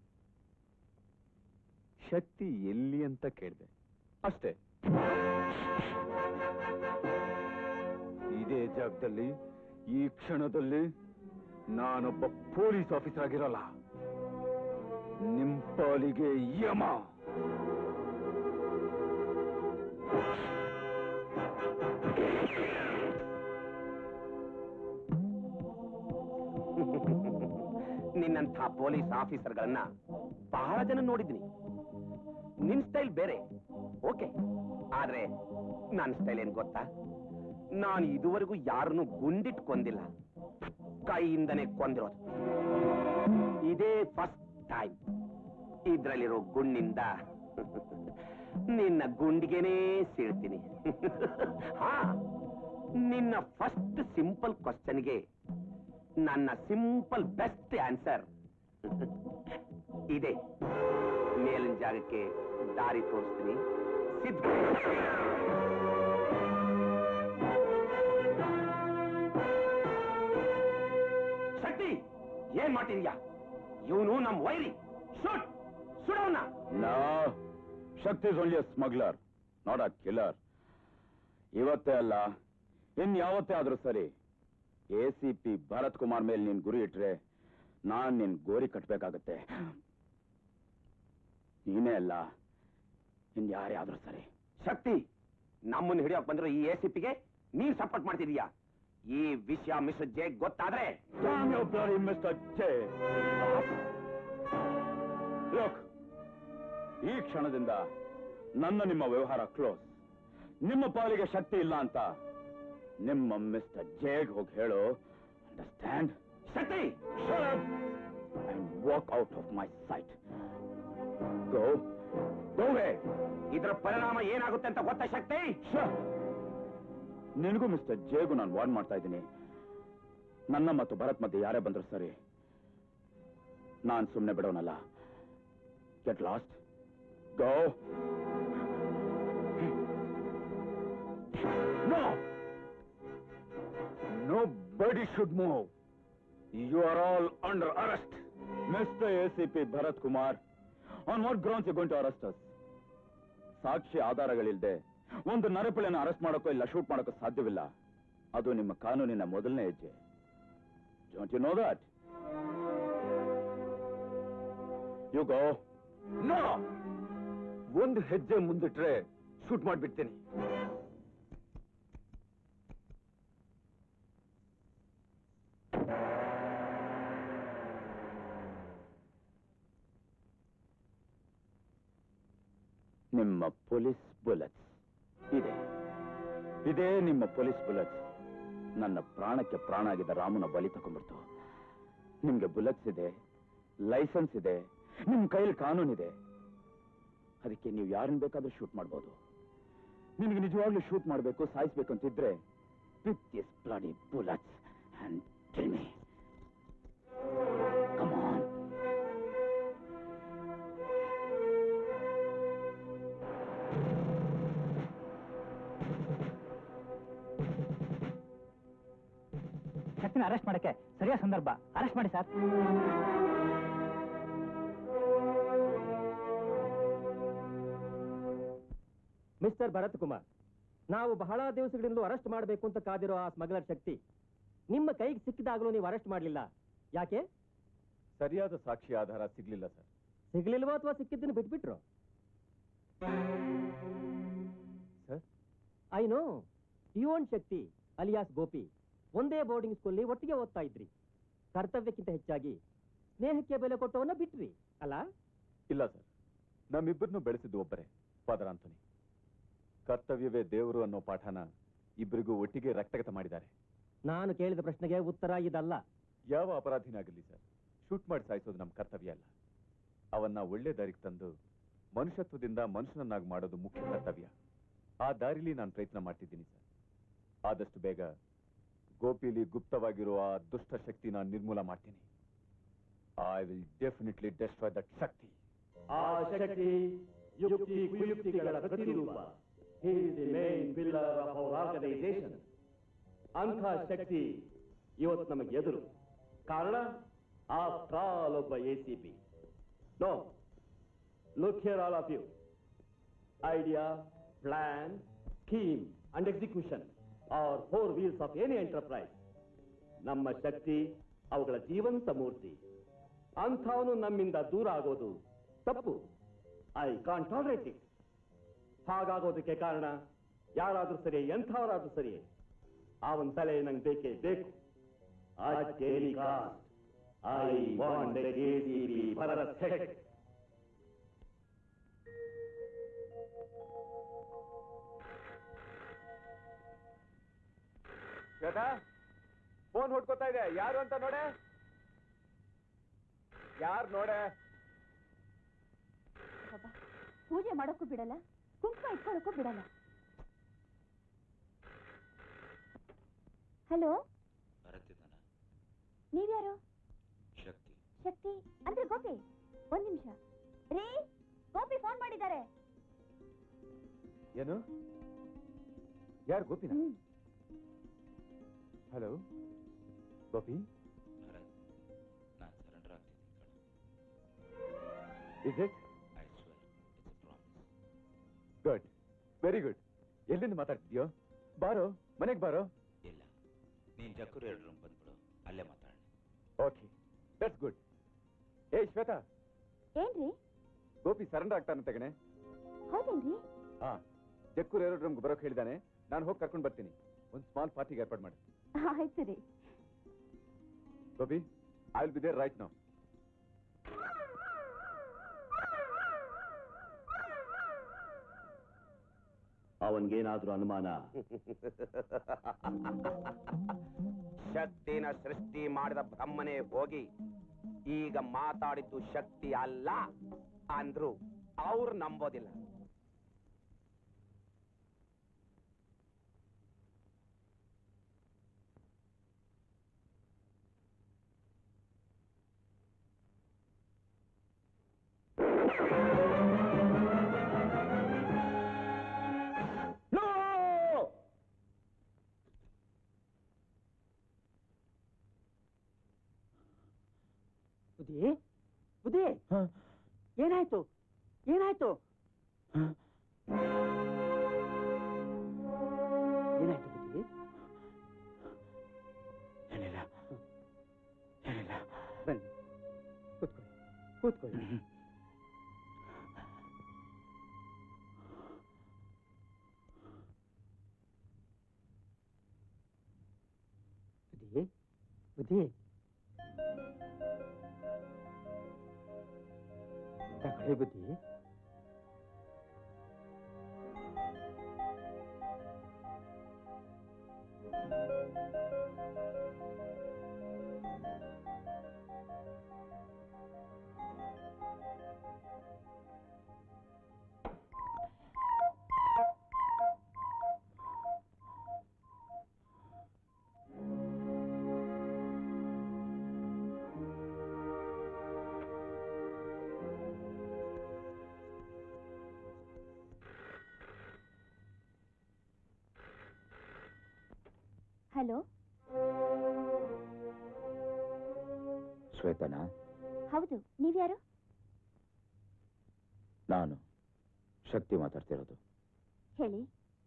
Shakti ಎಲ್ಲಿ ಅಂತ ಕೇಳಿದೆ ಅಷ್ಟೇ ಇದೇ ಜಾಗದಲ್ಲಿ ಈ ಕ್ಷಣದಲ್ಲಿ ನಾನೊಬ್ಬ ಪೊಲೀಸ್ ಆಫೀಸರ್ ಆಗಿರಲ್ಲ ನಿಮ್ ಪಾಲಿಗೆ ಯಮ ನಿನ್ನಂಥ ಪೊಲೀಸ್ ಆಫೀಸರ್ಗಳನ್ನ ಬಹಳ ಜನ ನೋಡಿದ್ದೀನಿ ನಿನ್ ಸ್ಟೈಲ್ ಬೇರೆ ಓಕೆ ಆದ್ರೆ ನನ್ನ ಸ್ಟೈಲ್ ಏನ್ ಗೊತ್ತಾ ನಾನು ಇದುವರೆಗೂ ಯಾರನ್ನು ಗುಂಡಿಟ್ ಕೊಂದಿಲ್ಲ ಕೈಯಿಂದನೇ ಕೊಂದಿರೋದು ಇದೇ ಫಸ್ಟ್ ಟೈಮ್ ಇದ್ರಲ್ಲಿರೋ ಗುಂಡಿಂದ ನಿನ್ನ ಗುಂಡಿಗೆನೇ ಸೀಳ್ತೀನಿ ಹಾ ನಿನ್ನ ಫಸ್ಟ್ ಸಿಂಪಲ್ ಕ್ವಶನ್ಗೆ ನನ್ನ ಸಿಂಪಲ್ ಬೆಸ್ಟ್ ಆನ್ಸರ್ ಇದೆ ಮೇಲಿನ ಜಾಗಕ್ಕೆ ದಾರಿ ತೋರಿಸ್ತೀನಿ ಸಿದ್ಧ ಶಕ್ತಿ ಏನ್ ಮಾಡ್ತಿದ್ಯಾ ಇವನು ನಮ್ ವೈರಿ ಶೂಟ್ ಸುಡೋಣ no Shakti is only smuggler not a killer ಇವತ್ತೇ ಅಲ್ಲ ಇನ್ ಯಾವತ್ತೇ ಆದ್ರೂ ಸರಿ A C P Bharat Kumar ಮೇಲೆ ನೀನ್ ಗುರಿ ಇಟ್ರೆ ನಾನ್ ನಿನ್ ಗೋರಿ ಕಟ್ಬೇಕಾಗತ್ತೆ ನೀನೇ ಅಲ್ಲ ಇನ್ ಯಾರೇ ಆದ್ರೂ ಸರಿ ಶಕ್ತಿ ನಮ್ಮನ್ನು ಹಿಡಿಯೋಕ್ ಬಂದಿರೋ ಈ ಎ ಸಿ ಪಿಗೆ ನೀನ್ ಸಪೋರ್ಟ್ ಮಾಡ್ತಿದೀಯಾ ಈ ವಿಷಯ ಮಿಸ್ಟರ್ ಜೆ ಗೊತ್ತಾದ್ರೆ Damn you bloody Mr. J. Look, ಈ ಕ್ಷಣದಿಂದ ನನ್ನ ನಿಮ್ಮ ವ್ಯವಹಾರ ಕ್ಲೋಸ್ ನಿಮ್ಮ ಪಾಲಿಗೆ ಶಕ್ತಿ ಇಲ್ಲ ಅಂತ ನಿಮ್ಮ ಮಿಸ್ಟರ್ ಜೇಗ್ ಹೋಗಿ ಹೇಳು understand Shakti and walk out of my sight go go way ಇದರ ಪರಿಣಾಮ ಏನಾಗುತ್ತೆ ಅಂತ ಗೊತ್ತಾ ಶಕ್ತಿ ನಿನಗೂ ಮಿಸ್ಟರ್ ಜೇಗೂ ನಾನು ವಾರ್ನ್ ಮಾಡ್ತಾ ಇದ್ದೀನಿ ನನ್ನ ಮತ್ತು ಭರತ್ ಮಧ್ಯೆ ಯಾರೇ ಬಂದ್ರು ಸರಿ ನಾನ್ ಸುಮ್ಮನೆ ಬಿಡೋನಲ್ಲ get lost go no nobody should move you are all under arrest mister A C P Bharat Kumar on what grounds you going to arrest us ಸಾಕ್ಷಿ ಆಧಾರಗಳಿಲ್ಲದೆ ಒಂದು ನರಪಿಳೆನ ಅರೆಸ್ಟ್ ಮಾಡೋಕ್ಕೋ ಇಲ್ಲ ಶೂಟ್ ಮಾಡೋಕ್ಕೋ ಸಾಧ್ಯವಿಲ್ಲ ಅದು ನಿಮ್ಮ ಕಾನೂನಿನ ಮೊದಲನೇ ಹೆಜ್ಜೆ don't you know that you go no ಒಂದು ಹೆಜ್ಜೆ ಮುಂದಿಟ್ರೆ ಶೂಟ್ ಮಾಡ್ಬಿಡ್ತೀನಿ ನಿಮ್ಮ ಪೊಲೀಸ್ ಬುಲೆಟ್ಸ್ ಇದೆ ಇದೇ ನಿಮ್ಮ ಪೊಲೀಸ್ ಬುಲೆಟ್ಸ್ ನನ್ನ ಪ್ರಾಣಕ್ಕೆ ಪ್ರಾಣ ಆಗಿದ್ದ ರಾಮನ ಬಲಿ ತಗೊಂಡ್ಬಿಡ್ತು ನಿಮ್ಗೆ ಬುಲೆಟ್ಸ್ ಇದೆ ಲೈಸೆನ್ಸ್ ಇದೆ ನಿಮ್ ಕೈಯಲ್ಲಿ ಕಾನೂನಿದೆ ಅದಕ್ಕೆ ನೀವು ಯಾರನ್ನ ಬೇಕಾದ್ರೂ ಶೂಟ್ ಮಾಡ್ಬೋದು ನಿಮ್ಗೆ ನಿಜವಾಗ್ಲೂ ಶೂಟ್ ಮಾಡಬೇಕು ಸಾಯಿಸ್ಬೇಕು ಅಂತಿದ್ರೆ with this bloody bullets and kill me come on ಶಕ್ತಿನ ಅರೆಸ್ಟ್ ಮಾಡಕ್ಕೆ ಸರಿಯಾದ ಸಂದರ್ಭ ಅರೆಸ್ಟ್ ಮಾಡಿ ಸರ್ ಮಿಸ್ಟರ್ ಭರತ್ ಕುಮಾರ್ ನಾವು ಬಹಳ ದಿವಸಗಳಿಂದಲೂ ಅರೆಸ್ಟ್ ಮಾಡಬೇಕು ಅಂತ ಕಾದಿರೋ ಆ ಸ್ಮಗ್ಲರ್ ಶಕ್ತಿ ನಿಮ್ಮ ಕೈಗೆ ಸಿಕ್ಕಿದಾಗಲೂ ನೀವು ಅರೆಸ್ಟ್ ಮಾಡಲಿಲ್ಲ ಯಾಕೆ ಸರಿಯಾದ ಸಾಕ್ಷಿ ಆಧಾರ ಸಿಗ್ಲಿಲ್ಲ ಸರ್ ಸಿಗ್ಲಿಲ್ವೋ ಅಥವಾ ಸಿಕ್ಕಿದ್ದನ್ನು ಬಿಟ್ಬಿಟ್ರು sir I know Yuvan Shakti alias Gopi ಒಂದೇ ಬೋರ್ಡಿಂಗ್ ಸ್ಕೂಲ್ ಒಟ್ಟಿಗೆ ಓದ್ತಾ ಇದ್ರಿ ಕರ್ತವ್ಯಕ್ಕಿಂತ ಹೆಚ್ಚಾಗಿ ಸ್ನೇಹಕ್ಕೆ ಬೆಲೆ ಕೊಟ್ಟವನ್ನ ಬಿಟ್ರಿ ಅಲ್ಲ ಇಲ್ಲ ಸರ್ ನಮ್ಮಿಬ್ಬರನ್ನು ಬೆಳೆಸಿದ್ದು ಒಬ್ಬರೇ ಫಾದರ್ ಆಂಥೋನಿ ಕರ್ತವ್ಯವೇ ದೇವರು ಅನ್ನೋ ಪಾಠನ ಇಬ್ಬರಿಗೂ ಒಟ್ಟಿಗೆ ರಕ್ತಗತ ಮಾಡಿದ್ದಾರೆ ನಾನು ಕೇಳಿದ ಪ್ರಶ್ನೆಗೆ ಉತ್ತರ ಇದಲ್ಲ ಯಾವ ಅಪರಾಧಿನಾಗಲಿ ಸರ್ ಶೂಟ್ ಮಾಡಿ ಸಾಯಿಸೋದು ನಮ್ಮ ಕರ್ತವ್ಯ ಅಲ್ಲ ಅವನ್ನ ಒಳ್ಳೆ ದಾರಿಗೆ ತಂದು ಮನುಷ್ಯತ್ವದಿಂದ ಮನುಷ್ಯನನ್ನಾಗಿ ಮಾಡೋದು ಮುಖ್ಯ ಕರ್ತವ್ಯ ಆ ದಾರಿಲಿ ನಾನು ಪ್ರಯತ್ನ ಮಾಡ್ತಿದ್ದೀನಿ ಸರ್ ಆದಷ್ಟು ಬೇಗ ಗೋಪಿಲಿ ಗುಪ್ತವಾಗಿರುವ ಆ ದುಷ್ಟ ಶಕ್ತಿನ ನಿರ್ಮೂಲ ಮಾಡ್ತೀನಿ I will definitely destroy that Shakti ಆ ಶಕ್ತಿ ಯುಕ್ತಿ ಕುಯುಕ್ತಿಗಳ ಪ್ರತಿರೂಪ he is the main pillar of our organisation ಅಂಥ ಶಕ್ತಿ ಇವತ್ತು ನಮಗೆ ಎದುರು ಕಾರಣ ಆಫ್ಟರ್ ಆಲ್ ಒಬ್ಬ A C P no look here all of you idea plan scheme and execution are four wheels of any enterprise ನಮ್ಮ ಶಕ್ತಿ ಅವುಗಳ ಜೀವಂತ ಮೂರ್ತಿ ಅಂಥವನು ನಮ್ಮಿಂದ ದೂರ ಆಗೋದು ತಪ್ಪು ಐ ಕಾನ್ ಟಾಲರೇಟ್ ಇಟ್ ಹಾಗಾಗೋದಕ್ಕೆ ಕಾರಣ ಯಾರಾದ್ರೂ ಸರಿ ಎಂಥವರಾದ್ರೂ ಸರಿ ಅವನ ತಲೆ ನಂಗೆ ಬೇಕೇ ಬೇಕು at any cost I want ACB Bharat head phone ಹುಡ್ಕೋತಾ ಇದೆ ಯಾರು ಅಂತ ನೋಡೆ ಯಾರು ನೋಡೆ ಬಾಬಾ ಪೂಜೆ ಮಾಡೋಕ್ಕೂ ಬಿಡಲ್ಲ ಕುಂಕುಮ ಇಟ್ಕೊಳ್ಳೋಕ್ಕೂ ಬಿಡಲ್ಲ ಹಲೋ ಬರುತ್ತಿದ್ದಾನ ನೀವ್ಯಾರು ಶಕ್ತಿ ಶಕ್ತಿ ಅಂದ್ರೆ ಗೋಪಿ ಒಂದ್ ನಿಮಿಷ ರೀ ಗೋಪಿ ಫೋನ್ ಮಾಡಿದ್ದಾರೆ ಏನು ಯಾರು ಗೋಪಿನ ಹ್ಮ್ ಹಲೋ ಗೋಪಿ ಭರತ್ ನಾನು ಸರೆಂಡರ್ ಆಗ್ತಿದ್ದೀನಿ ಕಣ is it I swear it's a promise good very good ಎಲ್ಲಿಂದ ಮಾತಾಡ್ತಿದ್ಯೋ ಬಾರೋ ಮನೆಗೆ ಬಾರೋ ಇಲ್ಲ ನೀನು ಜಕ್ಕೂರು ಎರಡು ರೂಮ್ ಬಂದ್ಬಿಡು ಅಲ್ಲೇ ಮಾತಾಡೋಣ ಓಕೆ ದಟ್ಸ್ ಗುಡ್ ಏಯ್ ಶ್ವೇತಾ ಏನ್ರಿ ಗೋಪಿ ಸರೆಂಡರ್ ಆಗ್ತಾನೆ ಕಣೆ ಹೌದೇನ್ರಿ ಹಾ ಜಕ್ಕೂರ್ ಎರಡು ರೂಮ್ಗೆ ಬರೋಕ್ ಹೇಳಿದಾನೆ ನಾನು ಹೋಗಿ ಕರ್ಕೊಂಡು ಬರ್ತೀನಿ ಒಂದು ಸ್ಮಾಲ್ ಪಾರ್ಟಿಗೆ ಏರ್ಪಾಡು ಮಾಡಿ ಆಯ್ತು ರೀ Gopi I will be there right now ಅವನ್ಗೇನಾದ್ರೂ ಅನುಮಾನ ಶಕ್ತಿನ ಸೃಷ್ಟಿ ಮಾಡಿದ ಬ್ರಹ್ಮನೇ ಹೋಗಿ ಈಗ ಮಾತಾಡಿದ್ದು ಶಕ್ತಿ ಅಲ್ಲ ಅಂದ್ರು ಅವ್ರು ನಂಬೋದಿಲ್ಲ ಬುದ್ಧಿ ಬುದ್ಧಿ ಏನಾಯ್ತು ಏನಾಯ್ತು ಏನಾಯ್ತು ಬುದ್ಧಿ ಬುದ್ಧಿ ತಗೊಳ್ಳಿ ಬುದ್ಧಿ ಹಲೋ ಶ್ವೇತನಾ ಹೌದು ನೀವ್ಯಾರು ನಾನು ಶಕ್ತಿ ಮಾತಾಡ್ತಿರೋದು ಹೇಳಿ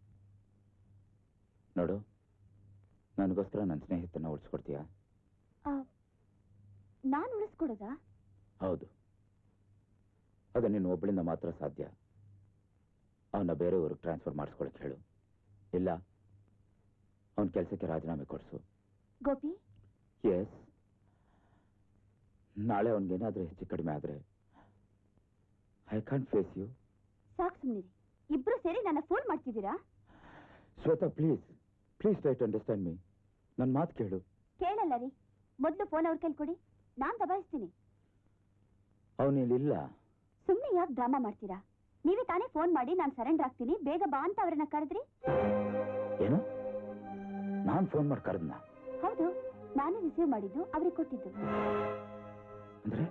ನೋಡು ನನಗೋಸ್ಕರ ನನ್ನ ಸ್ನೇಹಿತನ ಉಳಿಸ್ಕೊಡ್ತೀಯಾ ಆ, ನಾನ್ ಉಳಿಸ್ಕೊಡೋದಾ ಹೌದು ಅದು ನಿನ್ನ ಒಬ್ಬಳಿಂದ ಮಾತ್ರ ಸಾಧ್ಯ ಅವನ್ನ ಬೇರೆ ಊರಿಗೆ ಟ್ರಾನ್ಸ್ಫರ್ ಮಾಡಿಸ್ಕೊಳಕ್ಕೆ ಹೇಳು ಇಲ್ಲ ಅವನ ಕೆಲಸಕ್ಕೆ ರಾಜೀನಾಮೆ ಕೊಡಿಸು ಗೋಪಿ ಎಸ್ ನಾಳೆ ಅವನಿಗೇನಾದ್ರೂ ಹೆಚ್ಚು ಕಡಿಮೆ ಆದರೆ ಐ ಕಾಂಟ್ ಫೇಸ್ ಯು ಸಾಕ್ ಸುಮ್ನಿರಿ ಇಬ್ರು ಸೇರಿ ನನ್ನ ಫೋನ್ ಮಾಡ್ತಿದ್ದೀರಾ Shweta please please try to understand me ನನ್ನ ಮಾತು ಕೇಳು ಕೇಳಲ್ಲ ರೀ ಮೊದ್ಲು ಫೋನ್ ಅವ್ರ ಕೈಲಿ ಕೊಡಿ ನಾನ್ ದಬಾಯಿಸ್ತೀನಿ ಅವನಿಲ್ಲ ಸುಮ್ನೆ ಯಾಕೆ ಡ್ರಾಮಾ ಮಾಡ್ತೀರಾ ನೀವೇ ತಾನೇ ಫೋನ್ ಮಾಡಿ ನಾನು ಸರೆಂಡರ್ ಆಗ್ತೀನಿ ಬೇಗ ಬಾ ಅಂತ ಅವ್ರನ್ನ ಕರೆದ್ರಿ ಏನು ನಾನು ಫೋನ್ ಮಾಡಿ ಕರೆದ್ನ ಹೌದು ನಾನೇ ರಿಸೀವ್ ಮಾಡಿದ್ದು ಅವ್ರಿಗೆ ಕೊಟ್ಟಿದ್ದು ಅಂದ್ರೆ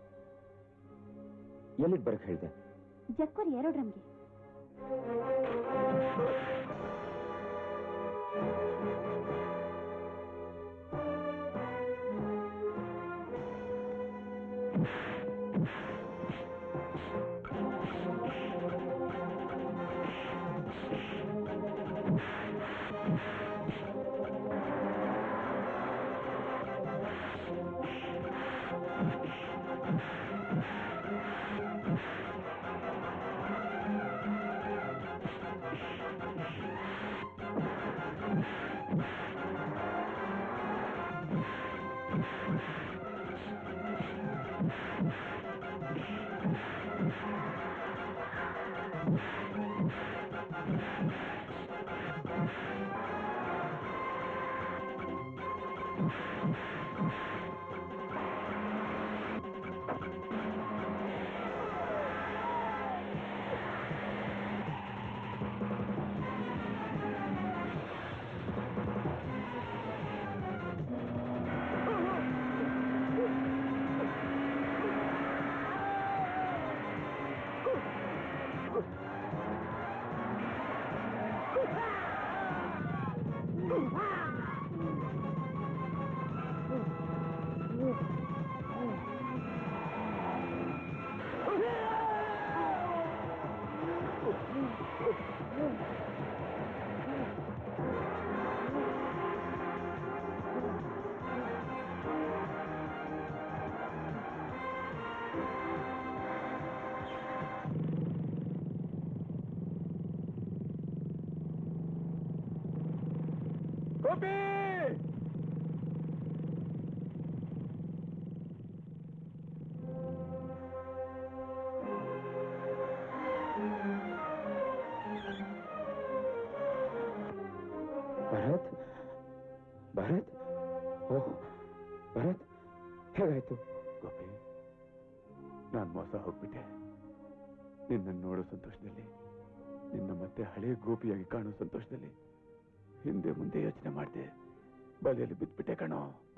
ಎಲ್ಲಿಗೆ ಬರಕ್ ಹೇಳಿದೆ ಜಕ್ಕೂರ್ ಏರೋಡ್ರಮ್ಗೆ ಗೋಪಿ ಭರತ್ ಭರತ್ ಓಹ್ ಭರತ್ ಹೇಗಾಯ್ತು ಗೋಪಿ ನಾನು ಮೋಸ ಹೋಗ್ಬಿಟ್ಟೆ ನಿನ್ನನ್ನು ನೋಡೋ ಸಂತೋಷದಲ್ಲಿ ನಿನ್ನ ಮತ್ತೆ ಹಳೆ ಗೋಪಿಯಾಗಿ ಕಾಣೋ ಸಂತೋಷದಲ್ಲಿ ಹಿಂದೆ ಮುಂದೆ ಯೋಚನೆ ಮಾಡಿದೆ ಬಲೆಯಲ್ಲಿ ಬಿದ್ದ್ಬಿಟ್ಟೆ ಕಣೋ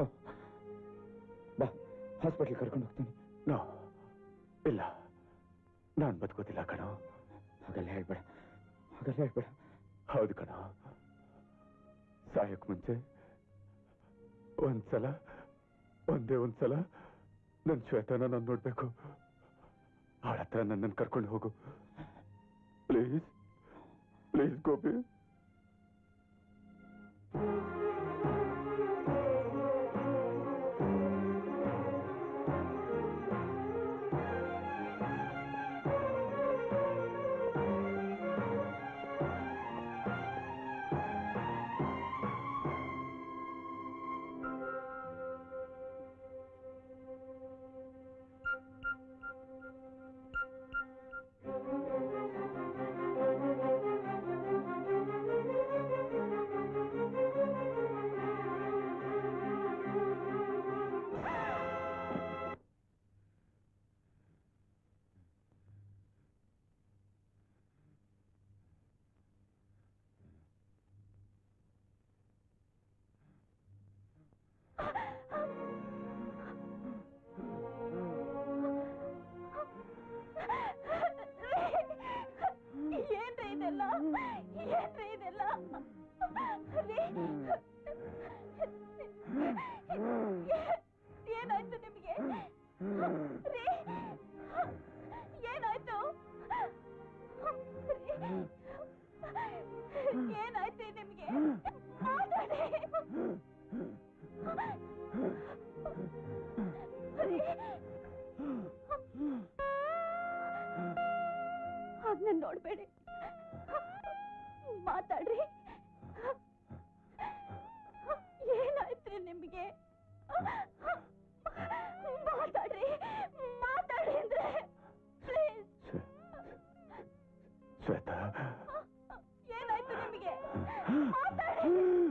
ಬಾ ಹಾಸ್ಪಿಟ್ಲ್ ಕರ್ಕೊಂಡು ಹೋಗ್ತೀನಿ ನೋ ಇಲ್ಲ ನಾನು ಬದುಕೋದಿಲ್ಲ ಕಣೋ ಹಾಗೆಲ್ಲ ಹೇಳ್ಬೇಡ ಹಾಗೆಲ್ಲ ಹೇಳ್ಬೇಡ ಹೌದು ಕಣೋ ಸಾಯಕ್ ಮುಂಚೆ ಒಂದ್ಸಲ ಒಂದೇ ಒಂದ್ಸಲ ನನ್ನ ಶ್ವೇತನ ನಾನು ನೋಡ್ಬೇಕು ಅವಳ ಹತ್ರ ನನ್ನನ್ನು ಕರ್ಕೊಂಡು ಹೋಗು ಪ್ಲೀಸ್ ಪ್ಲೀಸ್ ಗೋಪಿ ಏನ್ರಿ ಇದೆಲ್ಲ ರೀ ಏನಾಯ್ತು ನಿಮಗೆ ರೀ ಏನಾಯ್ತು ರೀ, ಏನಾಯ್ತು ನಿಮಗೆ ಮಾತಾಡಿ ರೀ, ಹಾಗ್ ನನ್ ನೋಡ್ಬೇಡಿ ಮಾತಾಡ್ರಿ ಏನಾಯ್ತ್ರಿ ನಿಮ್ಗೆ ಮಾತಾಡ್ರಿ ಮಾತಾಡ್ರಿ ಅಂದ್ರೆ ಪ್ಲೀಸ್ ಶ್ವೇತಾ ಏನಾಯ್ತು ನಿಮ್ಗೆ ಮಾತಾಡಿ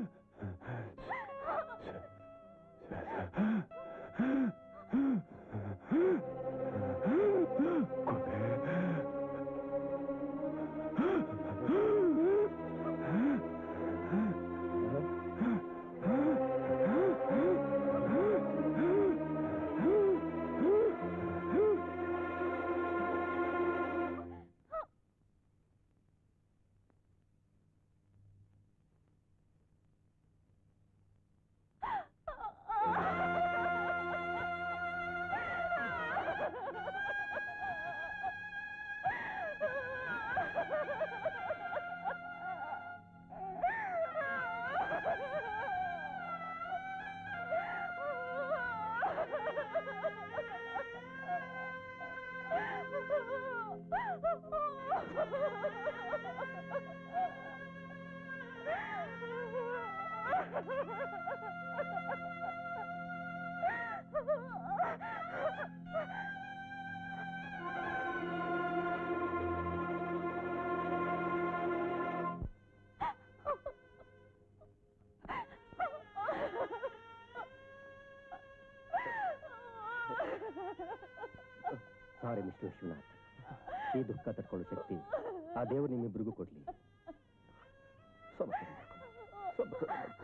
ಸಾರಿ ಮಿಸ್ಟರ್ ವಿಶ್ವನಾಥ್ ಈ ದುಃಖ ತಡ್ಕೊಳ್ಳೋ ಶಕ್ತಿ ಆ ದೇವರು ನಿಮ್ಮಿಬ್ರಿಗೂ ಕೊಡ್ಲಿ ಸಮಾಧಾನ ಮಾಡ್ಕೊ.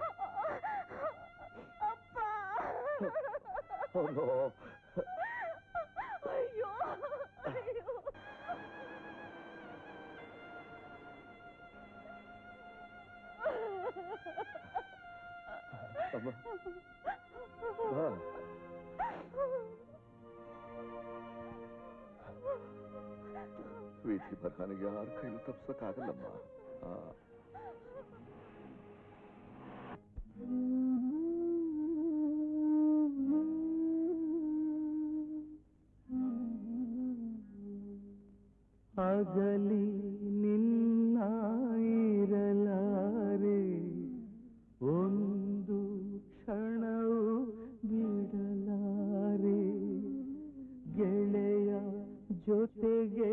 ಅಪ್ಪ ಅಯ್ಯೋ ಅಯ್ಯೋ ಅಮ್ಮ ಬಾ. ವಿಧಿ ಬರಹನಿಗೆ ಯಾರ ಕೈಲೂ ತಪ್ಸಕ್ಕಾಗಲ್ಲಮ್ಮ ಆ, ಅಗಲಿ ನಿನ್ನ ಇರಲಾರೆ ಒಂದು ಕ್ಷಣವು ಬಿಡಲಾರೆ ಗೆಳೆಯ ಜೊತೆಗೆ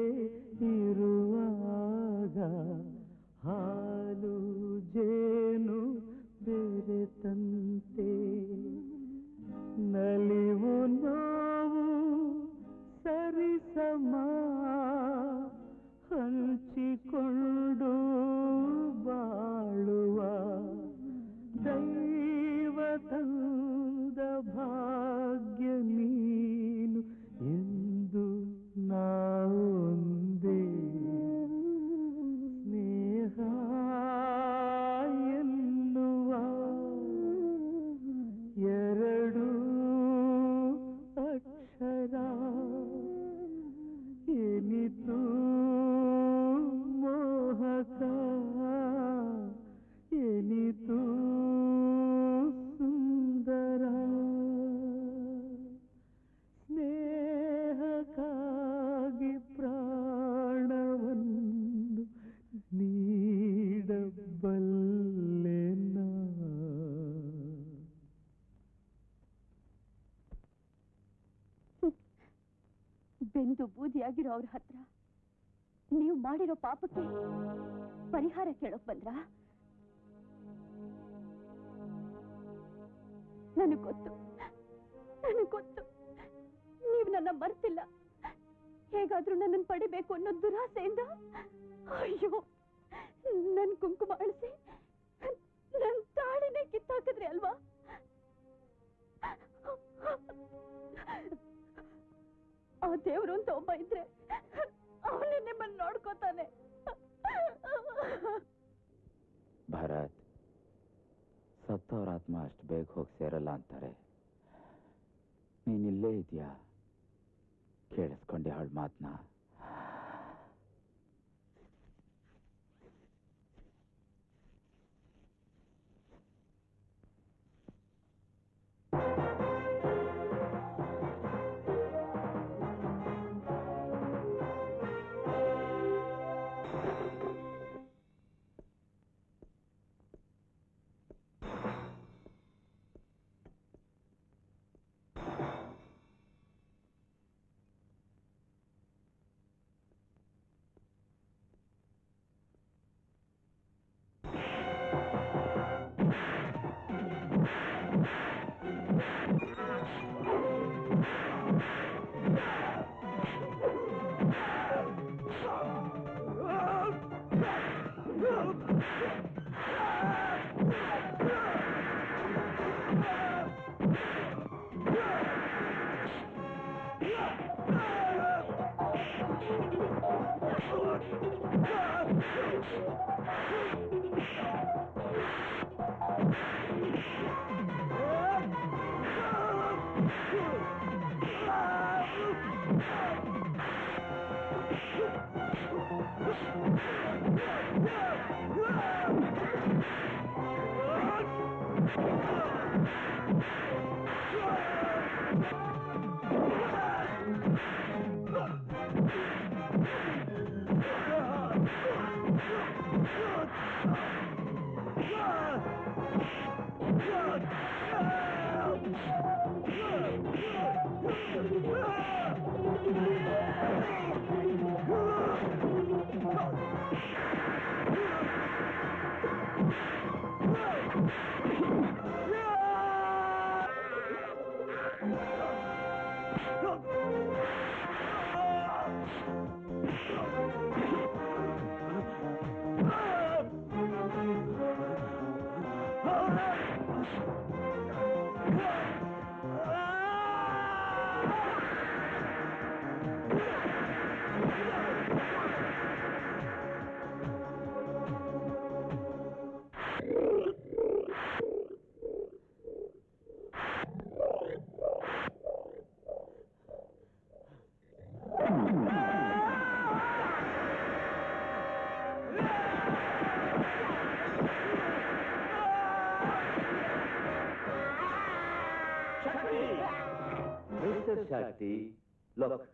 ಇರುವಾಗ ಹಾಲು ಜೇನು ಬೆರೆತಂತೆ ನಲಿವು ನೋವು ಸರಿಸಮ ಹಂಚಿಕೊಂಡು ಬಾಳುವ ದೈವ ತಂದ ಭಾಗ್ಯ ನೀನು ಎಂದು ನಾವೊಂದೇ ಸ್ನೇಹ ಎನ್ನುವ ಎರಡು ಅಕ್ಷರ ಎನಿತು ಮೋಹಕ ಎನಿತು ಸುಂದರ ಸ್ನೇಹಕ್ಕಾಗಿ ಪ್ರಾಣವನ್ನು ನೀಡಬಲ್ಲೆನಾ ಬೆಂದು ಬೂದಿಯಾಗಿರೋ ಅವ್ರ ಹತ್ರ ನೀವು ಮಾಡಿರೋ ಪಾಪಕ್ಕೆ ಪರಿಹಾರ ಕೇಳೋಕ್ ಬಂದ್ರ ನನಗ್ ಗೊತ್ತು ನನಗ್ ಗೊತ್ತು ನೀವು ನನ್ನ ಮರ್ತಿಲ್ಲ ಹೇಗಾದ್ರೂ ನನ್ನನ್ನು ಪಡಿಬೇಕು ಅನ್ನೋ ದುರಾಸೆಯಿಂದ ಅಯ್ಯೋ ನನ್ ಕುಂಕುಮ ಅಳಿಸಿ ನನ್ ತಾಳಿನೇ ಕಿತ್ತಾಕಿದ್ರಿ ಅಲ್ವಾ ಆ ದೇವ್ರು ಅಂತ ಒಬ್ಬ ಇದ್ರೆ ಅವನೇ ನಿಮ್ಮನ್ನ ನೋಡ್ಕೋತಾನೆ ಆತ್ಮ ಅಷ್ಟು ಬೇಗ ಹೋಗಿ ಸೇರಲ್ಲ ಅಂತಾರೆ ನೀನಿಲ್ಲೇ ಇದೆಯಾ ಕೇಳಿಸ್ಕೊಂಡೆ ಅವಳ ಮಾತನ್ನ ಮಿಸ್ಟರ್ ಶಕ್ತಿ ಲುಕ್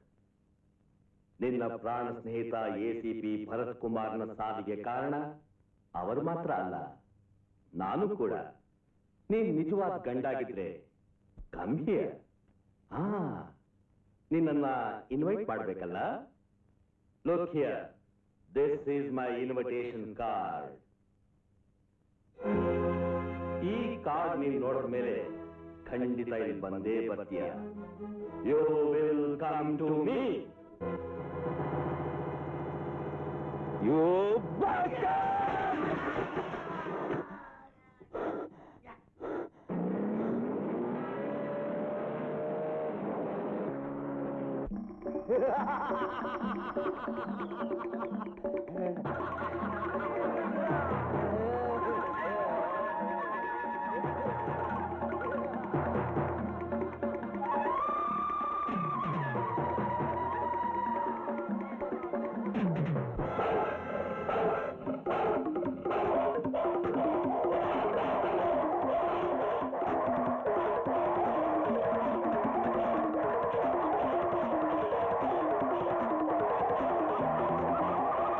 ನಿನ್ನ ಪ್ರಾಣ ಸ್ನೇಹಿತ ಎಸಿಪಿ ಭರತ್ ಕುಮಾರ್ನ ಸಾವಿಗೆ ಕಾರಣ ಅವರು ಮಾತ್ರ ಅಲ್ಲ ನಾನು ಕೂಡ ನೀನ್ ನಿಜವಾದ ಗಂಡಾಗಿದ್ರೆ ಗಂಭೀರ ಹಾ ನಿನ್ನನ್ನ ಇನ್ವೈಟ್ ಮಾಡ್ಬೇಕಲ್ಲ look here this is my invitation card ಈ ಕಾರ್ಡ್ ನೀನ್ ನೋಡಿದ ಮೇಲೆ ಖಂಡಿತ ಇಲ್ಲಿ ಬಂದೇ ಬರ್ತೀಯ you will come to me you are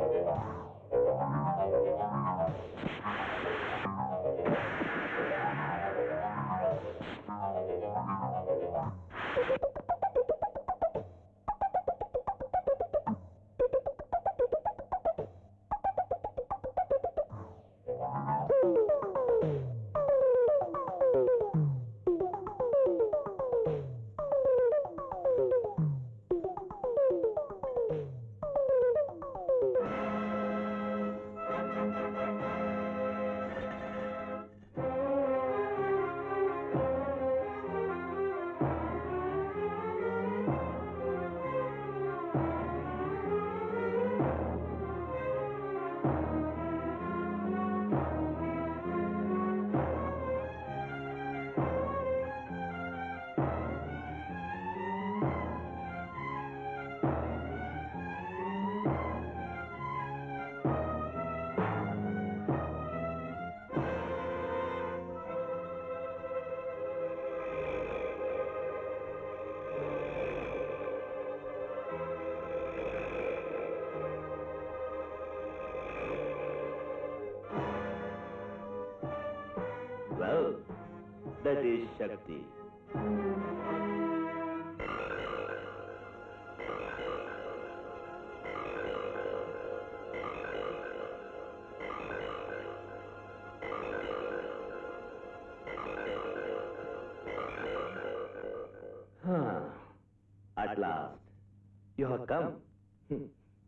Well, that is Shakti. Huh. At last, you have come. Hmm.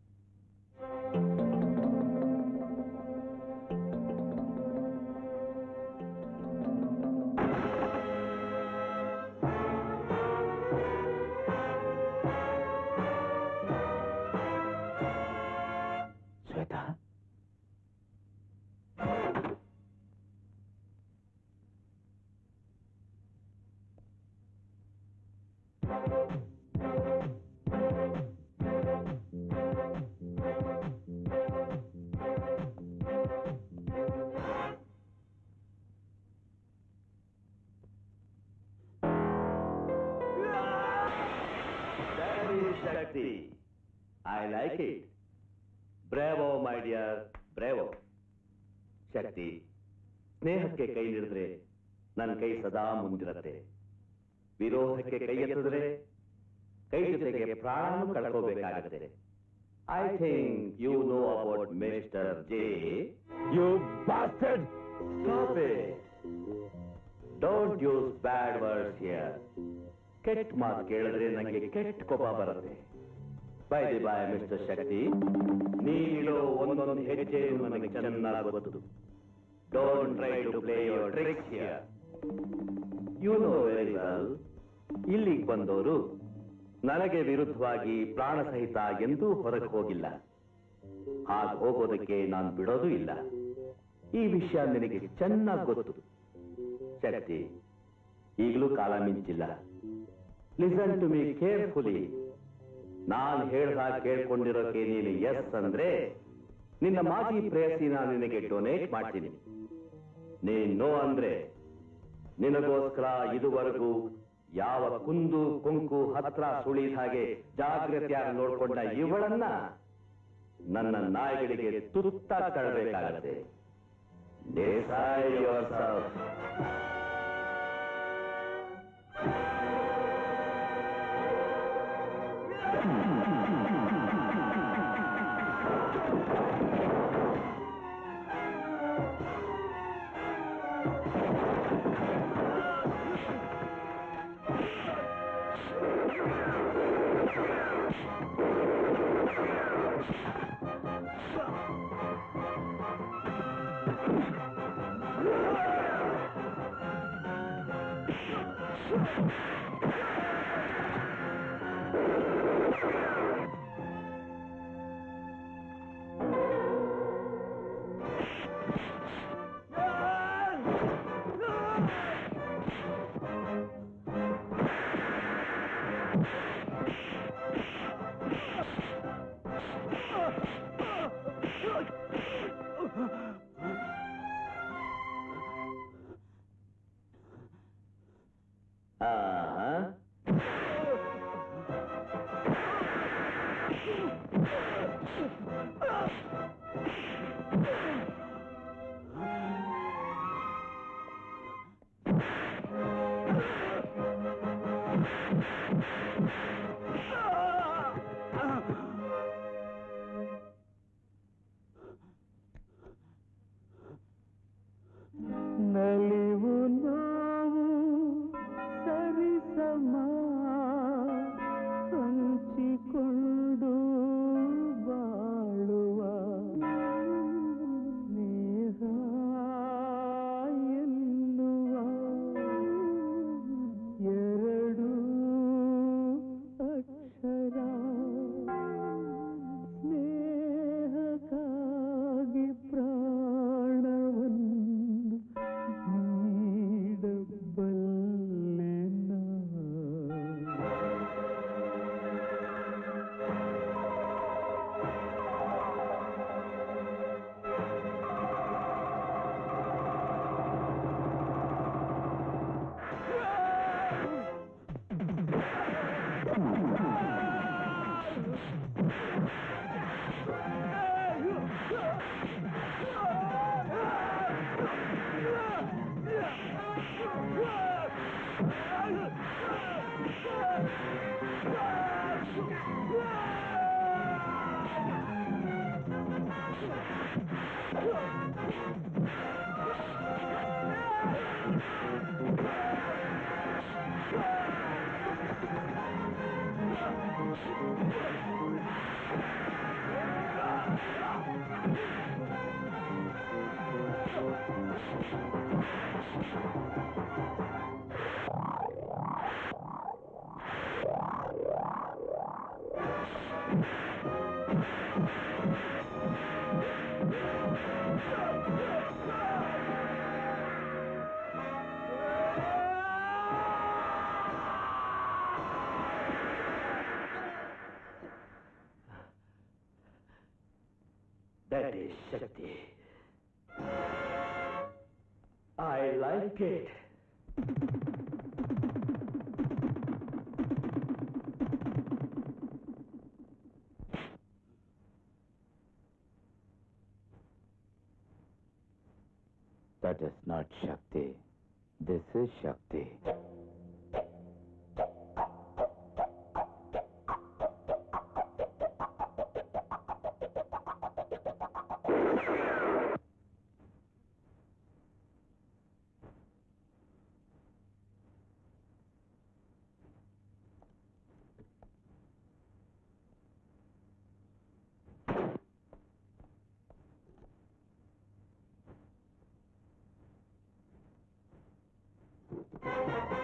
Shweta That is Shakti. I like it. Bravo, my dear. Bravo. Shakti ಸ್ನೇಹಕ್ಕೆ ಕೈ ಹಿಡಿದ್ರೆ ನನ್ನ ಕೈ ಸದಾ ಮುಂದಿರತ್ತೆ ವಿರೋಧಕ್ಕೆ ಕೈ ಎತ್ತಿದ್ರೆ ಕೈ ಜೊತೆಗೆ ಪ್ರಾಣ ಕಳ್ಕೋಬೇಕಾಗತ್ತೆ I think you know about mister J you bastard stop it don't use bad words here ಕೆಟ್ಟ ಮಾತು ಕೇಳಿದ್ರೆ ನನಗೆ ಕೆಟ್ಟ ಕೋಪ ಬರುತ್ತೆ by the bye mister Shakti ನೀಡಿರೋ ಒಂದೊಂದು ಹೆಜ್ಜೆಯು ನನಗೆ ಚೆನ್ನಾಗಿ ಗೊತ್ತು don't try to play your tricks here you know very well ಇಲ್ಲಿಗೆ ಬಂದವರು ನನಗೆ ವಿರುದ್ಧವಾಗಿ ಪ್ರಾಣ ಸಹಿತ ಎಂದೂ ಹೊರಗೆ ಹೋಗಿಲ್ಲ ಹಾಗೆ ಹೋಗೋದಕ್ಕೆ ನಾನು ಬಿಡೋದು ಇಲ್ಲ ಈ ವಿಷಯ ನಿನಗೆ ಚೆನ್ನಾಗಿ ಗೊತ್ತು ಶಕ್ತಿ ಈಗಲೂ ಕಾಲ ಮಿಂಚಿಲ್ಲ ಲಿಸನ್ ಟು ಮೀ ಕೇರ್ಫುಲಿ ನಾನ್ ಹೇಳ್ದ ಕೇಳ್ಕೊಂಡಿರೋಕೆ ನೀನು ಎಸ್ ಅಂದ್ರೆ ನಿನ್ನ ಮಾಜಿ ಪ್ರೇಯಸಿನ ನಿನಗೆ ಡೊನೇಟ್ ಮಾಡ್ತೀನಿ ನೀನ್ ನೋ ಅಂದ್ರೆ ನಿನಗೋಸ್ಕರ ಇದುವರೆಗೂ ಯಾವ ಕುಂದು ಕೊಂಕು ಹತ್ರ ಸುಳಿದ ಹಾಗೆ ಜಾಗ್ರತೆಯಾಗಿ ನೋಡ್ಕೊಂಡ ಇವಳನ್ನ ನನ್ನ ನಾಯಿಗಳಿಗೆ ತುತ್ತ ತಳ್ಳಬೇಕಾಗತ್ತೆ Decide yourself. ಆಹಾ. ನಲಿವು ನೋವು ಸರಿಸಮ ಹಂಚಿಕೊಂಡು ಬಾಳುವ ಸ್ನೇಹ ಎನ್ನುವ ಎರಡು ಅಕ್ಷರ ಸ್ನೇಹಕ್ಕಾಗಿ ಪ್ರಾಣವನ್ನು That is Shakti. I like it. That is not Shakti. This is Shakti. Thank you.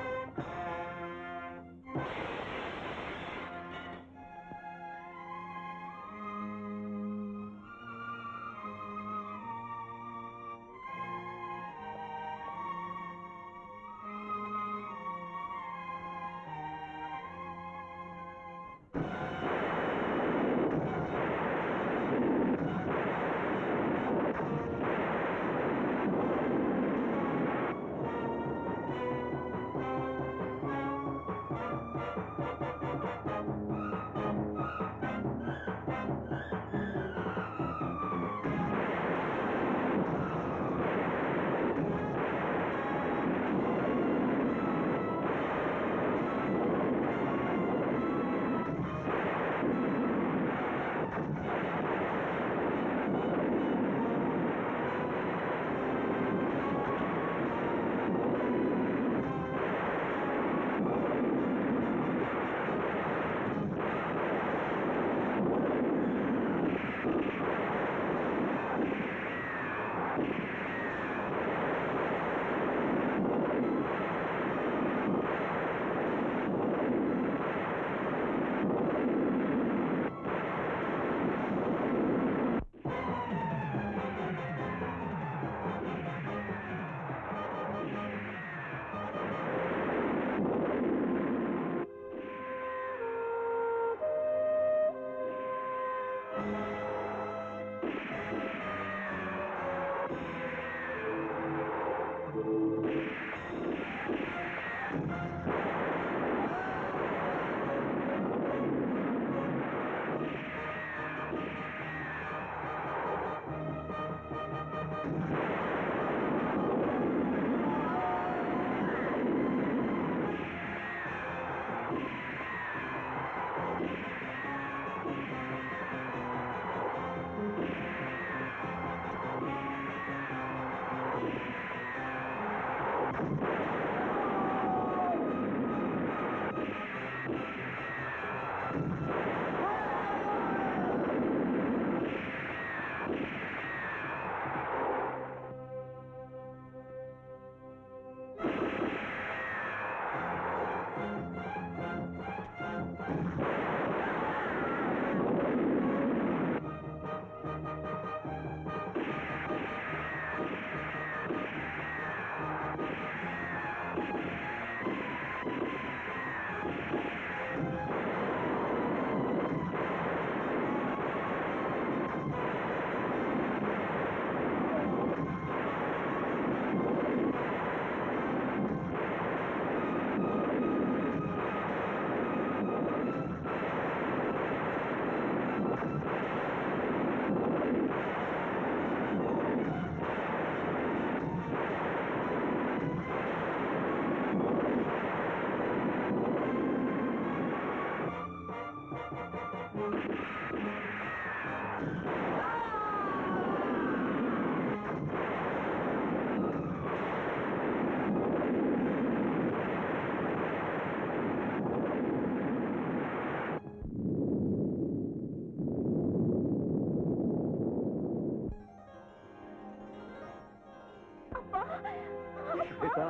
Shweta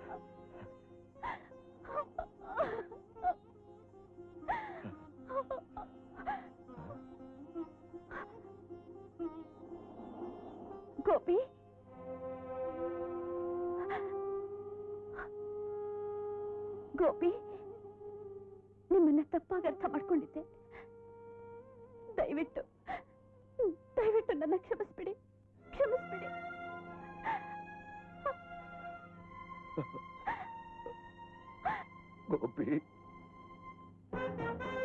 Gopi Gopi ನಿಮ್ಮನ್ನ ತಪ್ಪಾಗಿ ಅರ್ಥ ಮಾಡ್ಕೊಂಡಿದ್ದೆ ದಯವಿಟ್ಟು ದಯವಿಟ್ಟು ನನ್ನ ಕ್ಷಮಿಸ್ಬಿಡಿ ಕ್ಷಮಿಸ್ಬಿಡಿ ಗೋಪಿ